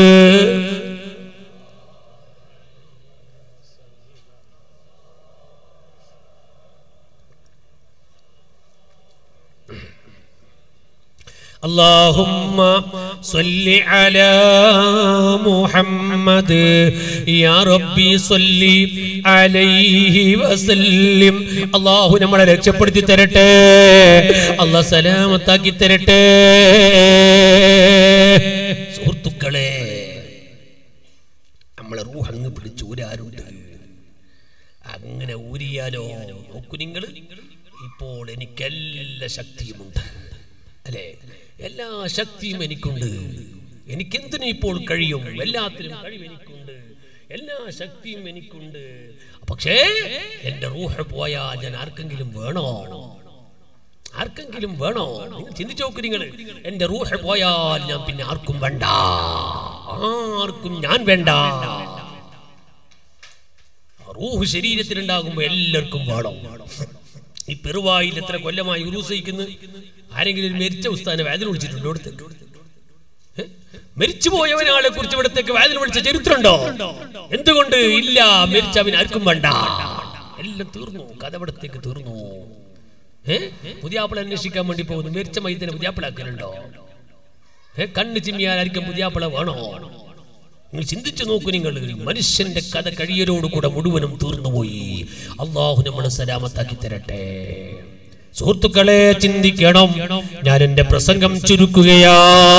اللهم صل على محمد يا ربي صل عليه وسلم അള്ളാഹു നമ്മളെ രക്ഷപ്പെടുത്തി തരട്ടെ അള്ളാഹ് സലാമത്താക്കി തരട്ടെ സുഹൃത്തുക്കളെ നമ്മളെ റൂഹ് അങ്ങ് പിടിച്ച് ഊരാരുണ്ട് അങ്ങനെ ഊരിയാലോ നോക്കൂ നിങ്ങൾ ഇപ്പോൾ എനിക്ക് എല്ലാ ശക്തിയുമുണ്ട് അല്ലേ എല്ലാ ശക്തിയും എനിക്കുണ്ട് എനിക്കെന്തിനും ഇപ്പോൾ കഴിയും എല്ലാത്തിനും കഴിവ് എനിക്കുണ്ട് എല്ലാ ശക്തിയും എനിക്കുണ്ട് പക്ഷേ എന്റെ റൂഹ് പോയാൽ ഞാൻ ആർക്കെങ്കിലും വേണോ ആർക്കെങ്കിലും വേണോ നിങ്ങൾ ചിന്തിച്ചു നോക്ക് നിങ്ങൾ എന്റെ റൂഹ് പോയാൽ ഞാൻ പിന്നെ ആർക്കും വേണ്ട ആർക്കും ഞാൻ വേണ്ട റൂഹ് ശരീരത്തിലുണ്ടാകുമ്പോ എല്ലാവർക്കും വേണം ഈ പെറുവായിൽ എത്ര കൊല്ലമായി ഉറൂസയിക്കുന്നു ആരെങ്കിലും ഒരു മരിച്ച ഉസ്താനെ വേദന വിളിച്ചിട്ടുണ്ടോ ഇവിടുത്തേക്ക് ഏ? മരിച്ചുപോയവനാളെ കുറിച്ച് ഇവിടത്തേക്ക് വേദന വിളിച്ച ചരിത്രമുണ്ടോ എന്തുകൊണ്ട് ഇല്ല മരിച്ചവൻ ആർക്കും വേണ്ട എല്ലാം തീർന്നു കഥ ഇവിടത്തേക്ക് തീർന്നു ഏ പുതിയാപ്പിള അന്വേഷിക്കാൻ വേണ്ടി പോകുന്നു മരിച്ച മൈത്തിനെ പുതിയാപ്പിളാക്കലുണ്ടോ ഏ കണ്ണ് ചിമ്മിയാൽ ആയിരിക്കും പുതിയാപ്പിള വേണോ നിങ്ങൾ ചിന്തിച്ചു നോക്കൂ നിങ്ങൾ മനുഷ്യന്റെ കഥ കഴിയലോടുകൂടെ മുഴുവനും തീർന്നുപോയി അള്ളാഹു നമ്മളെ സലാമത്താക്കി തരട്ടെ സുഹൃത്തുക്കളെ ചിന്തിക്കണം ഞാൻ എന്റെ പ്രസംഗം ചുരുക്കുകയാ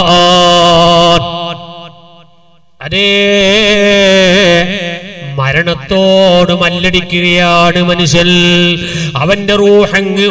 അതേ മരണത്തോട് മല്ലടിക്കുകയാണ് മനുഷ്യൻ അവന്റെ റൂഹങ്ങ്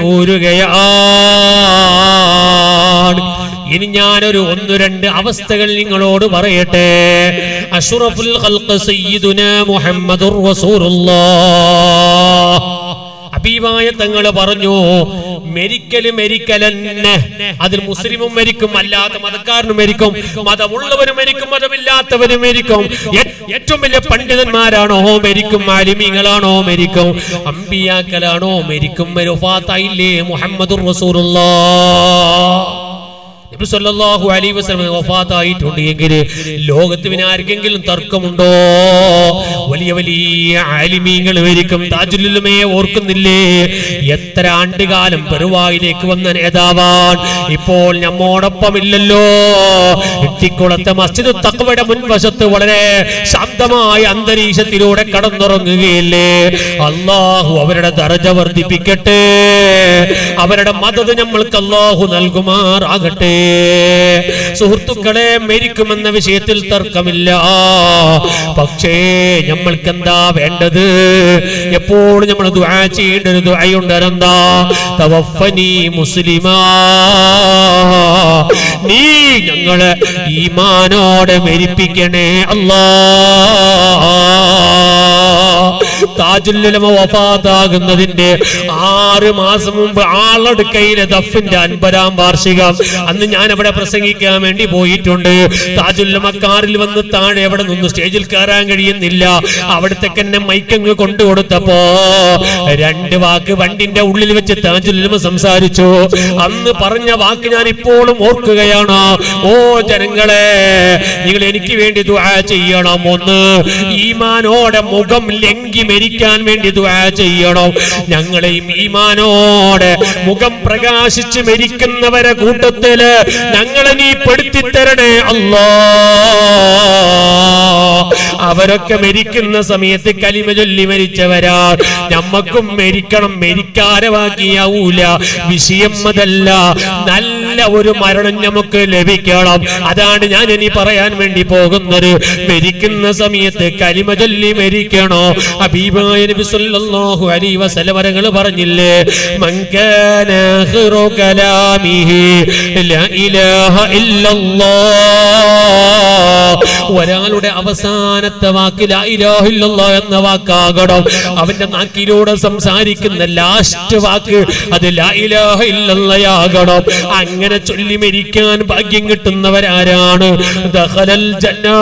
ഊരുകയാണ് ഇനി ഞാനൊരു ഒന്ന് രണ്ട് അവസ്ഥകൾ നിങ്ങളോട് പറയട്ടെ അഷുറഫുൽ ഖൽഖ് സയ്യിദുന മുഹമ്മദുർ റസൂലുള്ളാഹ് അബീബായ തങ്ങൾ പറഞ്ഞു മെരിക്കല് മെരിക്കലെന്നെ അതിൽ മുസ്ലിമും മരിക്കും അല്ലാത്ത മതക്കാരനും മരിക്കും മതമുള്ളവരും മരിക്കും മതമില്ലാത്തവരും മരിക്കും ഏ- ഏറ്റവും വലിയ പണ്ഡിതന്മാരാണോ മരിക്കും മാലിമീങ്ങളാണോ മരിക്കും അമ്പിയാക്കലാണോ മരിക്കും വഫാത്തായില്ലേ മുഹമ്മദുർ റസൂലുള്ളാഹ് നബി സല്ലല്ലാഹു അലൈഹി വസല്ലം വഫാത്തായിട്ടുണ്ട് എങ്കിൽ ലോകത്ത് പിന്നെ ആർക്കെങ്കിലും തർക്കമുണ്ടോ വലിയ വലിയ ആലിമീങ്ങൾ വരിക്കും താജുലുമയെ ഓർക്കുന്നില്ലേ എത്ര ആണ്ടുകാലം പെരുവായിലേക്ക് വന്ന നേതാവാൻ ഇപ്പോൾ നമ്മോടൊപ്പം ഇല്ലല്ലോ ഇത്തിക്കുളത്തെ മസ്ജിദ് തക്വയുടെ മുൻവശത്ത് വളരെ ശാന്തമായ അന്തരീക്ഷത്തിലൂടെ കടന്നുറങ്ങുകയില്ലേ അള്ളാഹു അവരുടെ ദർജ വർദ്ധിപ്പിക്കട്ടെ അവരുടെ മദത് നമ്മൾക്ക് അള്ളാഹു നൽകുമാറാകട്ടെ സുഹൃത്തുക്കളെ മരിക്കുമെന്ന വിഷയത്തിൽ തർക്കമില്ല പക്ഷേ നമ്മൾക്ക് എന്താ വേണ്ടത് എപ്പോഴും നമ്മൾ ദുആ ചെയ്യേണ്ട ഒരു ദുആയുണ്ട് അതെന്താ തവഫനി മുസ്ലിമാ നീ ഞങ്ങളെ ഈമാനോടെ മരിപ്പിക്കണേ അല്ലാ താജുല്ലുലമ വഫാത്താകുന്നതിന്റെ ആറ് മാസം മുമ്പ് ആളടുക്കയിലെ ദഫിന്റെ അൻപതാം വാർഷികം അന്ന് ഞാൻ അവിടെ പ്രസംഗിക്കാൻ വേണ്ടി പോയിട്ടുണ്ട് താജുല്ലുലമ കാറിൽ വന്ന് താഴെ അവിടെ നിന്ന് സ്റ്റേജിൽ കയറാൻ കഴിയുന്നില്ല അവിടത്തേക്ക് എന്നെ മൈക്കങ്ങ് കൊണ്ടു കൊടുത്തപ്പോ രണ്ട് വാക്ക് വണ്ടിന്റെ ഉള്ളിൽ വെച്ച് താജുല്ലുലമ സംസാരിച്ചു അന്ന് പറഞ്ഞ വാക്ക് ഞാൻ ഇപ്പോഴും ഓർക്കുകയാണ് ഓ ജനങ്ങളെ നിങ്ങൾ എനിക്ക് വേണ്ടി ദുആ ചെയ്യണം ഒന്ന് ഈമാനോടെ മുഖം ലംഘി മരിക്കാൻ വേണ്ടി ദുആ ചെയ്യണം ഞങ്ങളെയും ഈമാനോടെ മുഖം പ്രകാശിച്ച് മരിക്കുന്നവരെ കൂട്ടത്തില് ഞങ്ങളെ നീ പെടുത്തി തരണേ അല്ലാ അവരൊക്കെ മരിക്കുന്ന സമയത്ത് കലിമ ചൊല്ലി മരിച്ചവരാ നമ്മക്കും മരിക്കണം മരിക്കാരവാക്കിയാവൂല വിഷയം അതല്ല നല്ല ഒരു മരണം നമുക്ക് ലഭിക്കണം അതാണ് ഞാൻ ഇനി പറയാൻ വേണ്ടി പോകുന്നത് മരിക്കുന്ന സമയത്ത് കലിമ ചൊല്ലി മരിക്കണോ അബീബായ നബി സല്ലല്ലാഹു അലൈഹി വസല്ലം വരങ്ങൾ പറഞ്ഞില്ലേ മൻ കാന ആഖിറു കലാമിഹി ലാ ഇലാഹ ഇല്ലല്ലാഹ് ഒരാളുടെ അവസാനത്തെ വാക്ക് ലാ ഇലാഹ ഇല്ലല്ലാഹ് എന്ന വാക്കാകണം അവന്റെ നാക്കിലൂടെ സംസാരിക്കുന്ന ലാസ്റ്റ് വാക്ക് അത് ലാ ഇലാഹ ഇല്ലല്ലയാകണം അങ്ങനെ ചൊല്ലി മരിക്കാൻ ഭാഗ്യം കിട്ടുന്നവരാരാണ് ദഖലൽ ജന്നാ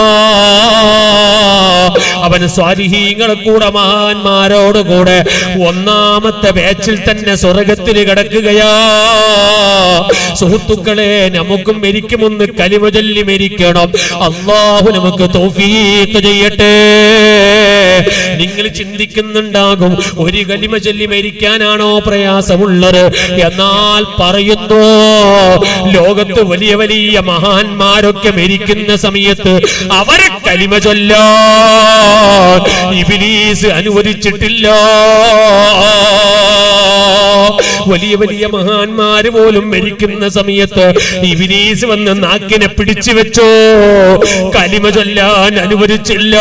അവൻ സ്വാരിഹീങ്ങളെ കൂടെ മഹാന്മാരോട് കൂടെ ഒന്നാമത്തെ ബാച്ചിൽ തന്നെ സ്വർഗത്തിൽ കിടക്കുകയാ സുഹൃത്തുക്കളെ നമുക്കും മരിക്കുമൊന്ന് കലിമ ചൊല്ലി മരിക്കണം അള്ളാഹു നമുക്ക് തൗഫീഖ് ചെയ്യട്ടെ നിങ്ങൾ ചിന്തിക്കുന്നുണ്ടാകും ഒരു കലിമ ചൊല്ലി മരിക്കാനാണോ പ്രയാസമുള്ളത് എന്നാൽ പറയുന്നു ലോകത്ത് വലിയ വലിയ മഹാന്മാരൊക്കെ മരിക്കുന്ന സമയത്ത് അവരെ കലിമ ചൊല്ലാൻ ഇബിലീസ് അനുവദിച്ചിട്ടില്ല വലിയ വലിയ മഹാന്മാര് പോലും മരിക്കുന്ന സമയത്ത് ഇബിലീസ് വന്ന് നാക്കിനെ പിടിച്ചു വെച്ചോ കലിമ ചൊല്ലാൻ അനുവദിച്ചില്ല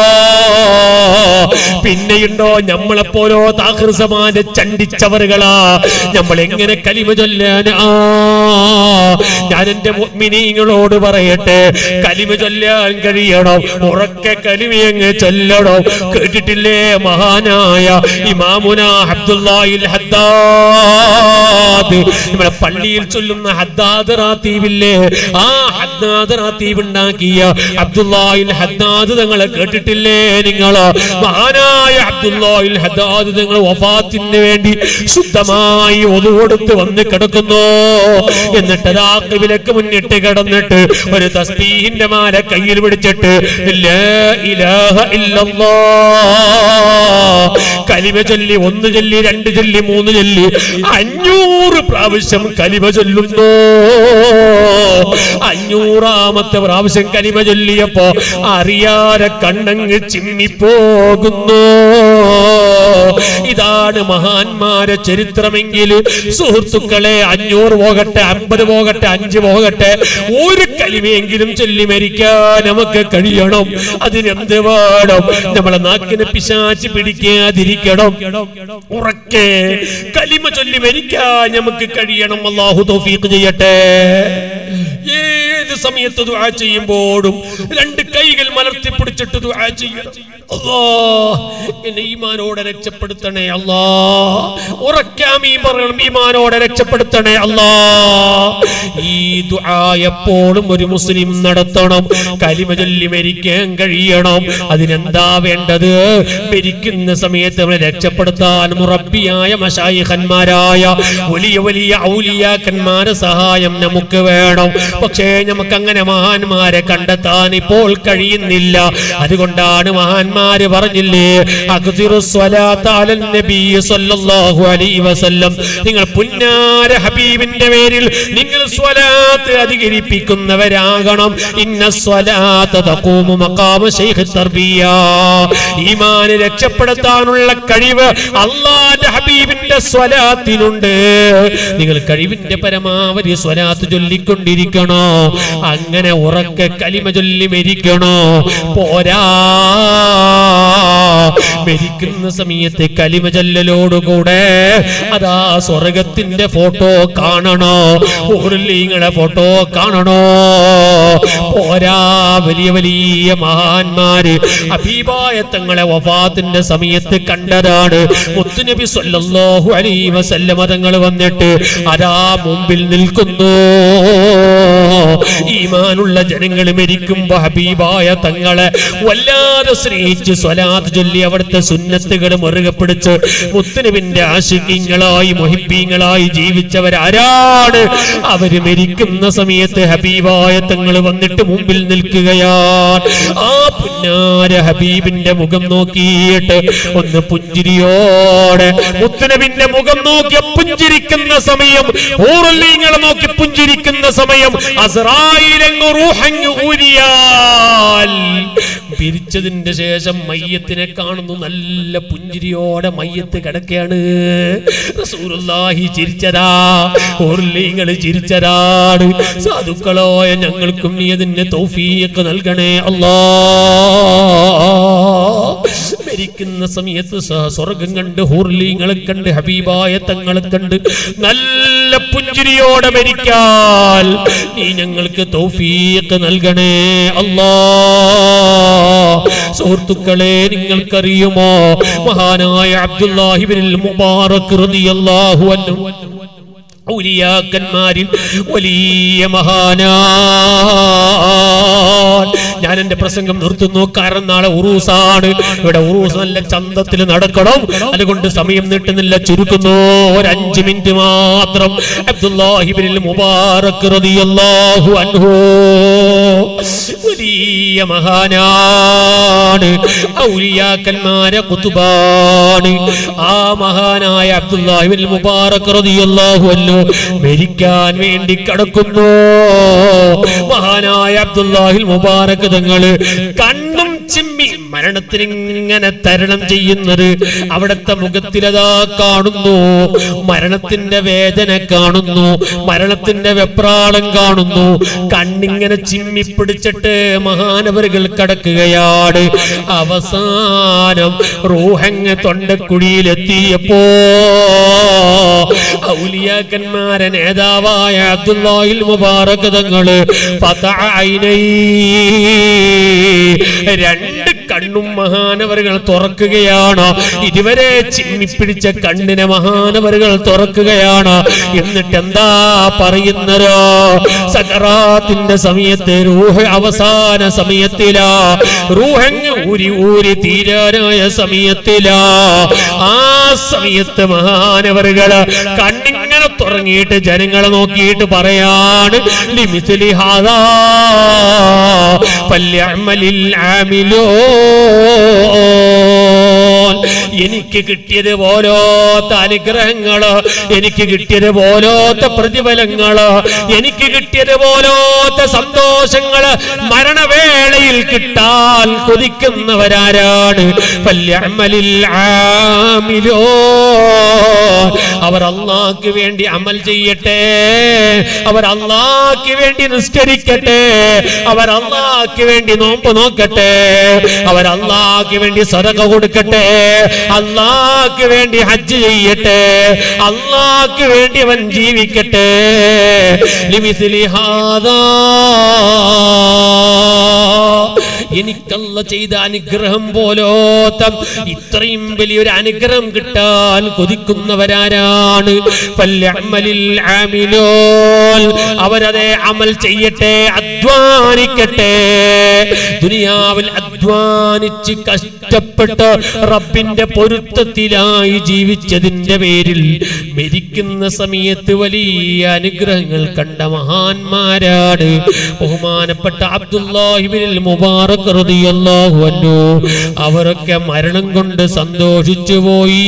പിന്നെയുണ്ടോ നമ്മളെപ്പോലോ താഹൃസമാന്റെ ചണ്ടിച്ചവറുകളാ നമ്മൾ എങ്ങനെ കലിമ ചൊല്ലാനാ ഞാൻ എന്റെ മുഅ്മിനീങ്ങളോട് പറയട്ടെ കലിമ ചൊല്ലാൻ കഴിയണം ഉറക്കെ കലിമയങ്ങ് ചൊല്ലണം കേട്ടിട്ടില്ലേ മഹാനായ ഇമാമുന അബ്ദുല്ലാഹിൽ ഹദ്ദാദ് നമ്മുടെ പള്ളിയിൽ ചൊല്ലുന്ന ഹദ്ദാദ് റാത്തീവില്ലേ ആ ഹദ്ദാദ് റാത്തീവ് ഉണ്ടാക്കിയ അബ്ദുല്ലാഹിൽ ഹദ്ദാദ് തങ്ങളെ കേട്ടിട്ടില്ലേ നിങ്ങൾ മഹാനായ അബ്ദുല്ലാഹിൽ ഹദ്ദാദ് നിങ്ങൾ വഫാത്തിന് വേണ്ടി ശുദ്ധമായി ഒതുകൊടുത്ത് വന്ന് കിടക്കുന്നു എന്നിട്ട് അതാ വിലക്ക് മുന്നിട്ട് കിടന്നിട്ട് ഒരു തസ്ബീഹിന്റെ മാല കയ്യിൽ പിടിച്ചിട്ട് ലാ ഇലാഹ ഇല്ലല്ലാഹ് കലിമ ചൊല്ലി ഒന്ന് ചൊല്ലി രണ്ട് ചൊല്ലി മൂന്ന് ചൊല്ലി അഞ്ഞൂറ് പ്രാവശ്യം കലിമ ചൊല്ലുന്നു അഞ്ഞൂറാമത്തെ പ്രാവശ്യം കലിമ ചൊല്ലിയപ്പോ അറിയാതെ കണ്ണങ്ങ് ചിമ്മിപ്പോകുന്നു ഇതാണ് മഹാന്മാരെ ചരിത്രമെങ്കിൽ സുഹൃത്തുക്കളെ അഞ്ഞൂറ് പോകട്ടെ അമ്പത് പോകട്ടെ അഞ്ച് പോകട്ടെ ഒരു കലിമയെങ്കിലും ചൊല്ലി മരിക്കാൻ നമുക്ക് കഴിയണം അതിനെന്ത് വേണം നമ്മളെ നാക്കിനെ പിശാച്ച് പിടിക്കാതിരിക്കണം ഉറക്കെ കലിമ ചൊല്ലി മരിക്കാൻ നമുക്ക് കഴിയണം അള്ളാഹു തൗഫീഖ് ചെയ്യട്ടെ ഏത് സമയത്ത് ദുആ ചെയ്യുമ്പോഴും രണ്ട് കൈകൾ മലർത്തി പിടിച്ചിട്ട് ദുആ ചെയ്യണം അല്ലാ എന്നെ ഈമാനോടെ രക്ഷപ്പെടുത്തണേ അല്ലാ ഉറക്കാം ഈ പറയണം ഈമാനോടെ രക്ഷപ്പെടുത്തണേ അല്ലാ ഈ ദുആ എപ്പോഴും ഒരു മുസ്ലിം നടത്തണം കലിമ ചൊല്ലി മരിക്കാൻ കഴിയണം അതിനെന്താ വേണ്ടത് മരിക്കുന്ന സമയത്ത് നമ്മളെ രക്ഷപ്പെടുത്താൻ മുറബിയായ മഷായിഖന്മാരായ വലിയ വലിയ ഔലിയാക്കന്മാരെ സഹായം നമുക്ക് വേണം പക്ഷേ നമുക്ക് അങ്ങനെ മഹാന്മാരെ കണ്ടെത്താൻ ഇപ്പോൾ കഴിയുന്നില്ല അതുകൊണ്ടാണ് മഹാന്മാര് പറഞ്ഞില്ലേ അഖ്ദിറു സ്വലാത്ത അലൻ നബി സല്ലല്ലാഹു അലൈഹി വസല്ലം നിങ്ങൾ പുന്നാര ഹബീബിന്റെ പേരിൽ നിങ്ങൾ സ്വലാത്ത് അധികരിപ്പിക്കുന്നവരാകണം ഇന്ന സ്വലാത്ത തഖൂമു മഖാമ ശൈഖ് തർബിയ ഈമാന് രക്ഷപ്പെടുത്താനുള്ള കഴിവ് അള്ളാന്റെ ഹബീബിന്റെ സ്വലാത്തിനുണ്ട് നിങ്ങൾ കഴിവിന്റെ പരമാവധി സ്വലാത്ത് ചൊല്ലിക്കൊണ്ടിരിക്കണോ അങ്ങനെ ഉറക്കെ കലിമ ചൊല്ലി മരിക്കണോ പോരാ മരിക്കുന്ന സമയത്ത് കലിമ ചൊല്ലലോടുകൂടെ അതാ സ്വർഗത്തിന്റെ ഫോട്ടോ കാണണോ ഉരുളിങ്ങളെ ഫോട്ടോ കാണണോ പോരാ വലിയ വലിയ മഹാന്മാര് അബീബായ തങ്ങളെ വഫാത്തിന്റെ സമയത്ത് കണ്ടതാണ് മുത്തുനബി സല്ലല്ലാഹു അലൈഹി വസല്ലമ തങ്ങൾ വന്നിട്ട് അതാ മുമ്പിൽ നിൽക്കുന്നു ഈമാനുള്ള ജനങ്ങൾ മരിക്കുമ്പോ ഹബീബായ തങ്ങളെ വല്ലാതെ സ്നേഹിച്ച് സ്വലാത്ത് ചൊല്ലി അവിടുത്തെ സുന്നത്തുകൾ മുറുകെ പിടിച്ച് മുത്തുനബിന്റെ ആശിക്യങ്ങളായി മൊഹിബീങ്ങളായി ജീവിച്ചവരാരാണ് അവര് മരിക്കുന്ന സമയത്ത് ഹബീബായ തങ്ങൾ വന്നിട്ട് മുമ്പിൽ നിൽക്കുകയാണ് ആ പുന്നാര ഹബീബിന്റെ മുഖം നോക്കിയിട്ട് ഒന്ന് പുഞ്ചിരിയോടെ മുത്തുനബിന്റെ മുഖം നോക്കി പുഞ്ചിരിക്കുന്ന സമയം ഊറല്ലീങ്ങളെ നോക്കി പുഞ്ചിരിക്കുന്ന സമയം അസ്രായിലങ്ങ് റൂഹങ്ങ് ഊരിയാൽ പിരിച്ചതിന്റെ ശേഷം മയ്യത്തിനെ കാണുന്നു നല്ല പുഞ്ചിരിയോടെ മയ്യത്ത് കിടക്കുകയാണ് റസൂലുള്ളാഹി ചിരിച്ചതാ ഊർലിങ്ങൾ ചിരിച്ചതാണ് സാധുക്കളോയ ഞങ്ങൾക്കും നീ അതിന്റെ തൗഫീഖ് നൽകണേ അല്ലാ മരിക്കുന്ന സമയത്ത് സ- സ്വർഗം കണ്ട് ഹൂർലിങ്ങളെ കണ്ട് ഹബീബായ തങ്ങളെ കണ്ട് നല്ല പുഞ്ചിരിയോടെ മരിക്കാൻ നീ ഞങ്ങൾക്ക് തൗഫീഖ് നൽകണേ അല്ലാ സുഹൃത്തുക്കളെ നിങ്ങൾക്കറിയുമോ മഹാനായ അബ്ദുല്ലാഹിബിനിൽ മുബാറക് റളിയല്ലാഹു അൻഹു ഔലിയാക്കന്മാരിൽ വലിയ മഹാനാ ഞാൻ എന്റെ പ്രസംഗം നിർത്തുന്നു കാരണം നാളെ ഉറൂസാണ് ഇവിടെ ഉറൂസ് നല്ല ചന്തത്തിൽ നടക്കണം അതുകൊണ്ട് സമയം നീട്ടുന്നില്ല ചുരുക്കുന്നു ഒരു അഞ്ച് മിനിറ്റ് മാത്രം അബ്ദുല്ലാഹിബിനിൽ മുബാറക് റളിയല്ലാഹു അൻഹു വലിയ മഹാനാണ് ഔലിയാക്കന്മാരെ കുത്തുബാണ് ആ മഹാനായ അബ്ദുല്ലാഹിബിൻ മുബാറക് റളിയല്ലാഹു അൻഹു മരിക്കാൻ വേണ്ടി കടക്കുന്നു മഹാനായ അബ്ദുല്ലാഹിൽ മുബാറക് തങ്ങള് കണ്ണും ചിമ്മി മരണത്തിന് ഇങ്ങനെ തരണം ചെയ്യുന്നത് അവിടുത്തെ മുഖത്തിലതാ കാണുന്നു മരണത്തിന്റെ വേദന കാണുന്നു മരണത്തിന്റെ വെപ്രാളം കാണുന്നു കണ്ണിങ്ങനെ ചിമ്മി പിടിച്ചിട്ട് മഹാനവറുകൾ കടക്കുകയാണ് അവസാനം റൂഹങ്ങ് തൊണ്ടക്കുഴിയിലെത്തിയപ്പോ ഔലിയാക്കന്മാരെ നേതാവായ അബ്ദുല്ലാഹിൽ മുബാറക് തങ്ങള് ഫതഅ ഐനൈ രണ്ട് കണ്ണും മഹാനവറുകൾ തുറക്കുകയാണ് ഇതുവരെ ചിമ്മിപ്പിടിച്ച കണ്ണിനെ മഹാനവറുകൾ തുറക്കുകയാണ് എന്നിട്ട് എന്താ പറയുന്നരോ സകറാത്തിന്റെ സമയത്ത് റൂഹ് അവസാന സമയത്തിലാ റൂഹങ്ങ് ഊരി ഊരി തീരാനായ സമയത്തിലാ ആ സമയത്ത് മഹാനവറുകള് കണ്ണിങ്ങനെ തുറങ്ങിയിട്ട് ജനങ്ങളെ നോക്കിയിട്ട് പറയാണ് ലിമിസിലി ഹാദാ ഫല്യഅമലിൽ ആമിലൂൻ എനിക്ക് കിട്ടിയത് പോലോത്ത അനുഗ്രഹങ്ങള് എനിക്ക് കിട്ടിയത് പോലോത്ത പ്രതിഫലങ്ങള് എനിക്ക് കിട്ടിയത് പോലോത്ത സന്തോഷങ്ങള് മരണവേളയിൽ കിട്ടാൻ കൊതിക്കുന്നവരാരാണ് ഫല്യഅമലിൽ ആമിലൂൻ അവർ അള്ളാഹ്ക്ക് വേണ്ടി അമൽ ചെയ്യട്ടെ അവർ അള്ളാഹ്ക്ക് വേണ്ടി നിസ്കരിക്കട്ടെ അവർ അള്ളാഹ്ക്ക് വേണ്ടി നോമ്പ് നോക്കട്ടെ അവർ അള്ളാഹ്ക്ക് വേണ്ടി സദക കൊടുക്കട്ടെ അള്ളാഹ്ക്ക് വേണ്ടി ഹജ്ജ് ചെയ്യട്ടെ അള്ളാഹ്ക്ക് വേണ്ടി അവൻ ജീവിക്കട്ടെ ലിമിസിലി ഹാദാ എനിക്കല്ല ചെയ്ത അനുഗ്രഹം പോലോത്ത ഇത്രയും വലിയൊരു അനുഗ്രഹം കിട്ടാൻ കൊതിക്കുന്നവരാരാണ് ഫല്യഅമലിൽ ആമിലൂൻ. അവരതെ അമൽ ചെയ്യട്ടെ അധ്വാനിക്കട്ടെ ദുനിയാവിൽ അധ്വാനിച്ച് കഷ്ടപ്പെട്ട് റബ്ബിന്റെ പൊരുത്തത്തിലായി ജീവിച്ചതിന്റെ പേരിൽ മരിക്കുന്ന സമയത്ത് വലിയ അനുഗ്രഹങ്ങൾ കണ്ട മഹാന്മാരാണ് ബഹുമാനപ്പെട്ട അബ്ദുല്ലാഹിബിനിൽ മുബാറക് റളിയല്ലാഹു അൻഹു അവരൊക്കെ മരണം കൊണ്ട് സന്തോഷിച്ചു പോയി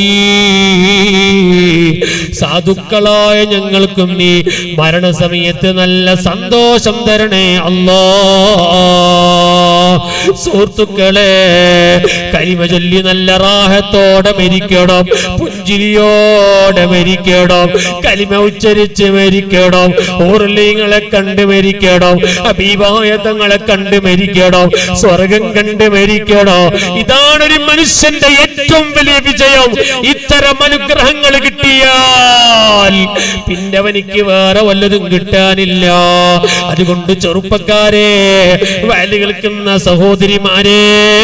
സാധുക്കളായ ഞങ്ങൾക്കും നീ മരണസമയത്ത് നല്ല സന്തോഷം തരണേ അല്ലാ സുഹൃത്തുക്കളെ കരിമ ചൊല്ലി നല്ല റാഹത്തോടെ മരിക്കണം പുഞ്ചിരിയോടെ മരിക്കണം മരിക്കണം കലിമ ഉച്ചരിച്ച് മരിക്കണം ഊർലിങ്ങളെ കണ്ട് മരിക്കണം അബീബായ തങ്ങളെ കണ്ട് മരിക്കണം സ്വർഗം കണ്ട് മരിക്കണം ഇതാണ് ഒരു മനുഷ്യന്റെ ഏറ്റവും വലിയ വിജയം ഇത്തരം അനുഗ്രഹങ്ങൾ കിട്ടിയാൽ പിന്നെ അവനിക്ക് വേറെ വല്ലതും കിട്ടാനില്ല അതുകൊണ്ട് ചെറുപ്പക്കാരെ വയല് കേൾക്കുന്ന സഹോദരിമാരെ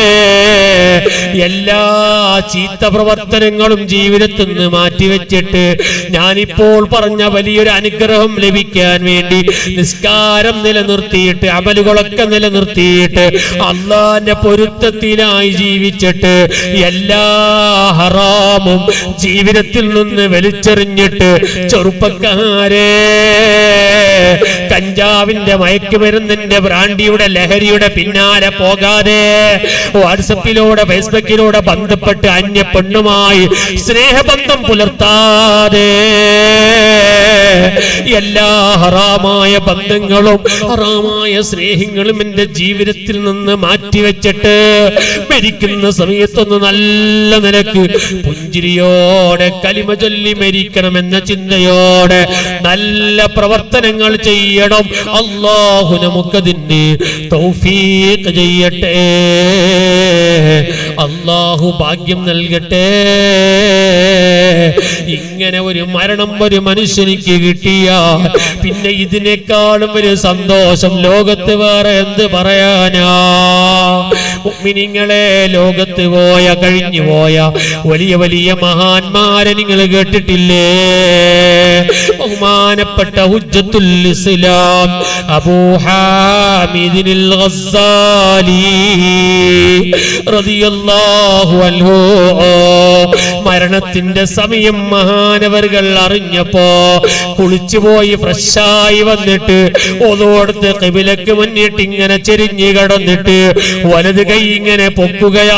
എല്ലാ ചീത്ത പ്രവർത്തനങ്ങളും ജീവിതത്തിൽ നിന്ന് മാറ്റിവെച്ചിട്ട് ഞാനിപ്പോൾ പറഞ്ഞ വലിയൊരു അനുഗ്രഹം ലഭിക്കാൻ വേണ്ടി നിസ്കാരം നിലനിർത്തിയിട്ട് അമലുകളൊക്കെ നിലനിർത്തിയിട്ട് അള്ളാന്റെ പൊരുത്തത്തിനായി ജീവിച്ചിട്ട് എല്ലാ ഹറാമും ജീവിതത്തിൽ നിന്ന് വലിച്ചെറിഞ്ഞിട്ട് ചെറുപ്പക്കാരെ കഞ്ചാവിന്റെ മയക്കുമരുന്നിന്റെ ബ്രാൻഡിയുടെ ലഹരിയുടെ പിന്നാലെ പോകാതെ വാട്സപ്പിലൂടെ ഫേസ്ബുക്കിലൂടെ ബന്ധപ്പെട്ട് അന്യ പെണ്ണുമായി സ്നേഹബന്ധം പുലർത്താതെ എല്ലാ ഹറാമായ ബന്ധങ്ങളും ഹറാമായ സ്നേഹങ്ങളും എന്റെ ജീവിതത്തിൽ നിന്ന് മാറ്റിവെച്ചിട്ട് മരിക്കുന്ന സമയത്തൊന്ന് നല്ല നിലക്ക് പുഞ്ചിരിയോടെ കലിമ ചൊല്ലി മരിക്കണമെന്ന ചിന്തയോടെ നല്ല പ്രവർത്തനങ്ങൾ ചെയ്യണം അള്ളാഹു നമുക്കതിന് തൗഫീഖ് ചെയ്യട്ടെ അള്ളാഹു ഭാഗ്യം നൽകട്ടെ ഇങ്ങനെ ഒരു മരണം ഒരു മനുഷ്യനിക്ക് കിട്ടിയ പിന്നെ ഇതിനേക്കാളും ഒരു സന്തോഷം ലോകത്ത് വേറെ എന്ത് പറയാനാ മിനിങ്ങളെ ലോകത്ത് പോയ കഴിഞ്ഞു പോയ വലിയ വലിയ മഹാന്മാരെ നിങ്ങൾ കേട്ടിട്ടില്ലേ ബഹുമാനപ്പെട്ട ഹുജ്ജത്തുൽ ഇസ്ലാം അബൂ ഹാമിദിനിൽ ഗസ്സാലി റളിയല്ലാഹു അൻഹു മരണത്തിന്റെ സമയം മഹാനവറുകൾ അറിഞ്ഞപ്പോ കുളിച്ചുപോയി ഫ്രഷായി വന്നിട്ട് ഒതോടത്ത് കിബിലക്ക് മുന്നിട്ട് ഇങ്ങനെ ചെരിഞ്ഞു കടന്നിട്ട് വലത് കൈ ഇങ്ങനെ പൊക്കുകയാ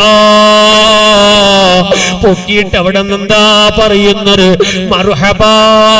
പൊക്കിയിട്ട് അവിടെ നിന്നെന്താ പറയുന്നത് മറുഹബാ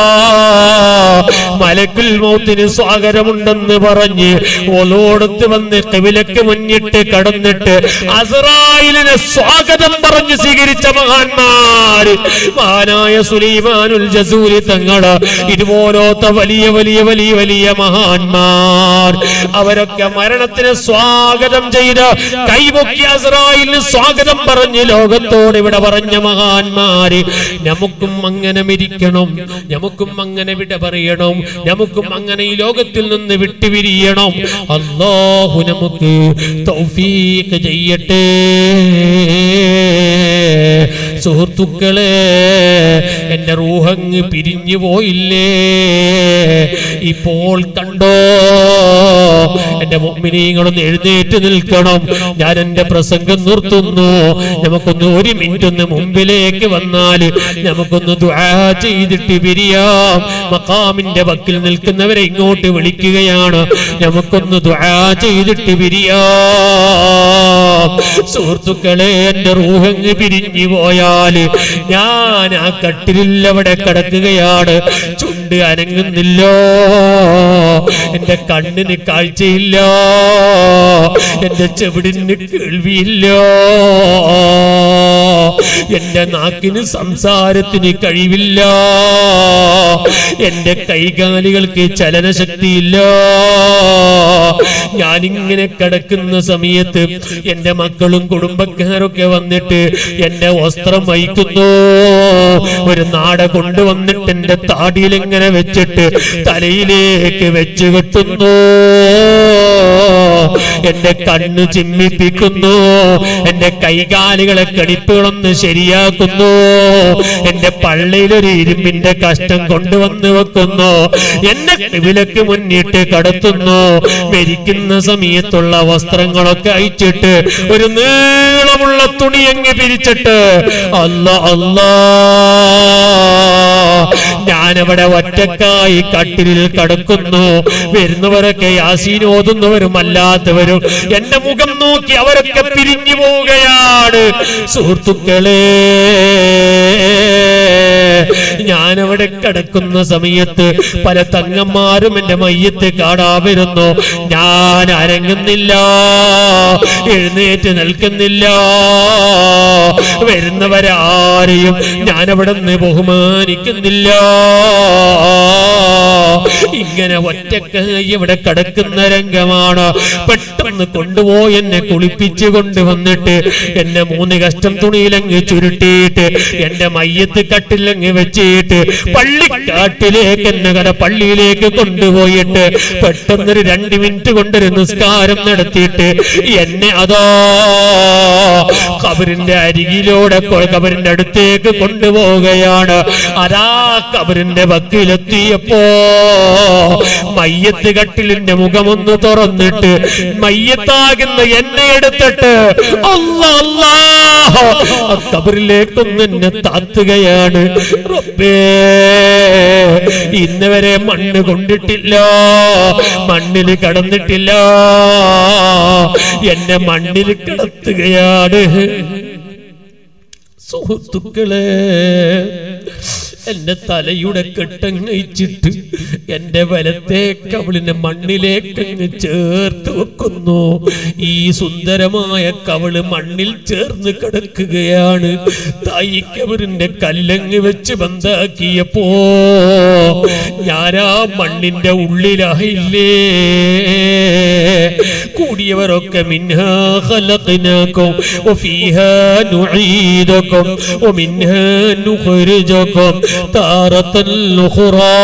മലക്കുൽ മൗത്തിന് സ്വാഗതമുണ്ടെന്ന് പറഞ്ഞ് ഒലോടത്ത് വന്ന് കിബിലക്ക് മുന്നിട്ട് കടന്നിട്ട് അസറായിലിനെ സ്വാഗതം പറഞ്ഞ് സ്വീകരിച്ച മഹാന്മാര് മഹാനായ സുലൈമാനുൽ ജസൂരി തങ്ങള് ഇതുപോലത്തെ വലിയ വലിയ വലിയ വലിയ മഹാന്മാർ അവരൊക്കെ മരണത്തിന് സ്വാഗതം ചെയ്ത് കൈപൊക്കി അസറായിലിന് സ്വാഗതം പറഞ്ഞ് ലോകത്തോട് ഇവിടെ പറഞ്ഞ മഹാന്മാര് നമുക്കും അങ്ങനെ മരിക്കണം നമുക്കും അങ്ങനെ വിട പറയണം നമുക്കും അങ്ങനെ ഈ ലോകത്തിൽ നിന്ന് വിട്ടുപിരിയണം അള്ളാഹു നമുക്ക് തൗഫീഖ് ചെയ്യട്ടെ സുഹൃത്തുക്കളെ എന്റെ റൂഹങ്ങ് പിരിഞ്ഞു പോയില്ലേ ഇപ്പോൾ കണ്ടോ എന്റെ മുമ്പിനീങ്ങളൊന്ന് എഴുന്നേറ്റ് നിൽക്കണം ഞാൻ എന്റെ പ്രസംഗം നിർത്തുന്നു നമുക്കൊന്ന് ഒരു മിനിറ്റ് ഒന്ന് മുമ്പിലേക്ക് വന്നാൽ നമുക്കൊന്ന് ദുആ ചെയ്തിട്ട് പിരിയാം മക്കാമിന്റെ വക്കിൽ നിൽക്കുന്നവരെ ഇങ്ങോട്ട് വിളിക്കുകയാണ് നമുക്കൊന്ന് ദുആ ചെയ്തിട്ട് പിരിയാം സുഹൃത്തുക്കളെ എന്റെ റൂഹങ്ങ് പിരിഞ്ഞു പോയാല് ഞാൻ ആ കട്ടിലിൽ അവിടെ കിടക്കുകയാണ് ചുണ്ട് അനങ്ങുന്നില്ലോ എന്റെ കണ്ണിന് കാഴ്ചയില്ല എന്റെ ചെവിടിന് കേൾവിയില്ല എന്റെ നാക്കിന് സംസാരത്തിന് കഴിവില്ല എന്റെ കൈകാലുകൾക്ക് ചലനശക്തിയില്ല ഞാനിങ്ങനെ കിടക്കുന്ന സമയത്ത് എന്റെ മക്കളും കുടുംബക്കാരൊക്കെ വന്നിട്ട് എന്റെ വസ്ത്രം വഹിക്കുന്നു ഒരു നാട കൊണ്ടുവന്നിട്ട് എന്റെ താടിയിൽ ഇങ്ങനെ വെച്ചിട്ട് തലയിലേക്ക് വെച്ച് കെട്ടുന്നു എന്റെ കണ്ണ് ചിമ്മിപ്പിക്കുന്നു എന്റെ കൈകാലുകളെ കടിപ്പുകളൊന്ന് ശരിയാക്കുന്നു എന്റെ പള്ളിയിലൊരു ഇരുമ്പിന്റെ കഷ്ടം കൊണ്ടുവന്ന് വെക്കുന്നു എന്നെ വിലക്ക് മുന്നിട്ട് കടത്തുന്നു മരിക്കുന്ന സമയത്തുള്ള വസ്ത്രങ്ങളൊക്കെ അയച്ചിട്ട് ഒരു നീളമുള്ള തുണി അങ്ങ് പിരിച്ചിട്ട് അല്ല അല്ലാ ഞാനവിടെ ഒറ്റക്കായി കട്ടിലിൽ കടക്കുന്നു വരുന്നവരൊക്കെ യാസീൻ ഓതുന്നവരും അല്ലാത്തവരും എന്റെ മുഖം നോക്കി അവരൊക്കെ പിരിഞ്ഞു പോവുകയാണ് സുഹൃത്തുക്കളെ ഞാനവിടെ കിടക്കുന്ന സമയത്ത് പല തങ്ങന്മാരും എന്റെ മയ്യത്ത് കാണാൻ വരുന്നു ഞാൻ അരങ്ങുന്നില്ല എഴുന്നേറ്റ് നിൽക്കുന്നില്ല വരുന്നവരാരെയും ഞാൻ അവിടെ നിന്ന് ബഹുമാനിക്കുന്നില്ല ഇങ്ങനെ ഒറ്റക്ക് ഇവിടെ കിടക്കുന്ന രംഗമാണ് പെട്ടെന്ന് കൊണ്ടുപോയി എന്നെ കുളിപ്പിച്ചു കൊണ്ടുവന്നിട്ട് എന്നെ മൂന്ന് കഷ്ടം തുണിയിലങ്ങ് ചുരുട്ടിയിട്ട് എന്റെ മയ്യത്ത് കട്ടിലങ്ങ് വെച്ചിട്ട് പള്ളിക്കാട്ടിലേക്ക് എന്നെ കര പള്ളിയിലേക്ക് കൊണ്ടുപോയിട്ട് പെട്ടെന്നൊരു രണ്ട് മിനിറ്റ് കൊണ്ടൊരു നിസ്കാരം നടത്തിയിട്ട് എന്നെ അതോ കബറിന്റെ അരികിലൂടെ കൊ- കബറിന്റെ അടുത്തേക്ക് കൊണ്ടുപോവുകയാണ് അതാ കബറിന്റെ വക്കിലെത്തിയപ്പോ മയ്യത്ത് കട്ടിലിന്റെ മുഖമൊന്ന് തുറന്നിട്ട് മയ്യത്താകുന്ന എന്നെ എടുത്തിട്ട് അല്ലാ അല്ലാ ആ കബറിലേക്കൊന്ന് എന്നെ താത്തുകയാണ് റബ്ബേ ഇന്ന് വരെ മണ്ണ് കൊണ്ടിട്ടില്ല മണ്ണിൽ കടന്നിട്ടില്ല എന്നെ മണ്ണിൽ കിടത്തുകയാണ് സുഹൃത്തുക്കളെ എന്റെ തലയുടെ കെട്ടങ്ങയിച്ചിട്ട് എന്റെ വലത്തെ കവിളിനെ മണ്ണിലേക്കങ്ങ് ചേർത്ത് വെക്കുന്നു ഈ സുന്ദരമായ കവിള് മണ്ണിൽ ചേർന്ന് കിടക്കുകയാണ് തായിക്കവറിന്റെ കല്ലങ്ങ് വെച്ച് ബന്ധാക്കിയപ്പോ ഞാനാ മണ്ണിന്റെ ഉള്ളിലായില്ലേ കൂടിയവരൊക്കെ മിൻഹാ ഖലഖനാകും വഫീഹാ നുഈദുകും വമിൻഹാ നുഖ്രിജുകും താറത്തൻ ഉഖ്റാ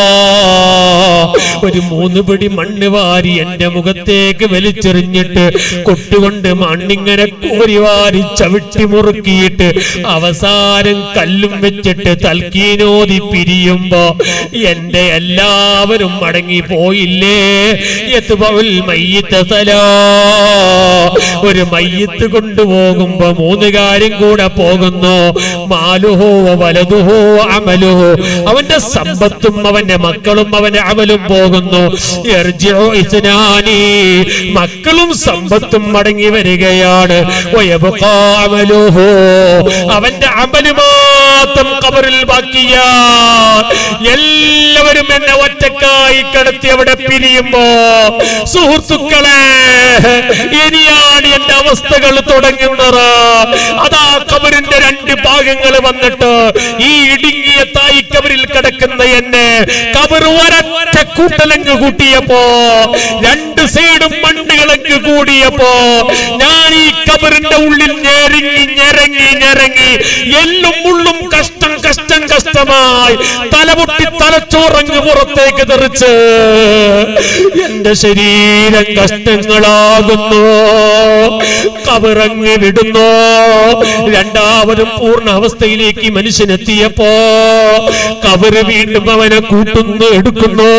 ഒരു മൂന്ന് പിടി മണ്ണ് വാരി എന്റെ മുഖത്തേക്ക് വലിച്ചെറിഞ്ഞിട്ട് കൊട്ടുകൊണ്ട് മണ്ണിങ്ങനെ കോരി വാരി ചവിട്ടി മുറുക്കിയിട്ട് അവസാനം കല്ലും വെച്ചിട്ട് തൽക്കീനോതി പിരിയുമ്പോ എന്റെ എല്ലാവരും മടങ്ങി പോയില്ലേ യത്ബഉൽ മയ്യിത്ത സലാ. ഒരു മയ്യത്ത് കൊണ്ടുപോകുമ്പോ മൂന്ന് കാര്യം കൂടെ പോകുന്നു മാലുഹോ വലതുഹോ അമലുഹോ അവന്റെ സമ്പത്തും അവന്റെ മക്കളും അവന്റെ അമലും പോകുന്നു യർജിഉ ഇസ്നാനി. മക്കളും സമ്പത്തും മടങ്ങി വരികയാണ് വയബ്ഖാ അമലുഹു. അവന്റെ അമല് മാത്രം കബറിൽ ബാക്കിയാ എല്ലാവരും എന്നെ ഒറ്റക്കായി കിടത്തി അവിടെ പിരിയുമ്പോ സുഹൃത്തുക്കളെ ഇനിയാണ് എന്റെ അവസ്ഥകൾ തുടങ്ങുന്നത് അതാ കബറിന്റെ രണ്ട് ഭാഗങ്ങൾ വന്നിട്ട് ഈ ഇടുങ്ങിയ തായി കബറിൽ കിടക്കുന്ന എന്നെ കബർ ഒരൊറ്റ കൂട്ടലങ്ങ് കൂട്ടിയപ്പോ രണ്ട് സൈഡും മണ്ണുകളങ്ങ് കൂടിയപ്പോ ഞാൻ ഈ കബറിന്റെ ഉള്ളിൽ ഞെരങ്ങി ഞെരങ്ങി ഞെരങ്ങി എല്ലും മുള്ളും കഷ്ടം കഷ്ടം കഷ്ടമായി തലമുട്ടി തലച്ചോറങ്ങ് പുറത്തേക്ക് തെറിച്ച് എന്റെ ശരീരം കഷ്ടങ്ങളാകുന്നു കബറങ്ങ് വിടുന്നു രണ്ടാമതും പൂർണ്ണ അവസ്ഥയിലേക്ക് മനുഷ്യനെത്തിയപ്പോ കബറ് വീണ്ടും അവനെ കൂട്ടുന്നു എടുക്കുന്നു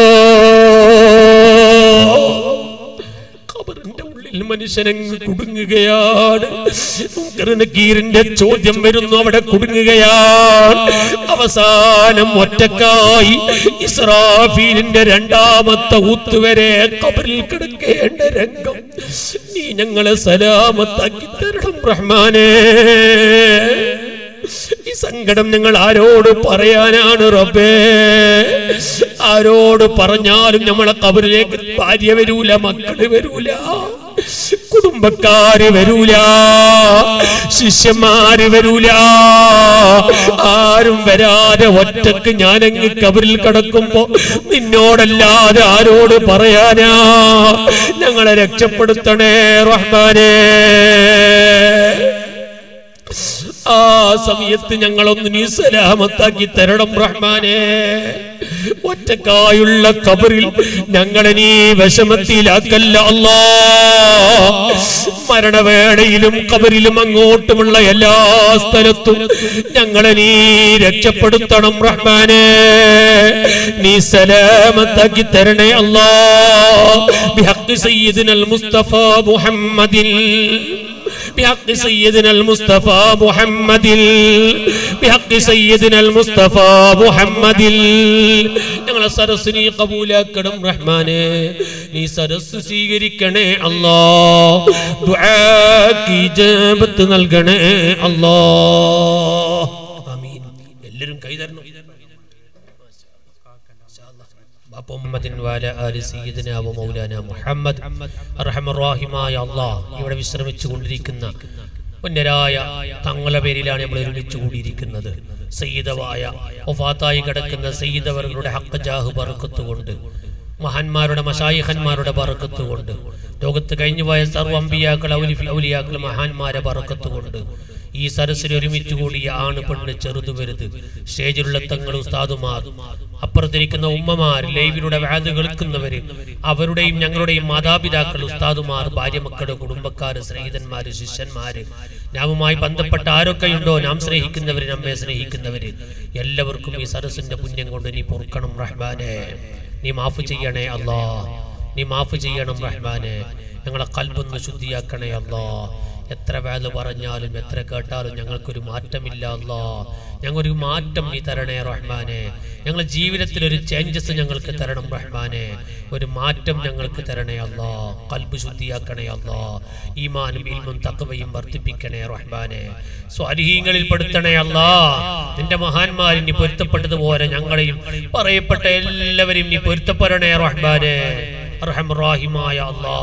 കബറിന്റെ ഉള്ളിൽ മനുഷ്യനങ്ങ് കുടുങ്ങുകയാണ് കീറിന്റെ ചോദ്യം വരുന്നു അവിടെ കുടുങ്ങുകയാണ് അവസാനം ഒറ്റക്കായി ഇസ്രാഫീലിന്റെ രണ്ടാമത്തെ ഊത്തുവരെ കബറിൽ കിടക്കേണ്ട രംഗം നീ ഞങ്ങളെ സലാമത്താക്കി തരണം റഹ്മാനേ ഈ സങ്കടം ഞങ്ങൾ ആരോട് പറയാനാണ് റബ്ബേ ആരോട് പറഞ്ഞാലും നമ്മളെ കബറിലേക്ക് ഭാര്യ വരൂല മക്കള് വരൂല കുടുംബക്കാര് വരൂല ശിഷ്യന്മാര് വരൂല ആരും വരാതെ ഒറ്റക്ക് ഞാനങ്ങ് കബറിൽ കിടക്കുമ്പോ നിന്നോടല്ലാതെ ആരോട് പറയാനാ ഞങ്ങളെ രക്ഷപ്പെടുത്തണേ റഹ്മാനേ ആ സമയത്ത് ഞങ്ങളൊന്ന് നീ സലാമത്താക്കി തരണം റഹ്മാനെ ഒറ്റക്കായുള്ള കബറിൽ ഞങ്ങളെ നീ വിഷമത്തിലാക്കല്ല അല്ലാ മരണവേളയിലും കബറിലും അങ്ങോട്ടുമുള്ള എല്ലാ സ്ഥലത്തും ഞങ്ങളെ നീ രക്ഷപ്പെടുത്തണം റഹ്മാനെ നീ സലാമത്താക്കി തരണേ അല്ലാ ബിഹഖ് സയ്യിദിനൽ മുസ്തഫ മുഹമ്മദിൽ بحق سيدنا المصطفى محمد بحق سيدنا المصطفى محمد ഞങ്ങളെ സരസ് നീ കബൂലാക്കണം റഹ്മാനെ നീ സരസ് സ്വീകരിക്കണേ അല്ലാ ദുആക്ക് ഇജാബത്ത് നൽകണേ അല്ലാ ആമീൻ എല്ലാവരും കൈതരണം ബാപ്പ മുഹമ്മദിൻ വാല ആലി സയ്യിദിന വ മൗലാന മുഹമ്മദ് അർഹമർ റഹീമായ അല്ലാഹ് ഇവിടെ വിശ്രമിച്ചു കൊണ്ടിരിക്കുന്ന പുണ്യരായ തങ്ങളുടെ പേരിലാണ് നമ്മൾ ഒരുമിച്ച് കൂടിയിരിക്കുന്നത് സയ്യിദവായ ഒഫാത്തായി കിടക്കുന്ന സയ്യിദവരുടെ ഹക്കജാഹ് പറക്കത്തുകൊണ്ട് മഹാന്മാരുടെ മഷായിഹന്മാരുടെ പറക്കത്തുകൊണ്ട് ലോകത്ത് കഴിഞ്ഞുപോയ സർവ്വ അമ്പിയാക്കൾ ഔലിഫി ഔലിയാക്കൾ മഹാന്മാരെ പറക്കത്തുകൊണ്ട് ഈ സരസിൽ ഒരുമിച്ച് കൂടിയ ആണ് പെണ്ണ് ചെറുതു വലുത് സ്റ്റേജിലുള്ള തങ്ങൾ ഉസ്താദുമാർ അപ്പുറത്തിരിക്കുന്ന ഉമ്മമാർ ലൈവിലൂടെ വ്യാധ കേൾക്കുന്നവര് അവരുടെയും ഞങ്ങളുടെയും മാതാപിതാക്കൾ ഉസ്താദുമാർ ഭാര്യമക്കളുടെ കുടുംബക്കാര് സ്നേഹിതന്മാര് ശിഷ്യന്മാര് നാമുമായി ബന്ധപ്പെട്ട ആരൊക്കെയുണ്ടോ നാം സ്നേഹിക്കുന്നവര് നമ്മെ സ്നേഹിക്കുന്നവര് എല്ലാവർക്കും ഈ സരസിന്റെ പുണ്യം കൊണ്ട് നീ പൊറുക്കണം റഹ്മാനെ നീ മാഫ് ചെയ്യണേ അല്ലാ നീ മാഫ് ചെയ്യണം റഹ്മാനെ ഞങ്ങളെ കൽബൊന്ന് ശുദ്ധിയാക്കണേ അല്ലാ എത്ര വേല പറഞ്ഞാലും എത്ര കേട്ടാലും ഞങ്ങൾക്കൊരു മാറ്റമില്ല അല്ലാ ഞങ്ങൾക്കൊരു മാറ്റം നീ തരണേ റഹ്മാനെ ഞങ്ങളുടെ ജീവിതത്തിൽ ഒരു ചേഞ്ചസ് ഞങ്ങൾക്ക് തരണം റഹ്മാനെ ഒരു മാറ്റം ഞങ്ങൾക്ക് തരണേ അല്ലാ കൽബ് ശുദ്ധിയാക്കണേ അല്ലാ ഈമാനും ഇൽമും തക്കവയും വർദ്ധിപ്പിക്കണേ റഹ്മാനെ സ്വാലിഹീങ്ങളിൽ പെടുത്തണേ അല്ലാ നിന്റെ മഹാന്മാരിൽ നീ പൊരുത്തപ്പെട്ടതുപോലെ ഞങ്ങളെയും പറയപ്പെട്ട എല്ലാവരെയും നീ പൊരുത്തപ്പെടണേ റഹ്മാനെ റഹ്മായ അല്ലാ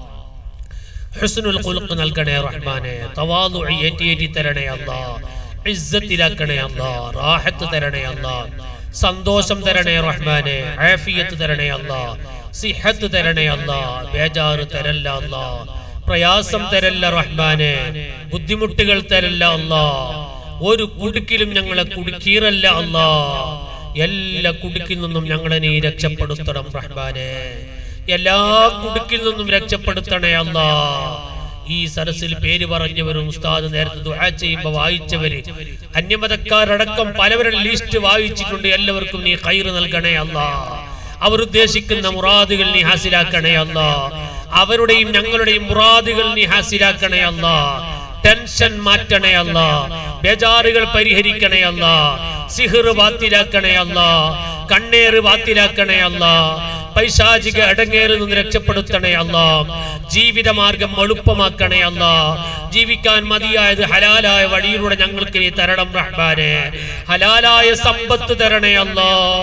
ഹുസ്നുൽ ഖുൽഖ് നൽകണേ റഹ്മാനെ തവാദു ഏറ്റി ഏറ്റി തരണേ അല്ലാ ഇസ്സത്തിലാക്കണേ അല്ലാ റാഹത്ത് തരണേ അല്ലാ സന്തോഷം തരണേ റഹ്മാനെ ആഫിയത്ത് തരണേ അല്ലാ സിഹത്ത് തരണേ അല്ലാ ബേജാറ് തരല്ല അല്ലാ പ്രയാസം തരല്ല റഹ്മാനെ ബുദ്ധിമുട്ടുകൾ തരല്ല അല്ലാ ഒരു കുടുക്കിലും ഞങ്ങളെ കുടുക്കീറല്ല അല്ലാ എല്ലാ കുടുക്കിൽ നിന്നും ഞങ്ങളെ നീ രക്ഷപ്പെടുത്തണം റഹ്മാനെ എല്ലാ കുടുക്കിൽ നിന്നും രക്ഷപ്പെടുത്തണേ അല്ലാ ഈ സരസിൽ പേര് പറഞ്ഞവരും ഉസ്താദ് നേരത്തെ ദുആ ചെയ്യുമ്പോൾ വായിച്ചവര് അന്യമതക്കാരടക്കം പലവരുടെ ലിസ്റ്റ് വായിച്ചിട്ടുണ്ട് എല്ലാവർക്കും നീ കയറ് നൽകണേ അല്ലാ അവർ ഉദ്ദേശിക്കുന്ന മുറാദുകൾ നീ ഹാസിലാക്കണേ അല്ലാ അവരുടെയും ഞങ്ങളുടെയും മുറാദുകൾ നീ ഹാസിലാക്കണേ അല്ലാ ടെൻഷൻ മാറ്റണേ അല്ല ബേജാറുകൾ പരിഹരിക്കണേ അല്ല സിഹിർ ബാത്തിലാക്കണേ അല്ല കണ്ണേറ് ബാത്തിലാക്കണേ അല്ല പൈശാചിക അടങ്ങേറിൽ നിന്ന് രക്ഷപ്പെടുത്തണേ അല്ല ജീവിതമാർഗം എളുപ്പമാക്കണേ അല്ല ജീവിക്കാൻ മതിയായത് ഹലാലായ വഴിയിലൂടെ ഞങ്ങൾക്ക് നീ തരണം റഹ്മാനെ ഹലാലായ സമ്പത്ത് തരണേ അല്ല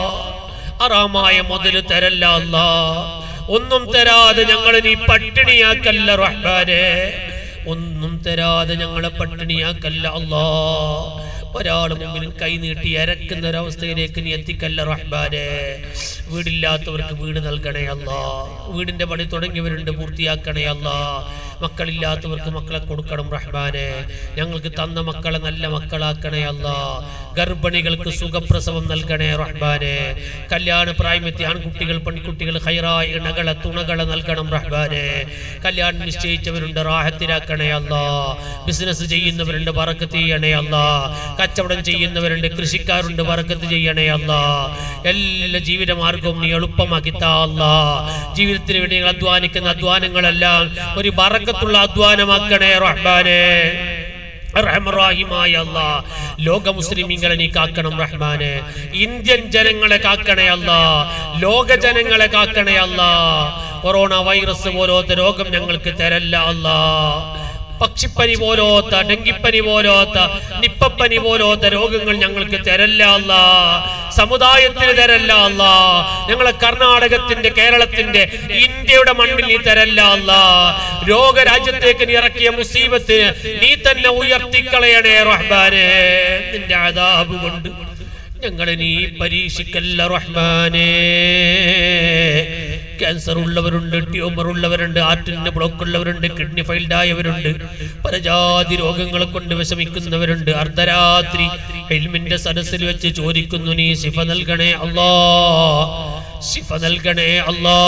അറാമായ മുതല് തരല്ല അല്ല ഒന്നും തരാതെ ഞങ്ങളെ നീ പട്ടിണിയാക്കല്ല റഹ്മാനെ ഒന്നും തരാതെ ഞങ്ങളെ പട്ടിണിയാക്കല്ല അല്ലാ ഒരാൾ മുമ്പിലും കൈ നീട്ടി അരക്കുന്ന ഒരവസ്ഥയിലേക്ക് നീ എത്തിക്കല്ല റഹ്മാനെ വീടില്ലാത്തവർക്ക് വീട് നൽകണേ അല്ല വീടിന്റെ പണി തുടങ്ങിയവരുണ്ട് പൂർത്തിയാക്കണേ അല്ല മക്കളില്ലാത്തവർക്ക് മക്കളെ കൊടുക്കണം റഹ്മാനെ ഞങ്ങൾക്ക് തന്ന മക്കളെ നല്ല മക്കളാക്കണേ അല്ല ഗർഭിണികൾക്ക് സുഖപ്രസവം നൽകണേ റഹ്മാനെ കല്യാണ പ്രായമെത്തി ആൺകുട്ടികൾ പെൺകുട്ടികൾ ഹൈറായ ഇണകളെ തുണകളെ നൽകണം റഹ്മാനെ കല്യാണം നിശ്ചയിച്ചവരുണ്ട് റാഹത്തിലാക്കണേ അല്ല ബിസിനസ് ചെയ്യുന്നവരുണ്ട് വറക്കത്ത് ചെയ്യണേ അല്ല കച്ചവടം ചെയ്യുന്നവരുണ്ട് കൃഷിക്കാരുണ്ട് വറക്കത്ത് ചെയ്യണേ അല്ല എല്ലാ ജീവിതമാർഗവും നീ എളുപ്പമാക്കി താ അല്ല ജീവിതത്തിന് വേണ്ടി ഞങ്ങൾ അധ്വാനിക്കുന്ന അധ്വാനങ്ങളെല്ലാം ഒരു ബറക്കത്തുള്ള അധ്വാനമാക്കണേ റഹ്മാനെ റഹ്മറാഹിമായ അല്ലാ ലോക മുസ്ലിമീങ്ങളെ നീ കാക്കണം റഹ്മാനെ ഇന്ത്യൻ ജനങ്ങളെ കാക്കണേ അല്ല ലോക ജനങ്ങളെ കാക്കണേ അല്ല കൊറോണ വൈറസ് പോലത്തെ രോഗം ഞങ്ങൾക്ക് തരല്ല അല്ലാ പക്ഷിപ്പനി പോലോത്ത ഡെങ്കിപ്പനി പോലോത്ത നിപ്പപ്പനി പോലോത്ത രോഗങ്ങൾ ഞങ്ങൾക്ക് തരല്ല അല്ല സമുദായത്തിന് തരല്ല അല്ല ഞങ്ങളെ കർണാടകത്തിന്റെ കേരളത്തിന്റെ ഇന്ത്യയുടെ മണ്ണിൽ നീ തരല്ല അല്ല രോഗരാജ്യത്തേക്ക് നീ ഇറക്കിയ മുസീബത്തിന് നീ തന്നെ ഉയർത്തിക്കളയണേ റഹ്മാനെ നിന്റെ ആദാബ് കൊണ്ട് ഞങ്ങളെ നീ പരീക്ഷിക്കല്ല റഹ്മാനേ ക്യാൻസർ ഉള്ളവരുണ്ട് ട്യൂമർ ഉള്ളവരുണ്ട് ആർട്ടിന് ബ്ലോക്ക് ഉള്ളവരുണ്ട് കിഡ്നി ഫൈൽഡ് ആയവരുണ്ട് പല ജാതി രോഗങ്ങളെ കൊണ്ട് വിഷമിക്കുന്നവരുണ്ട് അർദ്ധരാത്രി ഹെൽമിന്റെ സദസ്സിൽ വെച്ച് ചോദിക്കുന്നു നീ ശിഫ നൽകണേ അല്ലാ ശിഫ നൽകണേ അല്ലാ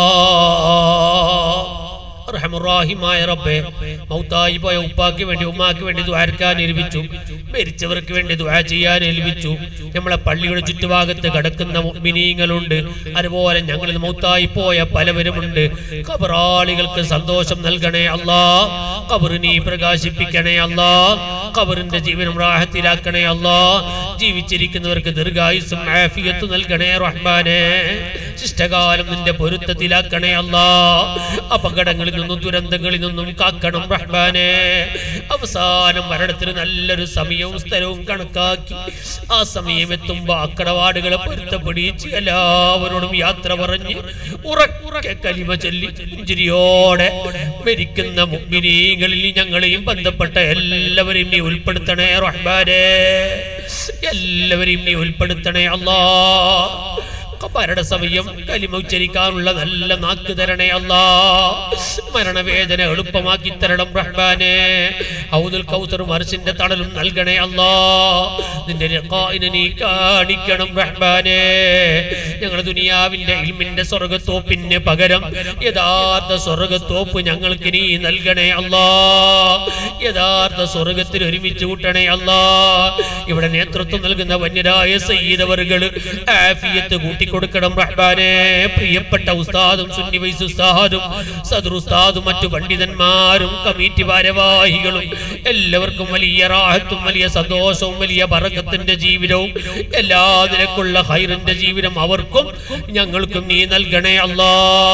റഹമുറാഹിമായ റബ്ബേ മൗത്തായി പോയ ഉപ്പാക്ക് വേണ്ടി ഉമ്മാക്ക് വേണ്ടി ദ്വാരക്കാൻ ഏൽപ്പിച്ചു മരിച്ചവർക്ക് വേണ്ടി ദ്വാ ചെയ്യാൻ ഏൽപ്പിച്ചു നമ്മളെ പള്ളിയുടെ ചുറ്റുഭാഗത്ത് കിടക്കുന്ന മിനിങ്ങളുണ്ട് അതുപോലെ ഞങ്ങളിൽ മൗത്തായി പോയ പലവരുമുണ്ട് കബറാളികൾക്ക് സന്തോഷം നൽകണേ അല്ലാ കബറ് നീ പ്രകാശിപ്പിക്കണേ അല്ലാ കബറിന്റെ ജീവനം റാഹത്തിലാക്കണേ അല്ലാ ജീവിച്ചിരിക്കുന്നവർക്ക് ദീർഘായുസും ആഫിയത്ത് നൽകണേ റഹ്മാനെ ശിഷ്ടകാലം നിന്റെ പൊരുത്തത്തിലാക്കണേ അല്ലാ അപകടങ്ങളിൽ നിന്നും ദുരന്തങ്ങളിൽ നിന്നും കാക്കണം റഹ്മാനെ അവസാനം മരണത്തിന് നല്ലൊരു സമയവും സ്ഥലവും കണക്കാക്കി ആ സമയം എത്തുമ്പോ അക്കടവാടുകളെ പൊരുത്തപ്പെടിച്ച് എല്ലാവരോടും യാത്ര പറഞ്ഞ് ഉറക്കെ കലിമ ചൊല്ലി പുഞ്ചിരിയോടെ മരിക്കുന്ന മുഗ്മിനീകളിൽ ഞങ്ങളെയും ബന്ധപ്പെട്ട എല്ലാവരെയും നീ ഉൾപ്പെടുത്തണേ റഹ്മാനെ എല്ലാവരെയും നീ ഉൾപ്പെടുത്തണേ അല്ലാ മരണ സമയം കലിമ ഉച്ചരിക്കാനുള്ള നല്ല നാക്ക് തരണേ അല്ലാ മരണവേദന എളുപ്പമാക്കി തരണം റഹ്മാനെ ഔദുൽ കൗസർ മറിച്ചിന്റെ തണലും നൽകണേ അല്ലാ നിന്റെ രഖായിനെ നീ കാണിക്കണം റഹ്മാനെ ഞങ്ങളുടെ ദുനിയാവിന്റെ ഇൽമിന്റെ സ്വർഗത്തോപ്പിന് പകരം യഥാർത്ഥ സ്വർഗത്തോപ്പ് ഞങ്ങൾക്ക് നീ നൽകണേ അല്ലാ യഥാർത്ഥ സ്വർഗത്തിൽ ഒരുമിച്ച് കൂട്ടണേ അല്ലാ ഇവിടെ നേതൃത്വം നൽകുന്ന വന്യരായ സയ്യിദവറുകൾ ആഫിയത്ത് കൂട്ടിക്കൊടുക്കണം റഹ്മാനെ പ്രിയപ്പെട്ട ഉസ്താദും സുന്നി വൈസ് ഉസ്താദും സദർ ഉസ്താദും മറ്റു പണ്ഡിതന്മാരും കമ്മിറ്റി ഭാരവാഹികളും എല്ലാവർക്കും വലിയ റാഹത്തും വലിയ സന്തോഷവും വലിയ ബറക്കത്തിന്റെ ജീവിതവും എല്ലാ നിലക്കുള്ള ഹൈറിന്റെ ജീവിതം അവർക്കും ഞങ്ങൾക്കും നീ നൽകണേ അല്ലാ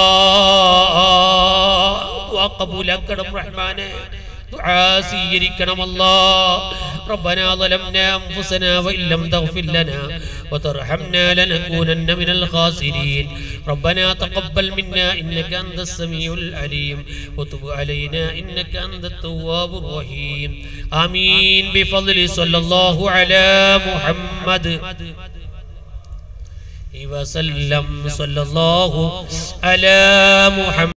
ദുആ കബൂലാക്കണം റഹ്മാനെ دعاء സ്വീകരിക്കണം അല്ലാ ربنا ظلمنا أنفسنا وإن لم تغفر لنا وترحمنا لنكونن من الخاسرين ربنا تقبل منا إنك أنت السميع العليم وتب علينا إنك أنت التواب الرحيم آمين بفضل صلى الله على محمد وسلم صلى الله على محمد